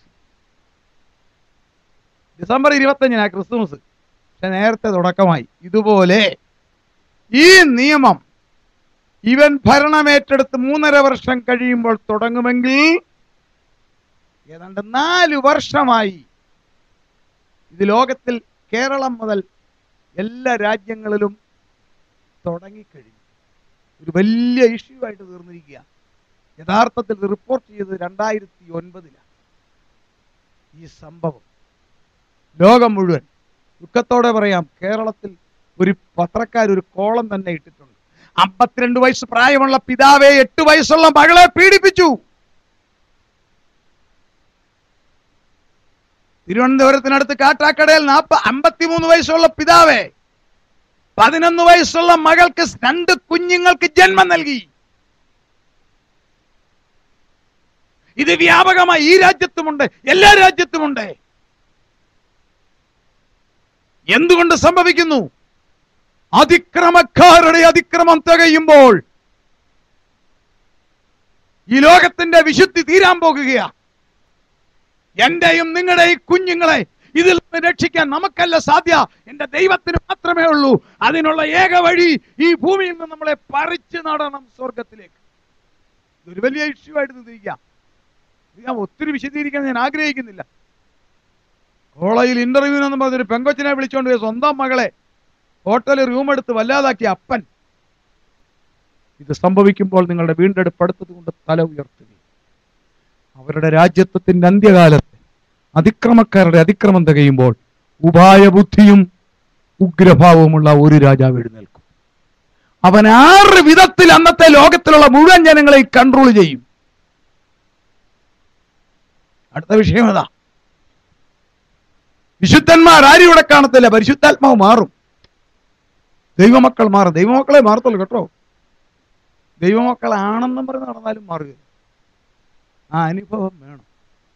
ഡിസംബർ ഇരുപത്തഞ്ചിനാ ക്രിസ്തുമസ് പക്ഷെ നേരത്തെ തുടക്കമായി ഇതുപോലെ ഈ നിയമം ഇവൻ ഭരണമേറ്റെടുത്ത് മൂന്നര വർഷം കഴിയുമ്പോൾ തുടങ്ങുമെങ്കിൽ ഏതാണ്ട് നാല് വർഷമായി ഇത് ലോകത്തിൽ കേരളം മുതൽ എല്ലാ രാജ്യങ്ങളിലും തുടങ്ങിക്കഴിഞ്ഞു ഒരു വലിയ ഇഷ്യൂ ആയിട്ട് തീർന്നിരിക്കുക യഥാർത്ഥത്തിൽ ഇത് റിപ്പോർട്ട് ചെയ്തത് രണ്ടായിരത്തി ഒൻപതിലാണ് ഈ സംഭവം ലോകം മുഴുവൻ ദുഃഖത്തോടെ പറയാം കേരളത്തിൽ ഒരു പത്രക്കാർ ഒരു കോളം തന്നെ ഇട്ടിട്ടുണ്ട് അമ്പത്തിരണ്ട് വയസ്സ് പ്രായമുള്ള പിതാവെ എട്ട് വയസ്സുള്ള മകളെ പീഡിപ്പിച്ചു തിരുവനന്തപുരത്തിനടുത്ത് കാട്ടാക്കടയിൽ നാപ്പ അമ്പത്തിമൂന്ന് വയസ്സുള്ള പിതാവെ പതിനൊന്ന് വയസ്സുള്ള മകൾക്ക് രണ്ട് കുഞ്ഞുങ്ങൾക്ക് ജന്മം നൽകി ഇത് വ്യാപകമായി ഈ രാജ്യത്തുമുണ്ട് എല്ലാ രാജ്യത്തുമുണ്ട് എന്തുകൊണ്ട് സംഭവിക്കുന്നു അതിക്രമക്കാരുടെ അതിക്രമം തികയുമ്പോൾ ഈ ലോകത്തിന്റെ വിശുദ്ധി തീരാൻ പോകുകയാ എന്റെയും നിങ്ങളുടെയും കുഞ്ഞുങ്ങളെ ഇതിൽ നിന്ന് രക്ഷിക്കാൻ നമുക്കല്ല സാധ്യ എന്റെ ദൈവത്തിന് മാത്രമേ ഉള്ളൂ അതിനുള്ള ഏക വഴി ഈ ഭൂമിയിൽ നിന്ന് നമ്മളെ പറിച്ചു നടണം സ്വർഗത്തിലേക്ക് ഇതൊരു വലിയ ഇഷ്യൂ ആയിട്ട് നിൽക്കുക ഇത് ഞാൻ ഒത്തിരി വിശദീകരിക്കാൻ ഞാൻ ആഗ്രഹിക്കുന്നില്ല കോളേജിൽ ഇന്റർവ്യൂവിനൊന്നും പറഞ്ഞൊരു പെങ്കൊച്ചിനെ വിളിച്ചോണ്ട് പോയി സ്വന്തം മകളെ ഹോട്ടലിൽ റൂം എടുത്ത് വല്ലാതാക്കിയ അപ്പൻ ഇത് സംഭവിക്കുമ്പോൾ നിങ്ങളുടെ വീണ്ടെടുപ്പ് അടുത്തത് കൊണ്ട് തല ഉയർത്തുക അവരുടെ രാജ്യത്വത്തിന്റെ അന്ത്യകാലത്ത് അതിക്രമക്കാരുടെ അതിക്രമം തികയുമ്പോൾ ഉപായബുദ്ധിയും ഉഗ്രഭാവവുമുള്ള ഒരു രാജാവ് എഴുന്നേൽക്കും അവൻ ആറ് വിധത്തിൽ അന്നത്തെ ലോകത്തിലുള്ള മുഴുവൻ ജനങ്ങളെ കൺട്രോൾ ചെയ്യും അടുത്ത വിഷയം അതാ വിശുദ്ധന്മാർ ആരും ഇവിടെ കാണത്തില്ല പരിശുദ്ധാത്മാവ് മാറും ദൈവമക്കൾ മാറും ദൈവമക്കളെ മാറത്തുള്ളൂ കേട്ടോ ദൈവമക്കളാണെന്നും പറഞ്ഞ് നടന്നാലും മാറുക ആ അനുഭവം വേണം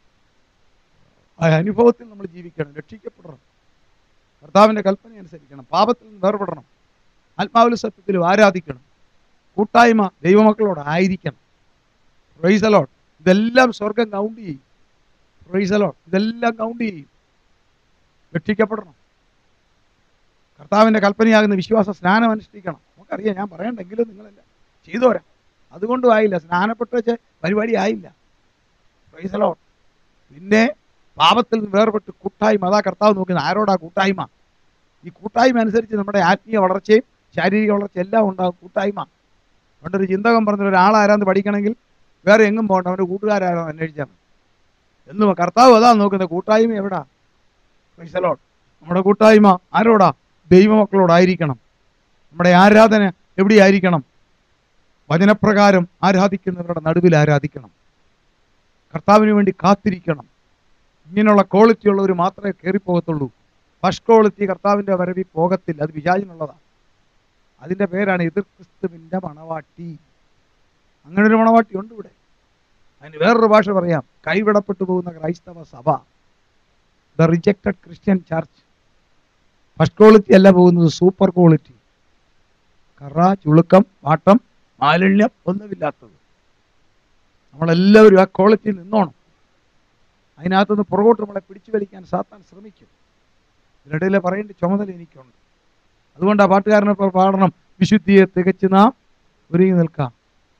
ആ അനുഭവത്തിൽ നമ്മൾ ജീവിക്കണം രക്ഷിക്കപ്പെടണം കർത്താവിന്റെ കൽപ്പന അനുസരിക്കണം പാപത്തിൽ നിന്ന് വേർപെടണം ആത്മാവിലും സത്യത്തിലും ആരാധിക്കണം കൂട്ടായ്മ ദൈവമക്കളോട് ആയിരിക്കണം പ്രൈസലോട്ട് ഇതെല്ലാം സ്വർഗം കൗണ്ട് ചെയ്യും പ്രൈസലോട്ട് ഇതെല്ലാം കൗണ്ട് ചെയ്യും രക്ഷിക്കപ്പെടണം കർത്താവിന്റെ കൽപ്പനയാകുന്ന വിശ്വാസ സ്നാനം അനുഷ്ഠിക്കണം നമുക്കറിയാം ഞാൻ പറയണ്ടെങ്കിലും നിങ്ങളെല്ലാം ചെയ്തോരാ അതുകൊണ്ടും ആയില്ല സ്നാനപ്പെട്ട് വെച്ച് പരിപാടി ആയില്ല പ്രൈസലോ പിന്നെ പാപത്തിൽ നിന്ന് വേർപെട്ട് കൂട്ടായ്മ അതാ കർത്താവ് നോക്കുന്നത് ആരോടാ കൂട്ടായ്മ ഈ കൂട്ടായ്മ അനുസരിച്ച് നമ്മുടെ ആത്മീയ വളർച്ചയും ശാരീരിക വളർച്ചയും എല്ലാം ഉണ്ടാകും കൂട്ടായ്മ പണ്ടൊരു ചിന്തകം പറഞ്ഞ ഒരാളാരാന്ന് പഠിക്കണമെങ്കിൽ വേറെ എങ്ങും പോകണ്ട അവൻ്റെ കൂട്ടുകാരാരോ അന്വേഷിച്ചാൽ മതി എന്നും കർത്താവ് അതാ നോക്കുന്നത് കൂട്ടായ്മ എവിടാ പ്രൈസലോ നമ്മുടെ കൂട്ടായ്മ ആരോടാ ദൈവമക്കളോടായിരിക്കണം നമ്മുടെ ആരാധന എവിടെയായിരിക്കണം വചനപ്രകാരം ആരാധിക്കുന്നവരുടെ നടുവിൽ ആരാധിക്കണം കർത്താവിന് വേണ്ടി കാത്തിരിക്കണം ഇങ്ങനെയുള്ള ക്വാളിറ്റി ഉള്ളവർ മാത്രമേ കയറിപ്പോകത്തുള്ളൂ ഫസ്റ്റ് ക്വാളിറ്റി കർത്താവിന്റെ വരവി പോകത്തില്ല അത് വിചാരിനുള്ളതാണ് അതിന്റെ പേരാണ് എതിർ ക്രിസ്തുവിന്റെ മണവാട്ടി അങ്ങനെ ഒരു മണവാട്ടി ഉണ്ട് ഇവിടെ അതിന് വേറൊരു ഭാഷ പറയാം കൈവിടപ്പെട്ടു പോകുന്ന ക്രൈസ്തവ സഭ the rejected Christian church first quality അല്ല പോകുന്നത് സൂപ്പർ ക്വാളിറ്റി കറ ചുളുക്കം വാട്ടം മാലിന്യം ഒന്നുമില്ലാത്തത് നമ്മളെല്ലാവരും ആ ക്വാളിറ്റിയിൽ നിന്നോണം അതിനകത്തുനിന്ന് പുറകോട്ട് നമ്മളെ പിടിച്ചു വലിക്കാൻ സാത്താൻ ശ്രമിക്കും ഇതിനിടയിൽ പറയേണ്ട ചുമതല എനിക്കുണ്ട് അതുകൊണ്ട് ആ പാട്ടുകാരനെ ഇപ്പോൾ പാടണം വിശുദ്ധിയെ തികച്ച് നാം ഒരുങ്ങി നിൽക്കാം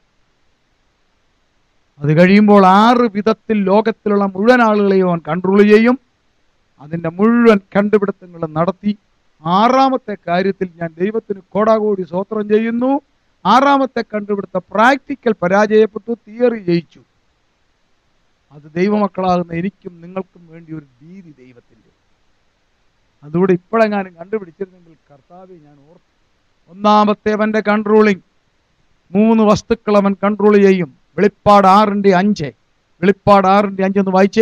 അത് കഴിയുമ്പോൾ ആറ് വിധത്തിൽ ലോകത്തിലുള്ള മുഴുവൻ ആളുകളെയും അവൻ കൺട്രോൾ ചെയ്യും അതിൻ്റെ മുഴുവൻ കണ്ടുപിടുത്തങ്ങളും നടത്തി ആറാമത്തെ കാര്യത്തിൽ ഞാൻ ദൈവത്തിന് കോടാകോടി സ്വോത്രം ചെയ്യുന്നു ആറാമത്തെ കണ്ടുപിടുത്ത പ്രാക്ടിക്കൽ പരാജയപ്പെട്ടു തിയറി ജയിച്ചു അത് ദൈവമക്കളാകുന്ന എനിക്കും നിങ്ങൾക്കും വേണ്ടി ഒരു ഭീതി ദൈവത്തിൻ്റെ അതുകൂടെ ഇപ്പോഴെങ്ങാനും കണ്ടുപിടിച്ചിരുന്നെങ്കിൽ കർത്താവെ ഞാൻ ഓർത്തു ഒന്നാമത്തെ അവന്റെ കൺട്രോളിങ് മൂന്ന് വസ്തുക്കൾ അവൻ കൺട്രോൾ ചെയ്യും വെളിപ്പാട് ആറിന്റെ അഞ്ച് വെളിപ്പാട് ആറിന്റെ അഞ്ച് ഒന്ന് വായിച്ചേ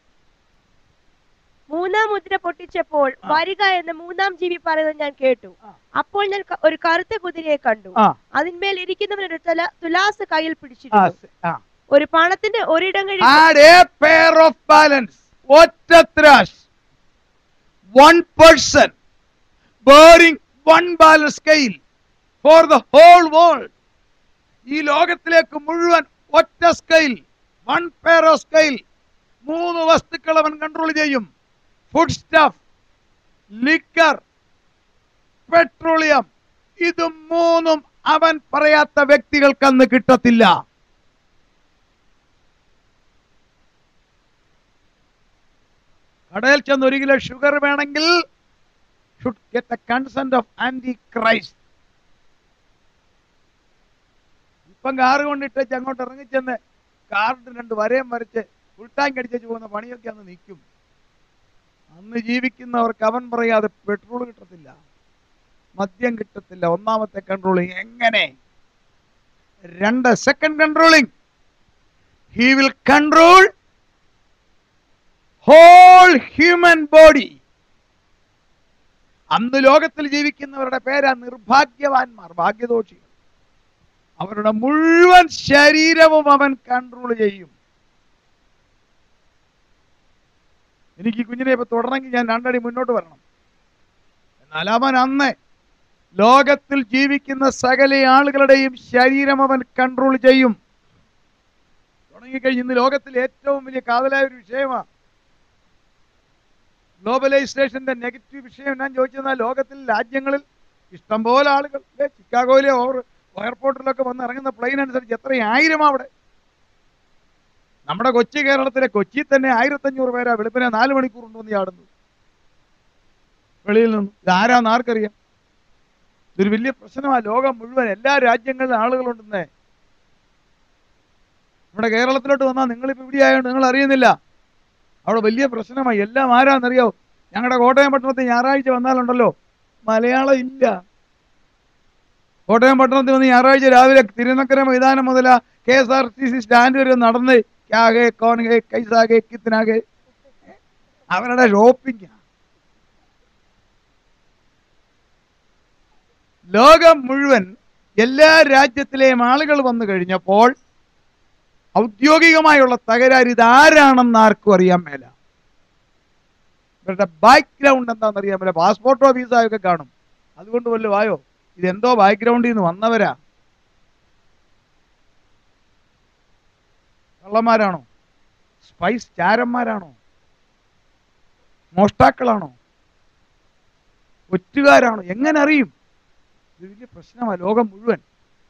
മൂന്നാം മുദ്ര പൊട്ടിച്ചപ്പോൾ ആ. വരിക എന്ന് മൂന്നാം ജീവി പറയുന്നത് ഞാൻ കേട്ടു ആ. അപ്പോൾ ഞാൻ ക- ഒരു കറുത്ത കുതിരയെ കണ്ടു ആ. അതിന്മേൽ ഇരിക്കുന്നവനൊരു തുല- തുലാസ് കയ്യിൽ ആ, പിടിച്ചിരുന്നു സ- ആ. ഒരു പണത്തിന്റെ ഒരിടം കഴി Add a pair of balance. ഒറ്റ ത്രാഷ് one person bearing one balance scale for the whole world ഈ ലോകത്തിലേക്ക് മുഴുവൻ ഒറ്റ scale one pair of scale മൂന്ന് വസ്തുക്കൾ അവൻ കൺട്രോൾ ചെയ്യും ഫുഡ് സ്റ്റഫ് ലിക്കർ പെട്രോളിയം ഇത് മൂന്നും അവൻ പറയാത്ത വ്യക്തികൾക്ക് അന്ന് കിട്ടത്തില്ല കടയിൽ ചെന്ന് ഒരു കിലോ ഷുഗർ വേണമെങ്കിൽ should get a consent of anti Christ ഇപ്പം കാറ് കൊണ്ടിട്ട് അങ്ങോട്ട് ഇറങ്ങിച്ചെന്ന് കാറിന് രണ്ട് വരയും വരച്ച് ഫുൾ ടാങ്ക് അടിച്ചു പോകുന്ന പണിയൊക്കെ അന്ന് നിൽക്കും അന്ന് ജീവിക്കുന്നവർക്ക് അവൻ പറയാതെ പെട്രോൾ കിട്ടത്തില്ല മദ്യം കിട്ടത്തില്ല ഒന്നാമത്തെ കൺട്രോളിങ് എങ്ങനെ രണ്ട് second controlling he will control whole human body അന്ന് ലോകത്തിൽ ജീവിക്കുന്നവരുടെ പേരാ നിർഭാഗ്യവാന്മാർ ഭാഗ്യദോഷികൾ അവരുടെ മുഴുവൻ ശരീരവും അവൻ കൺട്രോൾ ചെയ്യും എനിക്ക് ഈ കുഞ്ഞിനെ ഇപ്പൊ തുടരണമെങ്കിൽ ഞാൻ രണ്ടടി മുന്നോട്ട് വരണം എന്നാൽ അവൻ അന്ന് ലോകത്തിൽ ജീവിക്കുന്ന സകല ആളുകളുടെയും ശരീരം അവൻ കൺട്രോൾ ചെയ്യും തുടങ്ങിക്കഴിഞ്ഞ് ഇന്ന് ലോകത്തിൽ ഏറ്റവും വലിയ കാതലായ ഒരു വിഷയമാണ് ഗ്ലോബലൈസേഷന്റെ നെഗറ്റീവ് വിഷയം ഞാൻ ചോദിച്ചെന്നാൽ ലോകത്തിൽ രാജ്യങ്ങളിൽ ഇഷ്ടംപോലെ ആളുകൾ ഇല്ലേ? ചിക്കാഗോയിലെ ഓവർ എയർപോർട്ടിലൊക്കെ വന്ന് ഇറങ്ങുന്ന പ്ലെയിൻ അനുസരിച്ച് എത്രയായിരം അവിടെ നമ്മുടെ കൊച്ചി കേരളത്തിലെ കൊച്ചി തന്നെ ആയിരത്തഞ്ഞൂറ് പേരാ വെളുപ്പിനെ നാല് മണിക്കൂർ ഉണ്ടെന്ന് ചാടുന്നു വെളിയിൽ നിന്ന് ഇതാരാന്ന് ആർക്കറിയാം ഇതൊരു വലിയ പ്രശ്നമാണ് ലോകം മുഴുവൻ എല്ലാ രാജ്യങ്ങളിലും ആളുകളുണ്ടെന്നേ നമ്മുടെ കേരളത്തിലോട്ട് വന്നാൽ നിങ്ങളിപ്പോ ഇവിടെ ആയതുകൊണ്ട് നിങ്ങൾ അറിയുന്നില്ല അവിടെ വലിയ പ്രശ്നമായി എല്ലാം ആരാന്നറിയോ ഞങ്ങളുടെ കോട്ടയം പട്ടണത്തിൽ ഞായറാഴ്ച വന്നാലുണ്ടല്ലോ മലയാളം ഇല്ല കോട്ടയം പട്ടണത്തിൽ വന്ന് ഞായറാഴ്ച രാവിലെ തിരുനക്കര മൈതാനം മുതൽ K S R T C stand വരെ നടന്ന് ക്യാകെ കോൺകെ കൈസാകെ കിത്തനാകെ അവരുടെ ഷോപ്പിംഗ് ലോകം മുഴുവൻ എല്ലാ രാജ്യത്തിലെയും ആളുകൾ വന്നു കഴിഞ്ഞപ്പോൾ ഔദ്യോഗികമായുള്ള തകരാറ് ഇതാരാണെന്ന് ആർക്കും അറിയാൻ മേല ഇവരുടെ ബാക്ക്ഗ്രൗണ്ട് എന്താണെന്ന് അറിയാൻ മേല പാസ്പോർട്ടോ വിസയോ ഒക്കെ കാണും അതുകൊണ്ട് വല്ലതും ആയോ ഇതെന്തോ ബാക്ക്ഗ്രൗണ്ടിൽ നിന്ന് വന്നവരാ കള്ളന്മാരാണോ സ്പൈസ് ചാരന്മാരാണോ മോഷ്ടാക്കളാണോ ഒറ്റുകാരാണോ എങ്ങനെ അറിയും ഇത് വലിയ പ്രശ്നമാണ് ലോകം മുഴുവൻ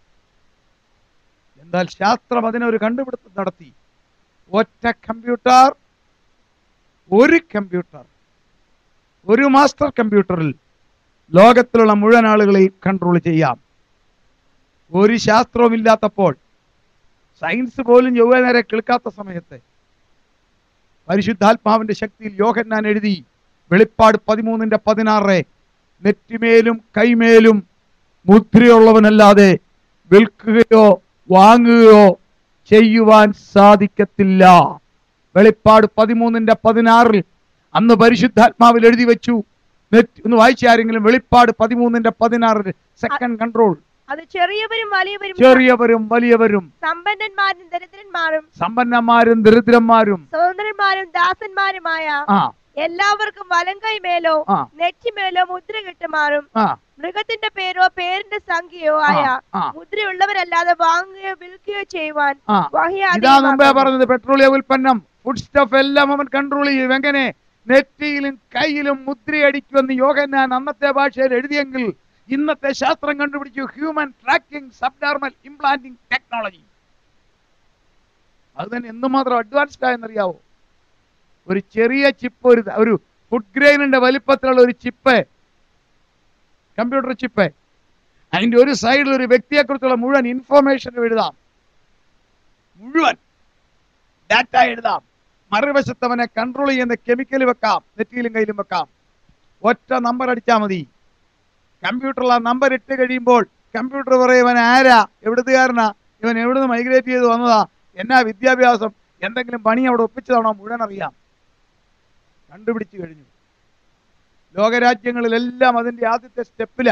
എന്നാൽ ശാസ്ത്രം അതിനൊരു കണ്ടുപിടുത്തം നടത്തി ഒറ്റ കമ്പ്യൂട്ടർ ഒരു കമ്പ്യൂട്ടർ ഒരു മാസ്റ്റർ കമ്പ്യൂട്ടറിൽ ലോകത്തിലുള്ള മുഴുവൻ ആളുകളെയും കൺട്രോൾ ചെയ്യാം ഒരു ശാസ്ത്രവും ഇല്ലാത്തപ്പോൾ സയൻസ് പോലും ചൊവ്വ നേരെ കേൾക്കാത്ത സമയത്ത് പരിശുദ്ധാത്മാവിന്റെ ശക്തിയിൽ യോഹന്നാൻ എഴുതി വെളിപ്പാട് പതിമൂന്നിന്റെ പതിനാറ് നെറ്റിമേലും കൈമേലും മുദ്രയുള്ളവനല്ലാതെ വിൽക്കുകയോ വാങ്ങുകയോ ചെയ്യുവാൻ സാധിക്കത്തില്ല വെളിപ്പാട് പതിമൂന്നിന്റെ പതിനാറിൽ അന്ന് പരിശുദ്ധാത്മാവിൽ എഴുതി വെച്ചു നെറ്റ് ഒന്ന് വായിച്ചാരെങ്കിലും വെളിപ്പാട് പതിമൂന്നിന്റെ പതിനാറിൽ സെക്കൻഡ് കൺട്രോൾ അത് ചെറിയവരും വലിയവരും ചെറിയവരും വലിയവരും സമ്പന്നന്മാരും ദരിദ്രന്മാരും സമ്പന്നന്മാരും ദരിദ്രന്മാരും സ്വതന്ത്രന്മാരും ദാസന്മാരുമായ ആ എല്ലാവർക്കും വലങ്കൈ മേലോ ആ നെറ്റിമേലോ മുദ്ര കിട്ടുമാറും ആ മൃഗത്തിന്റെ പേരോ പേരിന്റെ സംഖ്യയോ ആയ ആ മുദ്രയുള്ളവരല്ലാതെ വാങ്ങുകയോ വിൽക്കുകയോ ചെയ്യുവാൻ ആ വഹി ഇതാ മുമ്പേ അധീനമാക്കുന്നു. പറഞ്ഞത് പെട്രോളിയം ഉൽപ്പന്നം ഫുഡ് സ്റ്റഫ് എല്ലാം അവൻ കൺട്രോൾ ചെയ്യും എങ്ങനെ നെറ്റിയിലും കയ്യിലും മുദ്രയടിക്കുമെന്ന് യോഗന്നാൻ അന്നത്തെ ഭാഷയിൽ എഴുതിയെങ്കിൽ ഇന്നത്തെ ശാസ്ത്രം കണ്ടുപിടിച്ചു human tracking subdermal implanting technology അത് തന്നെ എന്തുമാത്രം അഡ്വാൻസ്ഡ് ആയെന്നറിയാവോ ഒരു ചെറിയ ചിപ്പ് ഒരു ഒരു ഫുഡ് ഗ്രെയിനിന്റെ വലിപ്പത്തിലുള്ള ഒരു ചിപ്പ് കമ്പ്യൂട്ടർ ചിപ്പ് അതിന്റെ ഒരു സൈഡിൽ ഒരു വ്യക്തിയെക്കുറിച്ചുള്ള മുഴുവൻ ഇൻഫർമേഷൻ എഴുതാം മുഴുവൻ ഡാറ്റ എഴുതാം മറുവശത്ത് അവനെ കൺട്രോൾ ചെയ്യുന്ന കെമിക്കൽ വെക്കാം നെറ്റിയിലും കയ്യിലും വെക്കാം ഒറ്റ നമ്പർ അടിച്ചാൽ മതി കമ്പ്യൂട്ടറിൽ ആ നമ്പർ ഇട്ട് കഴിയുമ്പോൾ കമ്പ്യൂട്ടർ പറയും ഇവൻ ആരാ എവിടുത്തുകാരനാ ഇവൻ എവിടുന്ന് മൈഗ്രേറ്റ് ചെയ്ത് വന്നതാ എന്നാ വിദ്യാഭ്യാസം എന്തെങ്കിലും പണി അവിടെ ഒപ്പിച്ചതാണോ മുഴുവൻ അറിയാം കണ്ടുപിടിച്ചു കഴിഞ്ഞു ലോകരാജ്യങ്ങളിലെല്ലാം അതിന്റെ ആദ്യത്തെ സ്റ്റെപ്പിലാ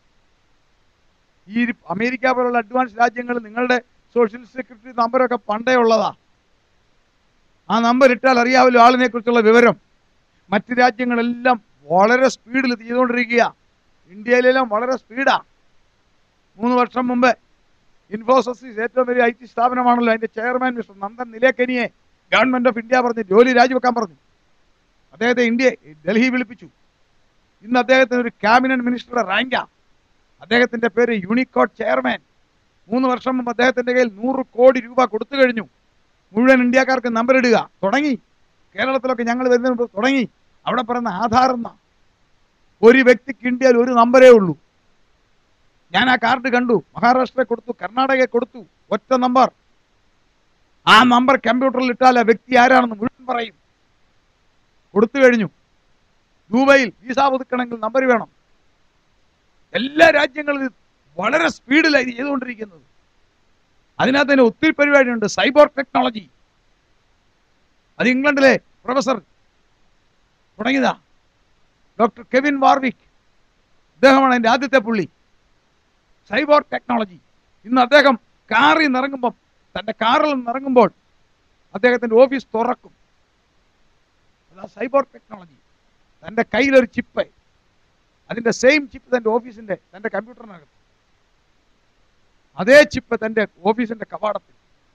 ഈ അമേരിക്ക പോലുള്ള അഡ്വാൻസ് രാജ്യങ്ങൾ നിങ്ങളുടെ സോഷ്യൽ സെക്യൂരിറ്റി നമ്പറൊക്കെ പണ്ടേ ഉള്ളതാ ആ നമ്പർ ഇട്ടാൽ അറിയാമല്ലോ ആളിനെ കുറിച്ചുള്ള വിവരം മറ്റ് രാജ്യങ്ങളെല്ലാം വളരെ സ്പീഡിൽ ചെയ്തുകൊണ്ടിരിക്കുക ഇന്ത്യയിലെല്ലാം വളരെ സ്പീഡാ മൂന്ന് വർഷം മുമ്പ് ഇൻഫോസിസ് ഏറ്റവും വലിയ ഐ ടി സ്ഥാപനമാണല്ലോ അതിന്റെ ചെയർമാൻ മിസ്റ്റർ നന്ദൻ നിലേക്കനിയെ ഗവൺമെന്റ് ഓഫ് ഇന്ത്യ പറഞ്ഞു ജോലി രാജിവെക്കാൻ പറഞ്ഞു അദ്ദേഹത്തെ ഇന്ത്യ ഡൽഹി വിളിപ്പിച്ചു ഇന്ന് അദ്ദേഹത്തിന് ഒരു ക്യാബിനറ്റ് മിനിസ്റ്ററുടെ റാങ്കാ അദ്ദേഹത്തിന്റെ പേര് യൂണിക്കോഡ് ചെയർമാൻ മൂന്ന് വർഷം മുമ്പ് അദ്ദേഹത്തിന്റെ കയ്യിൽ നൂറ് കോടി രൂപ കൊടുത്തു കഴിഞ്ഞു മുഴുവൻ ഇന്ത്യക്കാർക്ക് നമ്പർ ഇടുക തുടങ്ങി കേരളത്തിലൊക്കെ ഞങ്ങൾ വരുന്നതിന് മുമ്പ് തുടങ്ങി അവിടെ പറയുന്ന ആധാർ എന്ന ഒരു വ്യക്തിക്ക് ഇന്ത്യയിൽ ഒരു നമ്പരേ ഉള്ളൂ ഞാൻ ആ കാർഡ് കണ്ടു മഹാരാഷ്ട്രയെ കൊടുത്തു കർണാടകയെ കൊടുത്തു ഒറ്റ നമ്പർ ആ നമ്പർ കമ്പ്യൂട്ടറിൽ ഇട്ടാൽ ആ വ്യക്തി ആരാണെന്ന് മുഴുവൻ പറയും കൊടുത്തു കഴിഞ്ഞു ദുബൈയിൽ വിസ പുതുക്കണമെങ്കിൽ നമ്പർ വേണം എല്ലാ രാജ്യങ്ങളും ഇത് വളരെ സ്പീഡിലാണ് ഇത് ചെയ്തുകൊണ്ടിരിക്കുന്നത് അതിനകത്ത് തന്നെ ഒത്തിരി പരിപാടിയുണ്ട് സൈബർ ടെക്നോളജി അത് ഇംഗ്ലണ്ടിലെ പ്രൊഫസർ തുടങ്ങിയതാ ഡോക്ടർ കെവിൻ വാർവിക് അദ്ദേഹമാണ് എൻ്റെ ആദ്യത്തെ പുള്ളി സൈബർ ടെക്നോളജി ഇന്ന് അദ്ദേഹം കാറിൽ നിന്ന് ഇറങ്ങുമ്പം തൻ്റെ കാറിൽ നിന്ന് ഇറങ്ങുമ്പോൾ അദ്ദേഹത്തിൻ്റെ ഓഫീസ് തുറക്കും അതാ സൈബർ ടെക്നോളജി തൻ്റെ കയ്യിലൊരു ചിപ്പ് അതിൻ്റെ സെയിം ചിപ്പ് തൻ്റെ ഓഫീസിൻ്റെ തൻ്റെ കമ്പ്യൂട്ടറിനകത്ത് അതേ ചിപ്പ് തൻ്റെ ഓഫീസിൻ്റെ കവാടത്തിൽ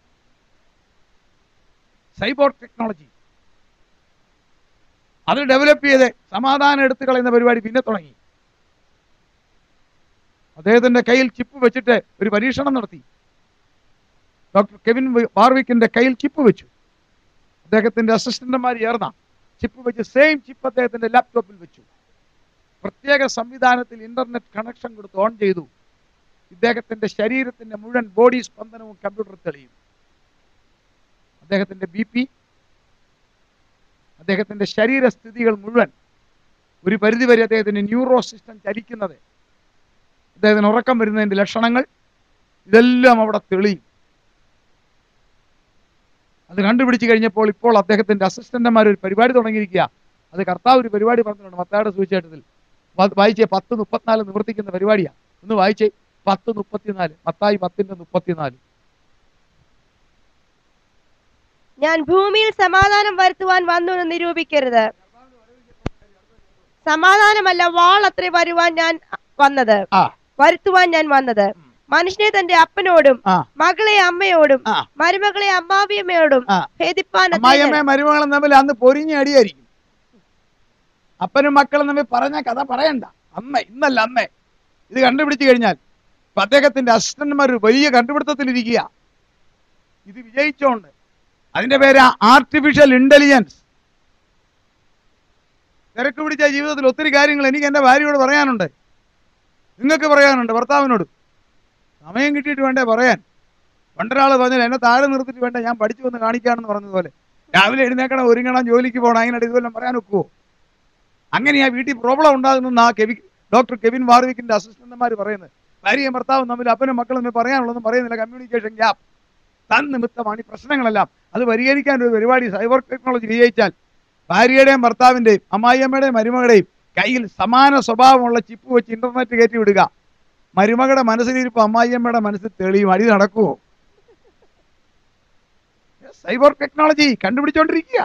സൈബർ ടെക്നോളജി അത് ഡെവലപ്പ് ചെയ്ത് സമാധാനം എടുത്തു കളയുന്ന പരിപാടി പിന്നെ തുടങ്ങി അദ്ദേഹത്തിന്റെ കയ്യിൽ ചിപ്പ് വെച്ചിട്ട് ഒരു പരീക്ഷണം നടത്തി ഡോക്ടർ കെവിൻ വാർവിക്കിന്റെ കയ്യിൽ ചിപ്പ് വെച്ചു അദ്ദേഹത്തിന്റെ അസിസ്റ്റന്റുമാർ ചേർന്ന ചിപ്പ് വെച്ച് സെയിം ചിപ്പ് അദ്ദേഹത്തിന്റെ ലാപ്ടോപ്പിൽ വെച്ചു പ്രത്യേക സംവിധാനത്തിൽ ഇന്റർനെറ്റ് കണക്ഷൻ കൊടുത്ത് ഓൺ ചെയ്തു ഇദ്ദേഹത്തിന്റെ ശരീരത്തിന്റെ മുഴുവൻ ബോഡി സ്പന്ദനവും കമ്പ്യൂട്ടർ തെളിയും അദ്ദേഹത്തിന്റെ ബി പി അദ്ദേഹത്തിന്റെ ശരീരസ്ഥിതികൾ മുഴുവൻ ഒരു പരിധിവരെ അദ്ദേഹത്തിന്റെ ന്യൂറോ സിസ്റ്റം ചലിക്കുന്നത് അദ്ദേഹത്തിന് ഉറക്കം വരുന്നതിന്റെ ലക്ഷണങ്ങൾ ഇതെല്ലാം അവിടെ തെളിയും അത് കണ്ടുപിടിച്ച് കഴിഞ്ഞപ്പോൾ ഇപ്പോൾ അദ്ദേഹത്തിന്റെ അസിസ്റ്റന്റുമാർ ഒരു പരിപാടി തുടങ്ങിയിരിക്കുക അത് കർത്താവ് ഒരു പരിപാടി പറഞ്ഞിട്ടുണ്ട് മത്തായുടെ സുവിശേഷത്തിൽ വ- വായിച്ചേ പത്ത് മുപ്പത്തിനാല് നിവർത്തിക്കുന്ന പരിപാടിയാ ഒന്ന് വായിച്ചേ പത്ത് മുപ്പത്തിനാല് മത്തായി പത്തിന്റെ മുപ്പത്തിനാല് ഞാൻ ഭൂമിയിൽ സമാധാനം വരുത്തുവാൻ വന്നു എന്ന് നിരൂപിക്കരുത് സമാധാനമല്ല വാൾ അത്രേ വരുവാൻ ഞാൻ വന്നത് ആ വരുത്തുവാൻ ഞാൻ വന്നത് മനുഷ്യനെ തന്റെ അപ്പനോടും ആ മകളെ അമ്മയോടും ആ മരുമകളെ അമ്മാവിയമ്മയോടും ആ ഭേദിപ്പാൻ അത്രേ അമ്മായിയമ്മയും ഞാൻ- മരുമകളും തമ്മിൽ അന്ന് പൊരിഞ്ഞ അടിയായിരിക്കും അപ്പനും മക്കളും തമ്മിൽ പറഞ്ഞ കഥ പറയണ്ട അമ്മ ഇന്നല്ല അമ്മ ഇത് കണ്ടുപിടിച്ചു കഴിഞ്ഞാൽ ഇപ്പൊ അദ്ദേഹത്തിന്റെ അസിസ്റ്റന്റുമാർ ഒരു വലിയ കണ്ടുപിടുത്തത്തിലിരിക്കുക ഇത് വിജയിച്ചോണ്ട് അതിന്റെ പേര് ആർട്ടിഫിഷ്യൽ ഇന്റലിജൻസ് തിരക്ക് പിടിച്ച ജീവിതത്തിൽ ഒത്തിരി കാര്യങ്ങൾ എനിക്ക് എന്റെ ഭാര്യയോട് പറയാനുണ്ട് നിങ്ങൾക്ക് പറയാനുണ്ട് ഭർത്താവിനോട് സമയം കിട്ടിയിട്ട് വേണ്ടേ പറയാൻ പണ്ടൊരാൾ പറഞ്ഞാൽ എന്നെ താഴെ നിർത്തിയിട്ട് വേണ്ട ഞാൻ പഠിച്ചു വന്ന് കാണിക്കാണെന്ന് പറഞ്ഞതുപോലെ രാവിലെ എഴുന്നേക്കണം ഒരുങ്ങണം ജോലിക്ക് പോകണം അതിനിടെ ഇതുവല്ലം പറയാൻ ഒക്കുവോ അങ്ങനെയാ വീട്ടിൽ പ്രോബ്ലം ഉണ്ടാകുന്ന ആ കെവി ഡോക്ടർ കെവിൻ വാർവിക്കിന്റെ അസിസ്റ്റന്റുമാർ പറയുന്നത് ഭാര്യയും ഭർത്താവും തമ്മിൽ അപ്പനും മക്കളും തമ്മിൽ പറയാനുള്ളതും പറയുന്നില്ല കമ്മ്യൂണിക്കേഷൻ ഗ്യാപ്പ് താൻ നിമിത്തമാണ് ഈ പ്രശ്നങ്ങളെല്ലാം അത് പരിഹരിക്കാൻ ഒരു പരിപാടി സൈബർ ടെക്നോളജി വിജയിച്ചാൽ ഭാര്യയുടെയും ഭർത്താവിന്റെയും അമ്മായിയമ്മയുടെയും മരുമകളുടെയും കയ്യിൽ സമാന സ്വഭാവമുള്ള ചിപ്പ് വെച്ച് ഇന്റർനെറ്റ് കയറ്റി വിടുക മരുമകളുടെ മനസ്സിലിരിപ്പ് അമ്മായിയമ്മയുടെ മനസ്സിൽ തെളിയും അടി നടക്കുവോ സൈബർ ടെക്നോളജി കണ്ടുപിടിച്ചോണ്ടിരിക്കുക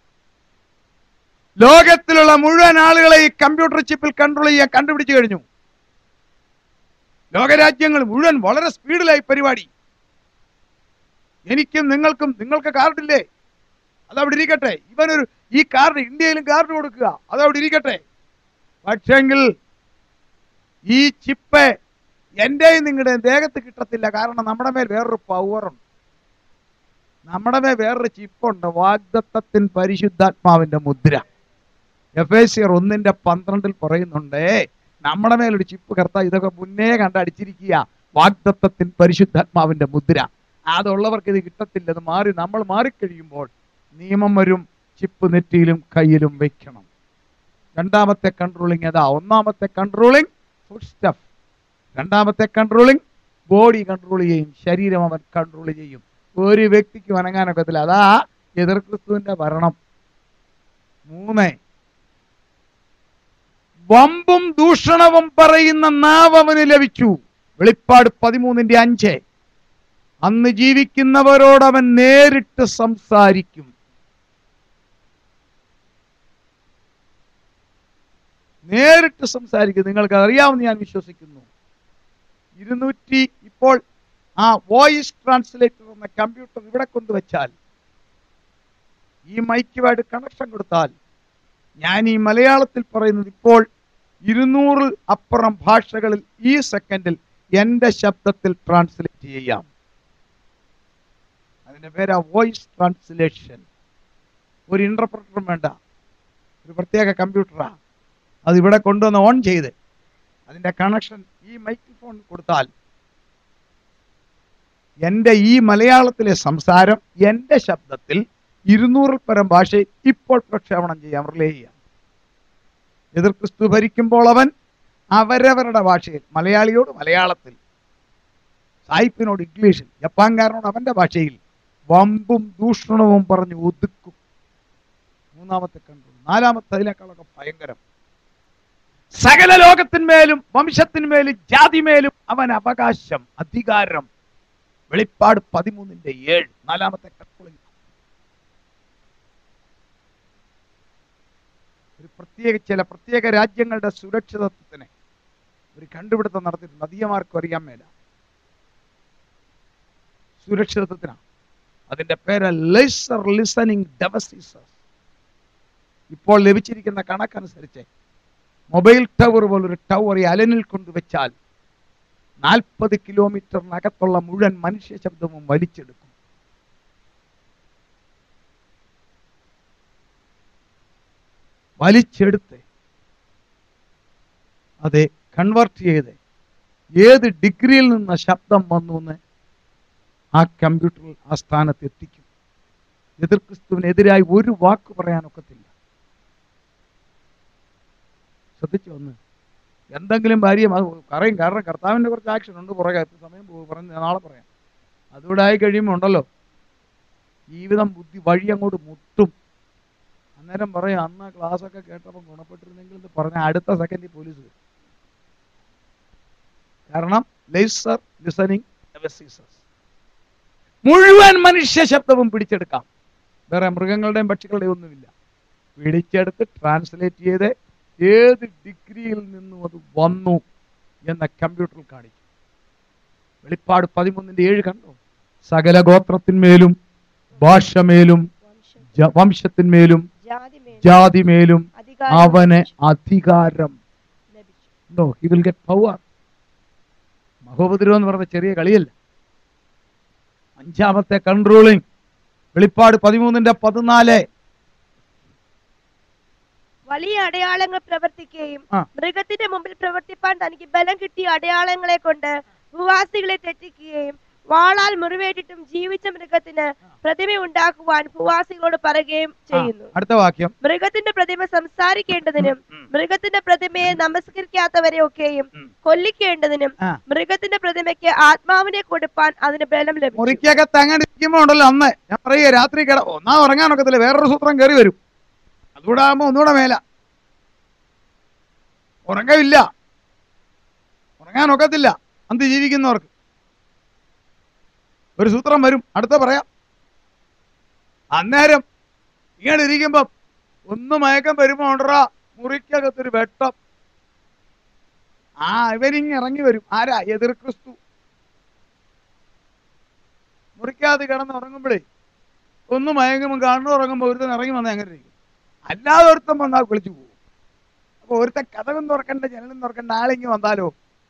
ലോകത്തിലുള്ള മുഴുവൻ ആളുകളെ ഈ കമ്പ്യൂട്ടർ ചിപ്പിൽ കൺട്രോൾ ചെയ്യാൻ കണ്ടുപിടിച്ചു കഴിഞ്ഞു ലോകരാജ്യങ്ങൾ മുഴുവൻ വളരെ സ്പീഡിലായി പരിപാടി എനിക്കും നിങ്ങൾക്കും നിങ്ങൾക്ക് കാർഡില്ലേ അതവിടെ ഇരിക്കട്ടെ ഇവനൊരു ഈ കാർഡ് ഇന്ത്യയിലും കാർഡ് കൊടുക്കുക അതവിടെ ഇരിക്കട്ടെ പക്ഷെങ്കിൽ ഈ ചിപ്പ് എന്റെയും നിങ്ങളുടെയും ദേഹത്ത് കിട്ടത്തില്ല കാരണം നമ്മുടെ മേൽ വേറൊരു പവറുണ്ട് നമ്മുടെ മേൽ വേറൊരു ചിപ്പുണ്ട് വാഗ്ദത്തത്തിൻ പരിശുദ്ധാത്മാവിന്റെ മുദ്ര എഫ് എ സിയർ ഒന്നിന്റെ പന്ത്രണ്ടിൽ പറയുന്നുണ്ടേ നമ്മുടെ മേലൊരു ചിപ്പ് കർത്ത ഇതൊക്കെ മുന്നേ കണ്ടടിച്ചിരിക്കുക വാഗ്ദത്തത്തിൻ പരിശുദ്ധാത്മാവിന്റെ മുദ്ര അതുള്ളവർക്ക് ഇത് കിട്ടത്തില്ല അത് മാറി നമ്മൾ മാറിക്കഴിയുമ്പോൾ നിയമം വരും ചിപ്പ് നെറ്റിയിലും കയ്യിലും വെക്കണം രണ്ടാമത്തെ കൺട്രോളിങ് അതാ ഒന്നാമത്തെ കൺട്രോളിങ് ഫുഡ് സ്റ്റഫ് രണ്ടാമത്തെ കൺട്രോളിങ് ബോഡി കൺട്രോൾ ചെയ്യും ശരീരം അവൻ കൺട്രോൾ ചെയ്യും ഒരു വ്യക്തിക്ക് വണങ്ങാനൊക്കത്തില്ല അതാ എതിർ ക്രിസ്തുവിന്റെ ഭരണം മൂന്ന് വമ്പും ദൂഷണവും പറയുന്ന നാവ് അവന് ലഭിച്ചു വെളിപ്പാട് പതിമൂന്നിന്റെ അഞ്ച് അന്ന് ജീവിക്കുന്നവരോട് അവൻ നേരിട്ട് സംസാരിക്കും നേരിട്ട് സംസാരിക്കും നിങ്ങൾക്ക് അറിയാമെന്ന് ഞാൻ വിശ്വസിക്കുന്നു ഇരുന്നൂറ്റി ഇപ്പോൾ ആ വോയിസ് ട്രാൻസ്ലേറ്റർ എന്ന കമ്പ്യൂട്ടർ ഇവിടെ കൊണ്ടുവച്ചാൽ ഈ മൈക്കുമായിട്ട് കണക്ഷൻ കൊടുത്താൽ ഞാൻ ഈ മലയാളത്തിൽ പറയുന്നത് ഇപ്പോൾ ഇരുന്നൂറിൽ അപ്പുറം ഭാഷകളിൽ ഈ സെക്കൻഡിൽ എൻ്റെ ശബ്ദത്തിൽ ട്രാൻസ്ലേറ്റ് ചെയ്യാം അതിന്റെ പേരാ വോയിസ് ട്രാൻസ്ലേഷൻ ഒരു ഇന്റർപ്രറ്ററും വേണ്ട ഒരു പ്രത്യേക കമ്പ്യൂട്ടറാ അത് ഇവിടെ കൊണ്ടുവന്ന് ഓൺ ചെയ്ത് അതിന്റെ കണക്ഷൻ ഈ മൈക്രോഫോൺ കൊടുത്താൽ എൻ്റെ ഈ മലയാളത്തിലെ സംസാരം എൻ്റെ ശബ്ദത്തിൽ ഇരുന്നൂറിൽ പരം ഭാഷയിൽ ഇപ്പോൾ പ്രക്ഷേപണം ചെയ്യാം റിലേ ചെയ്യാം എതിർ ക്രിസ്തു ഭരിക്കുമ്പോൾ അവൻ അവരവരുടെ ഭാഷയിൽ മലയാളിയോട് മലയാളത്തിൽ സായിപ്പിനോട് ഇംഗ്ലീഷിൽ ജപ്പാൻകാരനോട് അവന്റെ ഭാഷയിൽ വമ്പും ദൂഷണവും പറഞ്ഞ് ഒതുക്കും മൂന്നാമത്തെ കണ്ടു നാലാമത്തെ അതിനേക്കാളൊക്കെ ഭയങ്കരം സകല ലോകത്തിന്മേലും വംശത്തിന്മേലും ജാതിമേലും അവൻ അവകാശം അധികാരം വെളിപ്പാട് പതിമൂന്നിന്റെ ഏഴ് നാലാമത്തെ കട്ടോളിൽ ഒരു പ്രത്യേക ചില പ്രത്യേക രാജ്യങ്ങളുടെ സുരക്ഷിതത്വത്തിന് ഒരു കണ്ടുപിടുത്തം നടത്തിയിട്ടുണ്ട് അധികമാർക്കും അറിയാൻ മേല സുരക്ഷിതത്വത്തിനാണ് അതിന്റെ പേര് ലേസർ ലിസണിംഗ് ഡെവസീസസ് ഇപ്പോൾ ലഭിച്ചിരിക്കുന്ന കണക്കനുസരിച്ച് മൊബൈൽ ടവർ പോലൊരു ടവർ ഈ അലനിൽ കൊണ്ടുവച്ചാൽ നാൽപ്പത് കിലോമീറ്ററിനകത്തുള്ള മുഴുവൻ മനുഷ്യ ശബ്ദവും വലിച്ചെടുക്കും വലിച്ചെടുത്ത് അതെ കൺവേർട്ട് ചെയ്ത് ഏത് ഡിഗ്രിയിൽ നിന്ന് ശബ്ദം വന്നു എന്ന് ആ കമ്പ്യൂട്ടറിൽ ആ സ്ഥാനത്ത് എത്തിക്കും എതിർ ക്രിസ്തുവിനെതിരായി ഒരു വാക്ക് പറയാനൊക്കത്തില്ല ശ്രദ്ധിച്ചു ഒന്ന് എന്തെങ്കിലും ഭാര്യ അത് പറയും കാരണം കർത്താവിന്റെ കുറച്ച് ആക്ഷൻ ഉണ്ട് പുറകെ എത്ര സമയം പോകും പറഞ്ഞ് നാളെ പറയാം അതുകൂടെ ആയി കഴിയുമ്പോൾ ഉണ്ടല്ലോ ജീവിതം ബുദ്ധി വഴി അങ്ങോട്ട് മുട്ടും അന്നേരം പറയും അന്ന് ക്ലാസ് ഒക്കെ കേട്ടപ്പോൾ ഗുണപ്പെട്ടിരുന്നെങ്കിൽ എന്ന് പറഞ്ഞ അടുത്ത സെക്കൻഡിൽ പോലീസ് വരും കാരണം ലേസർ ലിസണിങ് മുഴുവൻ മനുഷ്യ ശബ്ദവും പിടിച്ചെടുക്കാം വേറെ മൃഗങ്ങളുടെയും പക്ഷികളുടെയും ഒന്നുമില്ല പിടിച്ചെടുത്ത് ട്രാൻസ്ലേറ്റ് ചെയ്ത് ഏത് ഡിഗ്രിയിൽ നിന്നും അത് വന്നു എന്ന കമ്പ്യൂട്ടറിൽ കാണിക്കും വെളിപ്പാട് പതിമൂന്നിന്റെ ഏഴ് കണ്ടോ സകല ഗോത്രത്തിന്മേലും ഭാഷമേലും വംശം ജ- വംശത്തിന്മേലും ജാതിമേൽ ജാതിമേലും അധികാരം അവന് അധികാരം ലഭിച്ചു ഉണ്ടോ ഹി വിൽ ഗെറ്റ് പവർ മഹോപദ്രവം എന്ന് പറഞ്ഞ ചെറിയ കളിയല്ല അഞ്ചാമത്തെ കൺട്രോളിംഗ് വെളിപ്പാട് പതിമൂന്നിന്റെ പതിനാല് വലിയ അടയാളങ്ങൾ പ്രവർത്തിക്കുകയും ആ. മൃഗത്തിന്റെ മുമ്പിൽ പ്രവർത്തിപ്പാൻ തനിക്ക് ബലം കിട്ടിയ അടയാളങ്ങളെ കൊണ്ട് ഭൂവാസികളെ തെറ്റിക്കുകയും വാളാൽ മുറിവേറ്റിട്ടും ജീവിച്ച മൃഗത്തിന് പ്രതിമ ഉണ്ടാക്കുവാൻ ഭൂവാസികളോട് പറയുകയും ചെയ്യുന്നു അടുത്ത വാക്യം മൃഗത്തിന്റെ പ്രതിമ സംസാരിക്കേണ്ടതിനും ഉം. മൃഗത്തിന്റെ പ്രതിമയെ നമസ്കരിക്കാത്തവരെ ഒക്കെയും ഉം. കൊല്ലിക്കേണ്ടതിനും ആ. മൃഗത്തിന്റെ പ്രതിമയ്ക്ക് ആത്മാവിനെ കൊടുപ്പാൻ അതിന് ബലം ലഭിച്ചു മുറിക്കകത്ത് അങ്ങനെ ഇരിക്കുമ്പോ ഉണ്ടല്ലോ അന്ന് ഞാൻ പറയുക രാത്രി കിട ഒന്നാ ഉറങ്ങാനൊക്കത്തില്ല വേറൊരു സൂത്രം കയറി വരും അതുകൂടെ ആകുമ്പോ ഒന്നുകൂടെ മേല ഉറങ്ങമില്ല ഉറങ്ങാനൊക്കത്തില്ല അന്ത് ജീവിക്കുന്നവർക്ക് ഒരു സൂത്രം വരും അടുത്ത പറയാം അന്നേരം ഇങ്ങനെ ഇരിക്കുമ്പം ഒന്ന് മയക്കം വരുമ്പോ ഉണ്ടറാ മുറിക്കകത്തൊരു വെട്ടം ആ ഇവരിങ് ഇറങ്ങി വരും ആരാ എതിർ ക്രിസ്തു മുറിക്കാതെ കിടന്ന് ഉറങ്ങുമ്പോഴേ ഒന്ന് മയങ്ങുമ്പോൾ കാണുന്നു ഉറങ്ങുമ്പോൾ ഒരുത്തൻ ഇറങ്ങി വന്ന് അങ്ങനെ ഇരിക്കും അല്ലാതെ ഒരുത്തൻ വന്നാൽ കുളിച്ചു പോകും അപ്പൊ ഒരുത്തൻ കഥകം തുറക്കണ്ട ജനലും തുറക്കണ്ട ആളിങ്ങി വന്നാലോ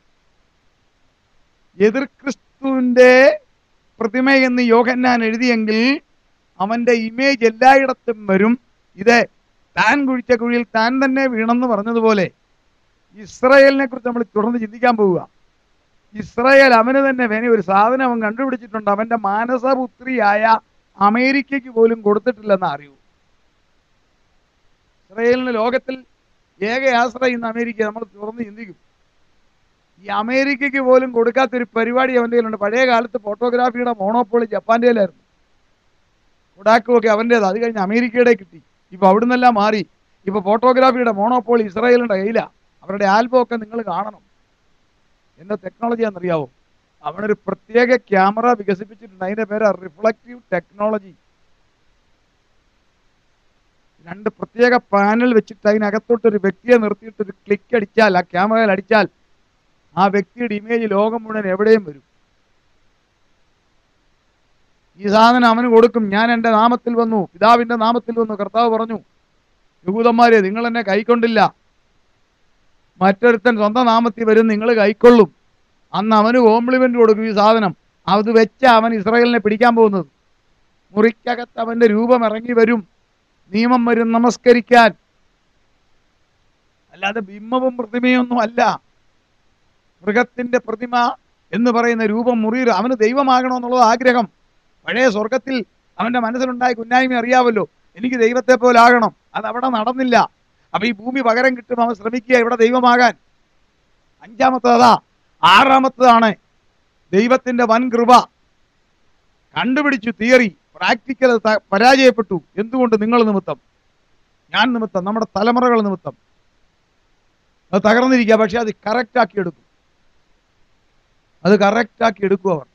എതിർ ക്രിസ്തുവിന്റെ പ്രതിമ എന്ന് യോഹന്നാൻ എഴുതിയെങ്കിൽ അവന്റെ ഇമേജ് എല്ലായിടത്തും വരും ഇത് താൻ കുഴിച്ച കുഴിയിൽ താൻ തന്നെ വീണെന്ന് പറഞ്ഞതുപോലെ ഇസ്രയേലിനെ കുറിച്ച് നമ്മൾ തുടർന്ന് ചിന്തിക്കാൻ പോവുക ഇസ്രായേൽ അവന് തന്നെ വേണി ഒരു സാധനം അവൻ കണ്ടുപിടിച്ചിട്ടുണ്ട് അവന്റെ മാനസപുത്രിയായ അമേരിക്കയ്ക്ക് പോലും കൊടുത്തിട്ടില്ലെന്ന് അറിയൂ ഇസ്രായേലിന് ലോകത്തിൽ ഏക ആശ്രയം ഇന്ന് അമേരിക്ക നമ്മൾ തുറന്ന് ചിന്തിക്കും ഈ അമേരിക്കയ്ക്ക് പോലും കൊടുക്കാത്തൊരു പരിപാടി അവൻ്റെ കയ്യിലുണ്ട് പഴയ കാലത്ത് ഫോട്ടോഗ്രാഫിയുടെ മോണോപ്പോളി ജപ്പാൻ്റെ കയ്യിലായിരുന്നു കൊടാക്കും ഒക്കെ അവൻ്റേത് അത് കഴിഞ്ഞ് അമേരിക്കയുടെ കിട്ടി ഇപ്പൊ അവിടുന്നെല്ലാം മാറി ഇപ്പൊ ഫോട്ടോഗ്രാഫിയുടെ മോണോപ്പോളി ഇസ്രായേലിന്റെ കയ്യിലാ അവരുടെ ആൽബം ഒക്കെ നിങ്ങൾ കാണണം എന്ന ടെക്നോളജി ആണെന്നറിയാവോ അവനൊരു പ്രത്യേക ക്യാമറ വികസിപ്പിച്ചിട്ടുണ്ട് അതിന്റെ പേര് റിഫ്ലക്റ്റീവ് ടെക്നോളജി രണ്ട് പ്രത്യേക പാനൽ വെച്ചിട്ട് അതിനകത്തോട്ട് ഒരു വ്യക്തിയെ നിർത്തിയിട്ട് ഒരു ക്ലിക്ക് അടിച്ചാൽ ആ ക്യാമറയിൽ അടിച്ചാൽ ആ വ്യക്തിയുടെ ഇമേജ് ലോകം മുഴുവൻ എവിടെയും വരും ഈ സാധനം അവന് കൊടുക്കും ഞാൻ എൻ്റെ നാമത്തിൽ വന്നു പിതാവിന്റെ നാമത്തിൽ വന്നു കർത്താവ് പറഞ്ഞു യഹൂദന്മാരെ നിങ്ങൾ എന്നെ കൈക്കൊണ്ടില്ല മറ്റൊരുത്തൻ സ്വന്തം നാമത്തിൽ വരും നിങ്ങൾ കൈക്കൊള്ളും അന്ന് അവന് കോംപ്ലിമെന്റ് കൊടുക്കും ഈ സാധനം അത് വെച്ച് അവൻ ഇസ്രായേലിനെ പിടിക്കാൻ പോകുന്നത് മുറിക്കകത്ത് അവന്റെ രൂപം ഇറങ്ങി വരും നിയമം വരും നമസ്കരിക്കാൻ അല്ലാതെ ബിംബവും പ്രതിമയൊന്നും അല്ല മൃഗത്തിന്റെ പ്രതിമ എന്ന് പറയുന്ന രൂപം മുറിയിൽ അവന് ദൈവമാകണമെന്നുള്ളത് ആഗ്രഹം പഴയ സ്വർഗത്തിൽ അവന്റെ മനസ്സിലുണ്ടായ കുന്നായ്മ അറിയാമല്ലോ എനിക്ക് ദൈവത്തെ പോലെ ആകണം അത് അവിടെ നടന്നില്ല അപ്പൊ ഈ ഭൂമി പകരം കിട്ടും അവൻ ശ്രമിക്കുക ഇവിടെ ദൈവമാകാൻ അഞ്ചാമത്തതാ ആറാമത്തതാണ് ദൈവത്തിന്റെ വൻ കൃപ കണ്ടുപിടിച്ചു തിയറി പ്രാക്ടിക്കൽ അത് ത- പരാജയപ്പെട്ടു എന്തുകൊണ്ട് നിങ്ങൾ നിമിത്തം ഞാൻ നിമിത്തം നമ്മുടെ തലമുറകൾ നിമിത്തം അത് തകർന്നിരിക്കുക പക്ഷെ അത് കറക്റ്റ് ആക്കി എടുക്കും അത് കറക്റ്റ് ആക്കി എടുക്കും അവർ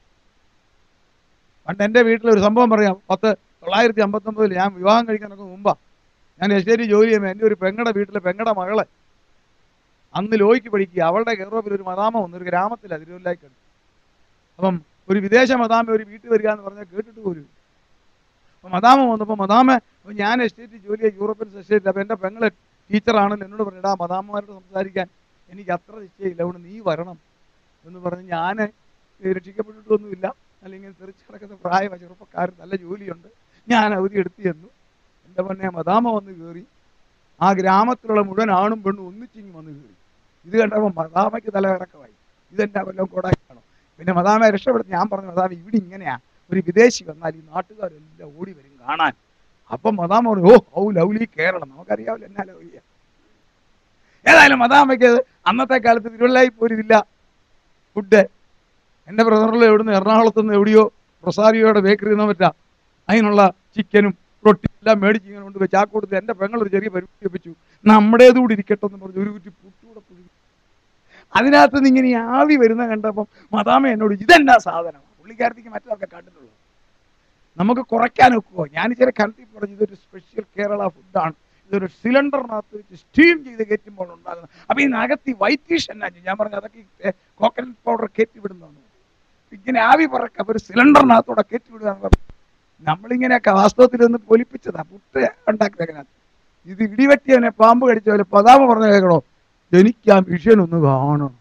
പണ്ട് എൻ്റെ വീട്ടിൽ ഒരു സംഭവം പറയാം പത്ത് തൊള്ളായിരത്തി അമ്പത്തൊമ്പതിൽ ഞാൻ വിവാഹം കഴിക്കാനൊക്കെ മുമ്പാ ഞാൻ എസ്റ്റേറ്റ് ജോലി ചെയ്യുമ്പോൾ എൻ്റെ ഒരു പെങ്ങടെ വീട്ടിലെ പെങ്ങടെ മകളെ അന്ന് ലോയ്ക്ക് പഠിക്കുക അവളുടെ കെയറോപ്പിൽ ഒരു മദാമ വന്നു ഒരു ഗ്രാമത്തിലാണ് തിരുവല്ലായിക്കണ്ട് അപ്പം ഒരു വിദേശ മദാമ ഒരു വീട്ടിൽ വരിക എന്ന് പറഞ്ഞാൽ കേട്ടിട്ട് പോലും ഇല്ല. അപ്പം മദാമ വന്നപ്പോൾ മദാമ അപ്പം ഞാൻ എസ്റ്റേറ്റ് ജോലി ചെയ്യ യൂറോപ്യൻ എസ്റ്റേറ്റിൽ അപ്പം എൻ്റെ പെങ്ങളെ ടീച്ചറാണല്ലോ എന്നോട് പറഞ്ഞിടാ മദാമ്മമാരോട് സംസാരിക്കാൻ എനിക്ക് അത്ര നിശ്ചയമില്ല അതുകൊണ്ട് നീ വരണം എന്ന് പറഞ്ഞ് ഞാൻ രക്ഷിക്കപ്പെട്ടിട്ടൊന്നുമില്ല അല്ലെങ്കിൽ തെറിച്ച് കിടക്കുന്ന പ്രായ ചെറുപ്പക്കാരൻ നല്ല ജോലിയുണ്ട് ഞാൻ അവധി എടുത്തു ചെന്നു എൻ്റെ പൊന്നെ മദാമ വന്ന് കയറി ആ ഗ്രാമത്തിലുള്ള മുഴുവൻ ആണും പെണ്ണും ഒന്നിച്ചിങ്ങി വന്ന് കയറി ഇത് കണ്ടപ്പോൾ മദാമയ്ക്ക് തലകറക്കമായി ഇതെന്നെ വല്ലതും കൊടാക്കണം പിന്നെ മദാമയെ രക്ഷപ്പെടുത്തി ഞാൻ പറഞ്ഞു മദാമ ഇവിടെ ഇങ്ങനെയാ ഒരു വിദേശി വന്നാൽ ഈ നാട്ടുകാരെല്ലാം ഓടി വരും കാണാൻ അപ്പം മദാമ പറഞ്ഞു ഓ ഔ ലൗലി കേരളം നമുക്കറിയാവില്ല എന്നാ ലൗലിയ ഏതായാലും മദാമയ്ക്ക് അന്നത്തെ കാലത്ത് തിരുവല്ലായി പോലും ഇല്ല ഫുഡ് എൻ്റെ ബ്രദറിൽ എവിടുന്ന് എറണാകുളത്ത് നിന്ന് എവിടെയോ റൊസാരിയോയുടെ ബേക്കറി നിന്ന് പറ്റാ അതിനുള്ള ചിക്കനും റൊട്ടിയും എല്ലാം മേടിച്ച് ഇങ്ങനെ കൊണ്ട് വെച്ച് ആ കൊടുത്ത് എൻ്റെ പെങ്ങൾ ഒരു ചെറിയ പരിപാടി വെപ്പിച്ചു നമ്മുടേതുകൂടി ഇരിക്കട്ടെ എന്ന് പറഞ്ഞു ഒരു കുറ്റി പുട്ടൂടെ പുഴുങ്ങി അതിനകത്ത് നിന്ന് ഇങ്ങനെ ഈ ആവി വരുന്ന കണ്ടപ്പം മദാമ എന്നോട് ഇതെന്നാ സാധനം പുള്ളിക്കാരത്തേക്ക് മറ്റൊക്കെ കണ്ടിട്ടുള്ളൂ നമുക്ക് കുറയ്ക്കാൻ ഒക്കുമോ ഞാൻ ചില കണ്ടി പറഞ്ഞു ഇതൊരു സ്പെഷ്യൽ കേരള ഫുഡാണ് ഇതൊരു സിലിണ്ടറിനകത്ത് വെച്ച് സ്റ്റീം ചെയ്ത് കയറ്റുമ്പോൾ ഉണ്ടാകുന്നത് അപ്പൊ ഈ നകത്തി വൈറ്റീഷ് എന്നാ ചെയ്യും? ഞാൻ പറഞ്ഞു അതൊക്കെ കോക്കനട്ട് പൗഡർ കയറ്റി വിടുന്നതാണ് ഇങ്ങനെ ആവി പറക്ക അപ്പൊ ഒരു സിലിണ്ടറിനകത്തൂടെ കയറ്റി വിടുക എന്ന് പറഞ്ഞു നമ്മളിങ്ങനെയൊക്കെ വാസ്തവത്തിൽ നിന്ന് പൊലിപ്പിച്ചതാ പുട്ട് ഉണ്ടാക്കിയതിനകത്ത് ഇത് ഇടിവെട്ടിയവനെ പാമ്പ് കടിച്ച പോലെ പതാമ പറഞ്ഞ കേൾക്കണോ എനിക്ക് ആ മിഷൻ ഒന്ന് കാണണം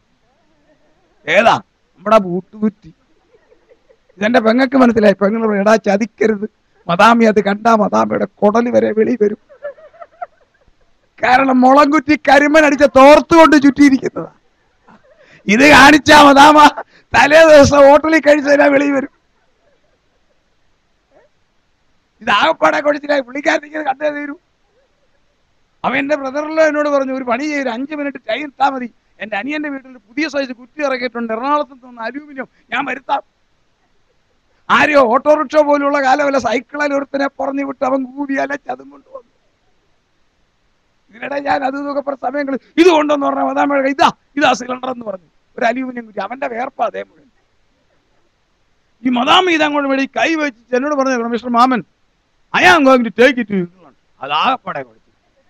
ഏതാ നമ്മുടെ ബൂട്ടുകുറ്റി ഇതെന്റെ പെങ്ങക്ക് മനസ്സിലായി പെങ്ങൾ പറഞ്ഞു, എടാ ചതിക്കരുത് മദാമി അത് കണ്ടാ മദാമയുടെ കുടല് വരെ വെളി വരും കാരണം മുളം കുറ്റി കരിമൻ അടിച്ച തോർത്തുകൊണ്ട് ചുറ്റിയിരിക്കുന്നതാ ഇത് കാണിച്ചാ മദാമ തലേ ദിവസം ഹോട്ടലിൽ കഴിച്ചതിനാ വെളി വരും ഇത് ആകപ്പാടെ കൊടുത്തില്ല പുള്ളിക്കാരത്തേക്ക് കണ്ടേ തീരൂ അവൻ എന്റെ ബ്രദറിലോ എന്നോട് പറഞ്ഞു ഒരു പണി ചെയ്ത് അഞ്ച് മിനിറ്റ് ടൈം ഇട്ടാ മതി എന്റെ അനിയന്റെ വീട്ടിൽ ഒരു പുതിയ സൈസ് കുറ്റി ഇറക്കിയിട്ടുണ്ട് എറണാകുളത്ത് നിന്ന് അലൂമിനിയം ഞാൻ വരുത്താം ആരെയോ ഓട്ടോറിക്ഷ പോലുള്ള കാലമല്ല സൈക്കിളിൽ ഒരുത്തനെ പറഞ്ഞു വിട്ട് അവൻ കൂടി അലച്ച് അതും കൊണ്ടുവന്നു ഇതിനിടെ ഞാൻ അത് ഇതൊക്കെ പറഞ്ഞ സമയങ്ങൾ ഇത് കൊണ്ടെന്ന് പറഞ്ഞ മതാമഴ ഇതാ ഇതാ സിലിണ്ടർ എന്ന് പറഞ്ഞു ഒരു അലൂമിനിയം കുറ്റി അവന്റെ വേർപ്പാ അതേ മുഴുവൻ ഈ മദാമ ഇതങ്ങോട്ട് വേണ്ടി കൈ വെച്ച് എന്നോട് പറഞ്ഞു mister Mammen I am going to take it to England അത് ആകപ്പാടെ കൊടുത്തു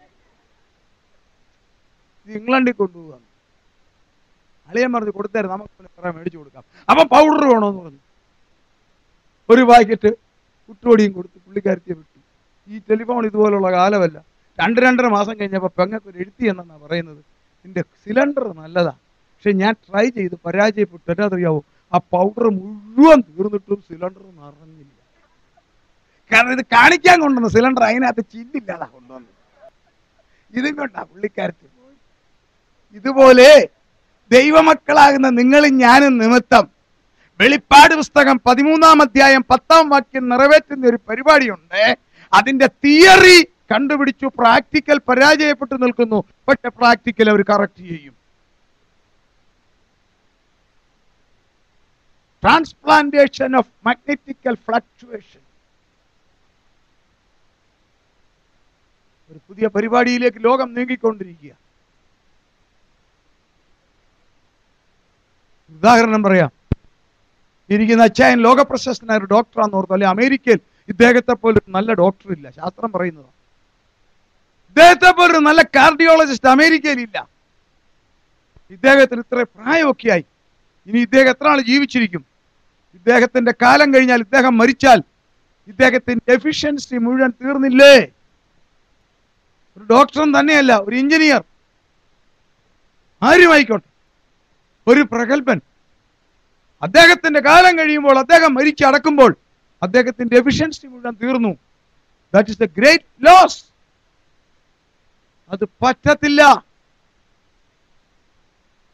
ഇത് ഇംഗ്ലണ്ടിൽ കൊണ്ടുപോകാം അളിയൻ പറഞ്ഞു കൊടുത്തേരും നമുക്ക് പിന്നെ കുറെ മേടിച്ചു കൊടുക്കാം അപ്പൊ പൗഡർ വേണമെന്ന് പറഞ്ഞു ഒരു പാക്കറ്റ് കുട്ടുപൊടിയും കൊടുത്ത് പുള്ളിക്കാരത്തിയെ വിട്ടു ഈ ടെലിഫോൺ ഇതുപോലുള്ള കാലമല്ല രണ്ട് രണ്ടര മാസം കഴിഞ്ഞപ്പോൾ പെങ്ങൾക്ക് ഒരു എഴുത്തി എന്നാ പറയുന്നത് നിന്റെ സിലിണ്ടർ നല്ലതാ പക്ഷെ ഞാൻ ട്രൈ ചെയ്ത് പരാജയപ്പെട്ടു എന്നറിയാവോ ആ പൗഡർ മുഴുവൻ തീർന്നിട്ടും സിലിണ്ടർ നിറഞ്ഞില്ല കാരണം ഇത് കാണിക്കാൻ കൊണ്ടുവന്ന സിലിണ്ടർ അതിനകത്ത് ചില്ലില്ലാതാ കൊണ്ടുവന്നത് ഇതും കൊണ്ടാ പുള്ളിക്കാരത്തി പോയി ഇതുപോലെ ദൈവമക്കളാകുന്ന നിങ്ങളും ഞാനും നിമിത്തം വെളിപ്പാട് പുസ്തകം പതിമൂന്നാം അധ്യായം പത്താം വാക്യം നിറവേറ്റുന്ന ഒരു പരിപാടിയുണ്ട് അതിന്റെ തിയറി കണ്ടുപിടിച്ചു പ്രാക്ടിക്കൽ പരാജയപ്പെട്ടു നിൽക്കുന്നു പക്ഷെ പ്രാക്ടിക്കൽ അവർ കറക്റ്റ് ചെയ്യും ട്രാൻസ്പ്ലാന്റേഷൻ ഓഫ് മാഗ്നറ്റിക്കൽ ഫ്ലക്ച്വേഷൻ ഒരു പുതിയ പരിപാടിയിലേക്ക് ലോകം നീങ്ങിക്കൊണ്ടിരിക്കുക ഉദാഹരണം പറയാം ഇരിക്കുന്ന അച്ചായൻ ലോക പ്രശസ്തനായ ഒരു ഡോക്ടറാന്ന് ഓർത്തു അല്ലെ അമേരിക്കയിൽ ഇദ്ദേഹത്തെ പോലെ ഒരു നല്ല ഡോക്ടർ ഇല്ല ശാസ്ത്രം പറയുന്നതാണ് ഇദ്ദേഹത്തെ പോലെ ഒരു നല്ല കാർഡിയോളജിസ്റ്റ് അമേരിക്കയിൽ ഇല്ല ഇദ്ദേഹത്തിന് ഇത്ര പ്രായമൊക്കെ ആയി ഇനി ഇദ്ദേഹം എത്ര നാൾ ജീവിച്ചിരിക്കും ഇദ്ദേഹത്തിന്റെ കാലം കഴിഞ്ഞാൽ ഇദ്ദേഹം മരിച്ചാൽ ഇദ്ദേഹത്തിന്റെ എഫിഷ്യൻസി മുഴുവൻ തീർന്നില്ലേ ഒരു ഡോക്ടറും തന്നെയല്ല ഒരു എഞ്ചിനീയർ ആരുമായിക്കോട്ടെ ഒരു പ്രഗത്ഭൻ അദ്ദേഹത്തിന്റെ കാലം കഴിയുമ്പോൾ അദ്ദേഹം മരിച്ചടക്കുമ്പോൾ അദ്ദേഹത്തിന്റെ എഫിഷ്യൻസി മുഴുവൻ തീർന്നു that is the great loss അത് പറ്റത്തില്ല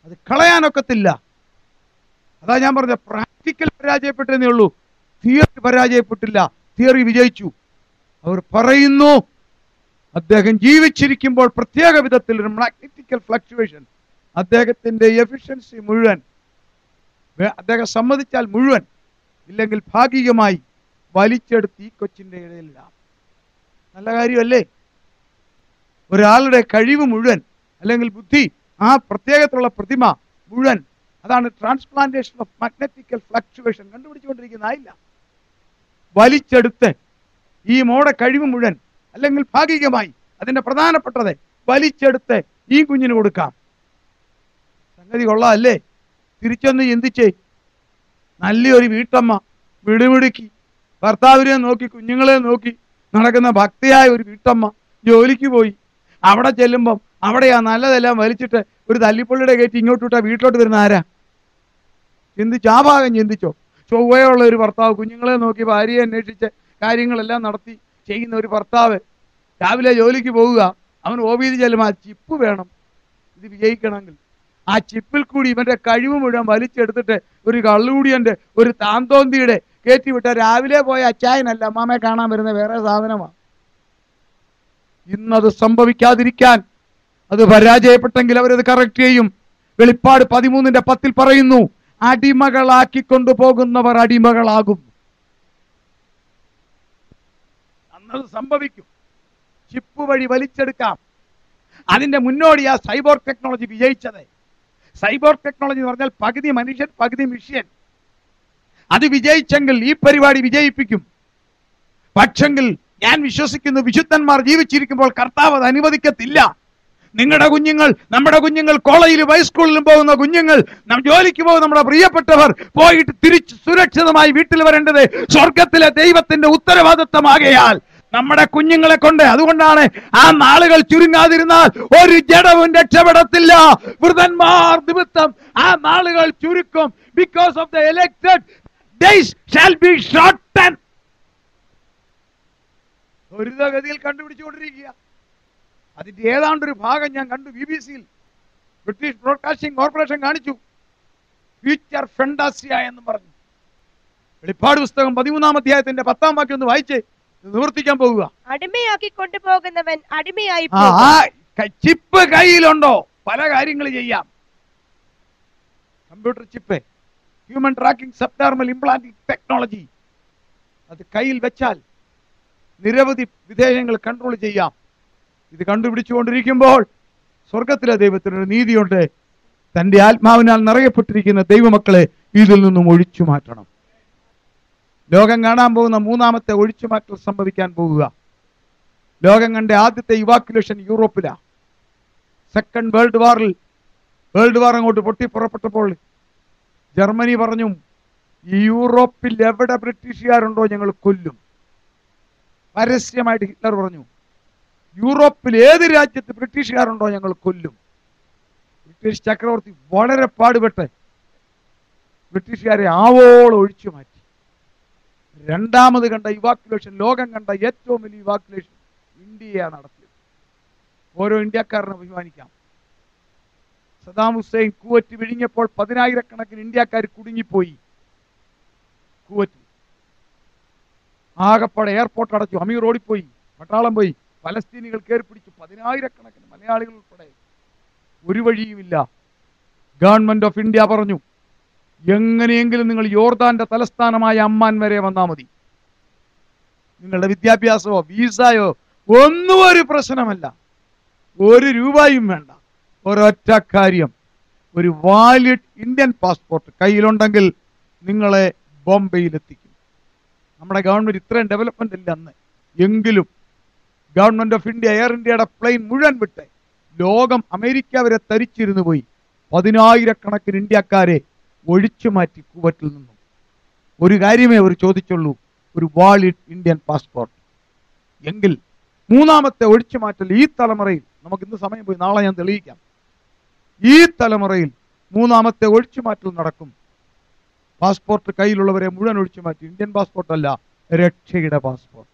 അത് കളയാനൊക്കത്തില്ല അതാ ഞാൻ പറഞ്ഞ പ്രാക്ടിക്കൽ പരാജയപ്പെട്ടതേ ഉള്ളൂ തിയറി പരാജയപ്പെട്ടില്ല തിയറി വിജയിച്ചു അവർ പറയുന്നു അദ്ദേഹം ജീവിച്ചിരിക്കുമ്പോൾ പ്രത്യേക വിധത്തിൽ ഒരു മാഗ്നറ്റിക്കൽ ഫ്ലക്ച്വേഷൻ അദ്ദേഹത്തിന്റെ എഫിഷ്യൻസി മുഴുവൻ വേ- അദ്ദേഹം സമ്മതിച്ചാൽ മുഴുവൻ ഇല്ലെങ്കിൽ ഭാഗികമായി വലിച്ചെടുത്ത് ഈ കൊച്ചിന്റെ ഇടയിലിടാം നല്ല കാര്യമല്ലേ ഒരാളുടെ കഴിവ് മുഴുവൻ അല്ലെങ്കിൽ ബുദ്ധി ആ പ്രത്യേകത്തിലുള്ള പ്രതിമ മുഴുവൻ അതാണ് ട്രാൻസ്പ്ലാന്റേഷൻ ഓഫ് മാഗ്നറ്റിക്കൽ ഫ്ലക്ച്വേഷൻ കണ്ടുപിടിച്ചുകൊണ്ടിരിക്കുന്നതായില്ല വലിച്ചെടുത്ത് ഈ മോടെ കഴിവ് മുഴുവൻ അല്ലെങ്കിൽ ഭാഗികമായി അതിന്റെ പ്രധാനപ്പെട്ടത് വലിച്ചെടുത്ത് ഈ കുഞ്ഞിന് കൊടുക്കാം സംഗതി കൊള്ളാമല്ലേ തിരിച്ചൊന്ന് ചിന്തിച്ചേ നല്ലൊരു വീട്ടമ്മ വിടുമിടുക്കി ഭർത്താവിനെ നോക്കി കുഞ്ഞുങ്ങളെ നോക്കി നടക്കുന്ന ഭക്തിയായ ഒരു വീട്ടമ്മ ജോലിക്ക് പോയി അവിടെ ചെല്ലുമ്പം അവിടെ ആ നല്ലതെല്ലാം വലിച്ചിട്ട് ഒരു തല്ലിപ്പള്ളിയുടെ കയറ്റി ഇങ്ങോട്ട് വിട്ടാ വീട്ടിലോട്ട് വരുന്ന ആരാ ചിന്തിച്ചു ആ ഭാഗം ചിന്തിച്ചോ ചൊവ്വയുള്ള ഒരു ഭർത്താവ് കുഞ്ഞുങ്ങളെ നോക്കി ഭാര്യയെ അന്വേഷിച്ച് കാര്യങ്ങളെല്ലാം നടത്തി ചെയ്യുന്ന ഒരു ഭർത്താവ് രാവിലെ ജോലിക്ക് പോവുക അവൻ ഓഫീസിൽ ചെല്ലുമ്പോൾ ആ ചിപ്പ് വേണം ഇത് വിജയിക്കണമെങ്കിൽ ആ ചിപ്പിൽ കൂടി ഇവന്റെ കഴിവ് മുഴുവൻ വലിച്ചെടുത്തിട്ട് ഒരു കള്ളുകൂടിയന്റെ ഒരു താന്തോന്തിയുടെ കയറ്റി വിട്ട രാവിലെ പോയ അച്ചായനല്ല അമ്മാമയെ കാണാൻ വരുന്ന വേറെ സാധനമാണ് ഇന്നത് സംഭവിക്കാതിരിക്കാൻ അത് പരാജയപ്പെട്ടെങ്കിൽ അവരത് കറക്റ്റ് ചെയ്യും വെളിപ്പാട് പതിമൂന്നിന്റെ പത്തിൽ പറയുന്നു അടിമകളാക്കി കൊണ്ടുപോകുന്നവർ അടിമകളാകും അന്നത് സംഭവിക്കും ചിപ്പ് വഴി വലിച്ചെടുക്കാം അതിന്റെ മുന്നോടിയാ സൈബോർ ടെക്നോളജി വിജയിച്ചത് സൈബോർ ടെക്നോളജി എന്ന് പറഞ്ഞാൽ പകുതി മനുഷ്യൻ പകുതി മിഷ്യൻ അത് വിജയിച്ചെങ്കിൽ ഈ പരിപാടി വിജയിപ്പിക്കും പക്ഷെങ്കിൽ ഞാൻ വിശ്വസിക്കുന്നു വിശുദ്ധന്മാർ ജീവിച്ചിരിക്കുമ്പോൾ കർത്താവ് അത് അനുവദിക്കത്തില്ല നിങ്ങളുടെ കുഞ്ഞുങ്ങൾ നമ്മുടെ കുഞ്ഞുങ്ങൾ കോളേജിലും ഹൈസ്കൂളിലും പോകുന്ന കുഞ്ഞുങ്ങൾ നാം ജോലിക്ക് പോകുന്ന നമ്മുടെ പ്രിയപ്പെട്ടവർ പോയിട്ട് തിരിച്ച് സുരക്ഷിതമായി വീട്ടിൽ വരേണ്ടത് സ്വർഗത്തിലെ ദൈവത്തിന്റെ ഉത്തരവാദിത്തമാകയാൽ നമ്മുടെ കുഞ്ഞുങ്ങളെ കൊണ്ട് അതുകൊണ്ടാണ് ആ നാളുകൾ ചുരുങ്ങാതിരുന്നാൽ ഒരു ജഡവും രക്ഷപ്പെടത്തില്ല വൃതന്മാർ നിമിത്തം ആ നാളുകൾ ചുരുക്കും because of the elected days shall be shorten ത്വരിതഗതിയിൽ കണ്ടുപിടിച്ചുകൊണ്ടിരിക്കുക അതിന്റെ ഏതാണ്ടൊരു ഭാഗം ഞാൻ കണ്ടു ബി ബി സിയിൽ ബ്രിട്ടീഷ് ബ്രോഡ്കാസ്റ്റിംഗ് കോർപ്പറേഷൻ കാണിച്ചു ഫ്യൂച്ചർ ഫെൻഡാസിയ എന്ന് പറഞ്ഞു വെളിപ്പാട് പുസ്തകം പതിമൂന്നാം അധ്യായത്തിന്റെ പത്താം വാക്യം ഒന്ന് വായിച്ചേ ഇത് നിവർത്തിക്കാൻ പോകുക അടിമയാക്കി കൊണ്ടുപോകുന്നവൻ അടിമയായി ആ പോകും. ആ ക- ചിപ്പ് കയ്യിലുണ്ടോ പല കാര്യങ്ങൾ ചെയ്യാം computer chip human tracking subdermal implanting technology അത് കയ്യിൽ വെച്ചാൽ നിരവധി വിധേയങ്ങൾ കൺട്രോൾ ചെയ്യാം ഇത് കണ്ടുപിടിച്ചുകൊണ്ടിരിക്കുമ്പോൾ സ്വർഗത്തിലെ ദൈവത്തിനൊരു നീതിയുണ്ട് തന്റെ ആത്മാവിനാൽ നിറയപ്പെട്ടിരിക്കുന്ന ദൈവമക്കളെ ഇതിൽ നിന്നും ഒഴിച്ചു മാറ്റണം ലോകം കാണാൻ പോകുന്ന മൂന്നാമത്തെ ഒഴിച്ചുമാറ്റൽ സംഭവിക്കാൻ പോകുക ലോകം കണ്ട ആദ്യത്തെ ഇവാക്യുലേഷൻ യൂറോപ്പിലാ സെക്കൻഡ് വേൾഡ് വാറിൽ വേൾഡ് വാർ അങ്ങോട്ട് പൊട്ടിപ്പുറപ്പെട്ടപ്പോൾ ജർമ്മനി പറഞ്ഞു ഈ യൂറോപ്പിൽ എവിടെ ബ്രിട്ടീഷുകാരുണ്ടോ ഞങ്ങൾ കൊല്ലും പരസ്യമായിട്ട് ഹിറ്റ്ലർ പറഞ്ഞു യൂറോപ്പിൽ ഏത് രാജ്യത്ത് ബ്രിട്ടീഷുകാരുണ്ടോ ഞങ്ങൾ കൊല്ലും ബ്രിട്ടീഷ് ചക്രവർത്തി വളരെ പാടുപെട്ട് ബ്രിട്ടീഷുകാരെ ആവോളം ഒഴിച്ചു മാറ്റി രണ്ടാമത് കണ്ട ഇവാക്യുലേഷൻ ലോകം കണ്ട ഏറ്റവും വലിയ ഇവാക്യുലേഷൻ ഇന്ത്യയാണ് നടത്തിയത് ഓരോ ഇന്ത്യക്കാരനെ അഭിമാനിക്കാം സദാം ഹുസൈൻ കുവറ്റ് വിഴിഞ്ഞപ്പോൾ പതിനായിരക്കണക്കിന് ഇന്ത്യക്കാർ കുടുങ്ങിപ്പോയി കുവറ്റ് ആകപ്പാടെ എയർപോർട്ട് അടച്ചു അമീർ ഓടിപ്പോയി പട്ടാളം പോയി പലസ്തീനികൾ കയറി പിടിച്ചു പതിനായിരക്കണക്കിന് മലയാളികൾ ഉൾപ്പെടെ ഒരു വഴിയുമില്ല ഗവൺമെന്റ് ഓഫ് ഇന്ത്യ പറഞ്ഞു എങ്ങനെയെങ്കിലും നിങ്ങൾ യോർദാന്റെ തലസ്ഥാനമായ അമ്മാൻ വരെ വന്നാൽ മതി നിങ്ങളുടെ വിദ്യാഭ്യാസമോ വീസയോ ഒന്നും ഒരു പ്രശ്നമല്ല ഒരു രൂപയും വേണ്ട ഒരൊറ്റ കാര്യം ഒരു വാലിഡ് ഇന്ത്യൻ പാസ്പോർട്ട് കയ്യിലുണ്ടെങ്കിൽ നിങ്ങളെ ബോംബെയിൽ എത്തിക്കും നമ്മുടെ ഗവൺമെന്റ് ഇത്രയും ഡെവലപ്മെന്റ് ഇല്ല അന്ന് എങ്കിലും ഗവൺമെന്റ് ഓഫ് ഇന്ത്യ എയർ ഇന്ത്യയുടെ പ്ലെയിൻ മുഴുവൻ വിട്ട് ലോകം അമേരിക്ക വരെ തരിച്ചിരുന്നു പോയി പതിനായിരക്കണക്കിന് ഇന്ത്യക്കാരെ ഒഴിച്ചു മാറ്റി കുവറ്റിൽ നിന്നും ഒരു കാര്യമേ അവർ ചോദിച്ചുള്ളൂ ഒരു വാളിഡ് ഇന്ത്യൻ പാസ്പോർട്ട് എങ്കിൽ മൂന്നാമത്തെ ഒഴിച്ചു മാറ്റൽ ഈ തലമുറയിൽ നമുക്ക് ഇന്ന് സമയം പോയി നാളെ ഞാൻ തെളിയിക്കാം ഈ തലമുറയിൽ മൂന്നാമത്തെ ഒഴിച്ചു മാറ്റൽ നടക്കും പാസ്പോർട്ട് കയ്യിലുള്ളവരെ മുഴുവൻ ഒഴിച്ചു മാറ്റി ഇന്ത്യൻ പാസ്പോർട്ട് അല്ല രക്ഷയുടെ പാസ്പോർട്ട്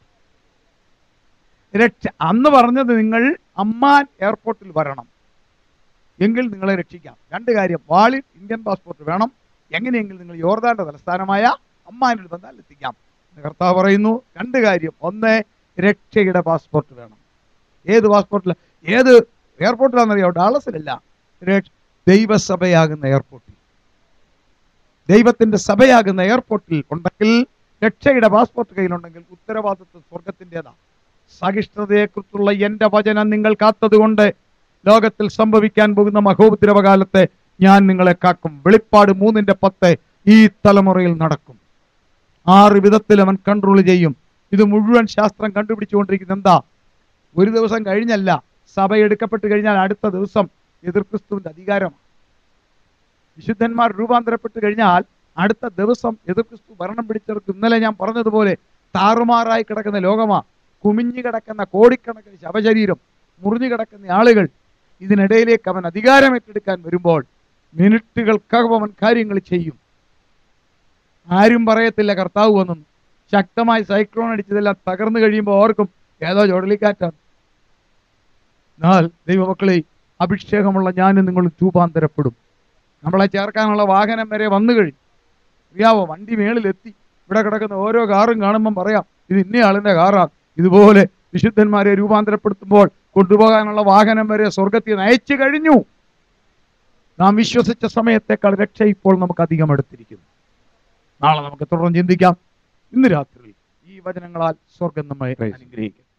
രക്ഷ അന്ന് പറഞ്ഞത് നിങ്ങൾ അമ്മാൻ എയർപോർട്ടിൽ വരണം എങ്കിൽ നിങ്ങളെ രക്ഷിക്കാം രണ്ട് കാര്യം വാളിൽ ഇന്ത്യൻ പാസ്പോർട്ട് വേണം എങ്ങനെയെങ്കിലും നിങ്ങൾ യോർദാന്റെ തലസ്ഥാനമായ അമ്മാനിൽ വന്നാൽ എത്തിക്കാം എന്ന് കർത്താവ് പറയുന്നു രണ്ട് കാര്യം ഒന്ന് രക്ഷയുടെ പാസ്പോർട്ട് വേണം ഏത് പാസ്പോർട്ടിൽ ഏത് എയർപോർട്ടിലാണെന്നറിയാം ഡാളസിലല്ല രക്ഷ- ദൈവസഭയാകുന്ന എയർപോർട്ടിൽ ദൈവത്തിന്റെ സഭയാകുന്ന എയർപോർട്ടിൽ ഉണ്ടെങ്കിൽ രക്ഷയുടെ പാസ്പോർട്ട് കയ്യിലുണ്ടെങ്കിൽ ഉത്തരവാദിത്വം സ്വർഗത്തിൻ്റെതാ സഹിഷ്ണുതയെക്കുറിച്ചുള്ള എന്റെ വചനം നിങ്ങൾ കാത്തതുകൊണ്ട് ലോകത്തിൽ സംഭവിക്കാൻ പോകുന്ന മഹോപദ്രവകാലത്തെ ഞാൻ നിങ്ങളെ കാക്കും വെളിപ്പാട് മൂന്നിന്റെ പത്ത് ഈ തലമുറയിൽ നടക്കും ആറ് വിധത്തിൽ അവൻ കൺട്രോൾ ചെയ്യും ഇത് മുഴുവൻ ശാസ്ത്രം കണ്ടുപിടിച്ചുകൊണ്ടിരിക്കുന്നത് എന്താ ഒരു ദിവസം കഴിഞ്ഞല്ല സഭ എടുക്കപ്പെട്ട് കഴിഞ്ഞാൽ അടുത്ത ദിവസം എതിർ ക്രിസ്തുവിന്റെ അധികാരമാണ് വിശുദ്ധന്മാർ രൂപാന്തരപ്പെട്ട് കഴിഞ്ഞാൽ അടുത്ത ദിവസം എതിർ ക്രിസ്തു ഭരണം പിടിച്ചെടുക്കും ഇന്നലെ ഞാൻ പറഞ്ഞതുപോലെ താറുമാറായി കിടക്കുന്ന ലോകമാ കുമിഞ്ഞു കിടക്കുന്ന കോടിക്കണക്കിന് ശവശരീരം മുറിഞ്ഞു കിടക്കുന്ന ആളുകൾ ഇതിനിടയിലേക്ക് അവൻ അധികാരം ഏറ്റെടുക്കാൻ വരുമ്പോൾ മിനിറ്റുകൾക്കകം അവൻ കാര്യങ്ങൾ ചെയ്യും ആരും പറയത്തില്ല കർത്താവ് വന്നു ശക്തമായി സൈക്ലോൺ അടിച്ചതെല്ലാം തകർന്നു കഴിയുമ്പോൾ ഓർക്കും ഏതോ ചുഴലിക്കാറ്റാണ് എന്നാൽ ദൈവമക്കളെ അഭിഷേകമുള്ള ഞാനും നിങ്ങൾ രൂപാന്തരപ്പെടും നമ്മളെ ചേർക്കാനുള്ള വാഹനം വരെ വന്നു കഴിഞ്ഞു അറിയാവോ വണ്ടി മേളിലെത്തി ഇവിടെ കിടക്കുന്ന ഓരോ കാറും കാണുമ്പം പറയാം ഇത് ഇന്നയാളിന്റെ കാറാണ് ഇതുപോലെ വിശുദ്ധന്മാരെ രൂപാന്തരപ്പെടുത്തുമ്പോൾ കൊണ്ടുപോകാനുള്ള വാഹനം വരെ സ്വർഗത്തിൽ നിന്ന് അയച്ചു കഴിഞ്ഞു നാം വിശ്വസിച്ച സമയത്തേക്കാൾ രക്ഷ ഇപ്പോൾ നമുക്ക് അധികം എടുത്തിരിക്കുന്നു നാളെ നമുക്ക് തുടർന്ന് ചിന്തിക്കാം ഇന്ന് രാത്രി ഈ വചനങ്ങളാൽ സ്വർഗം നമ്മെ അനുഗ്രഹിക്കും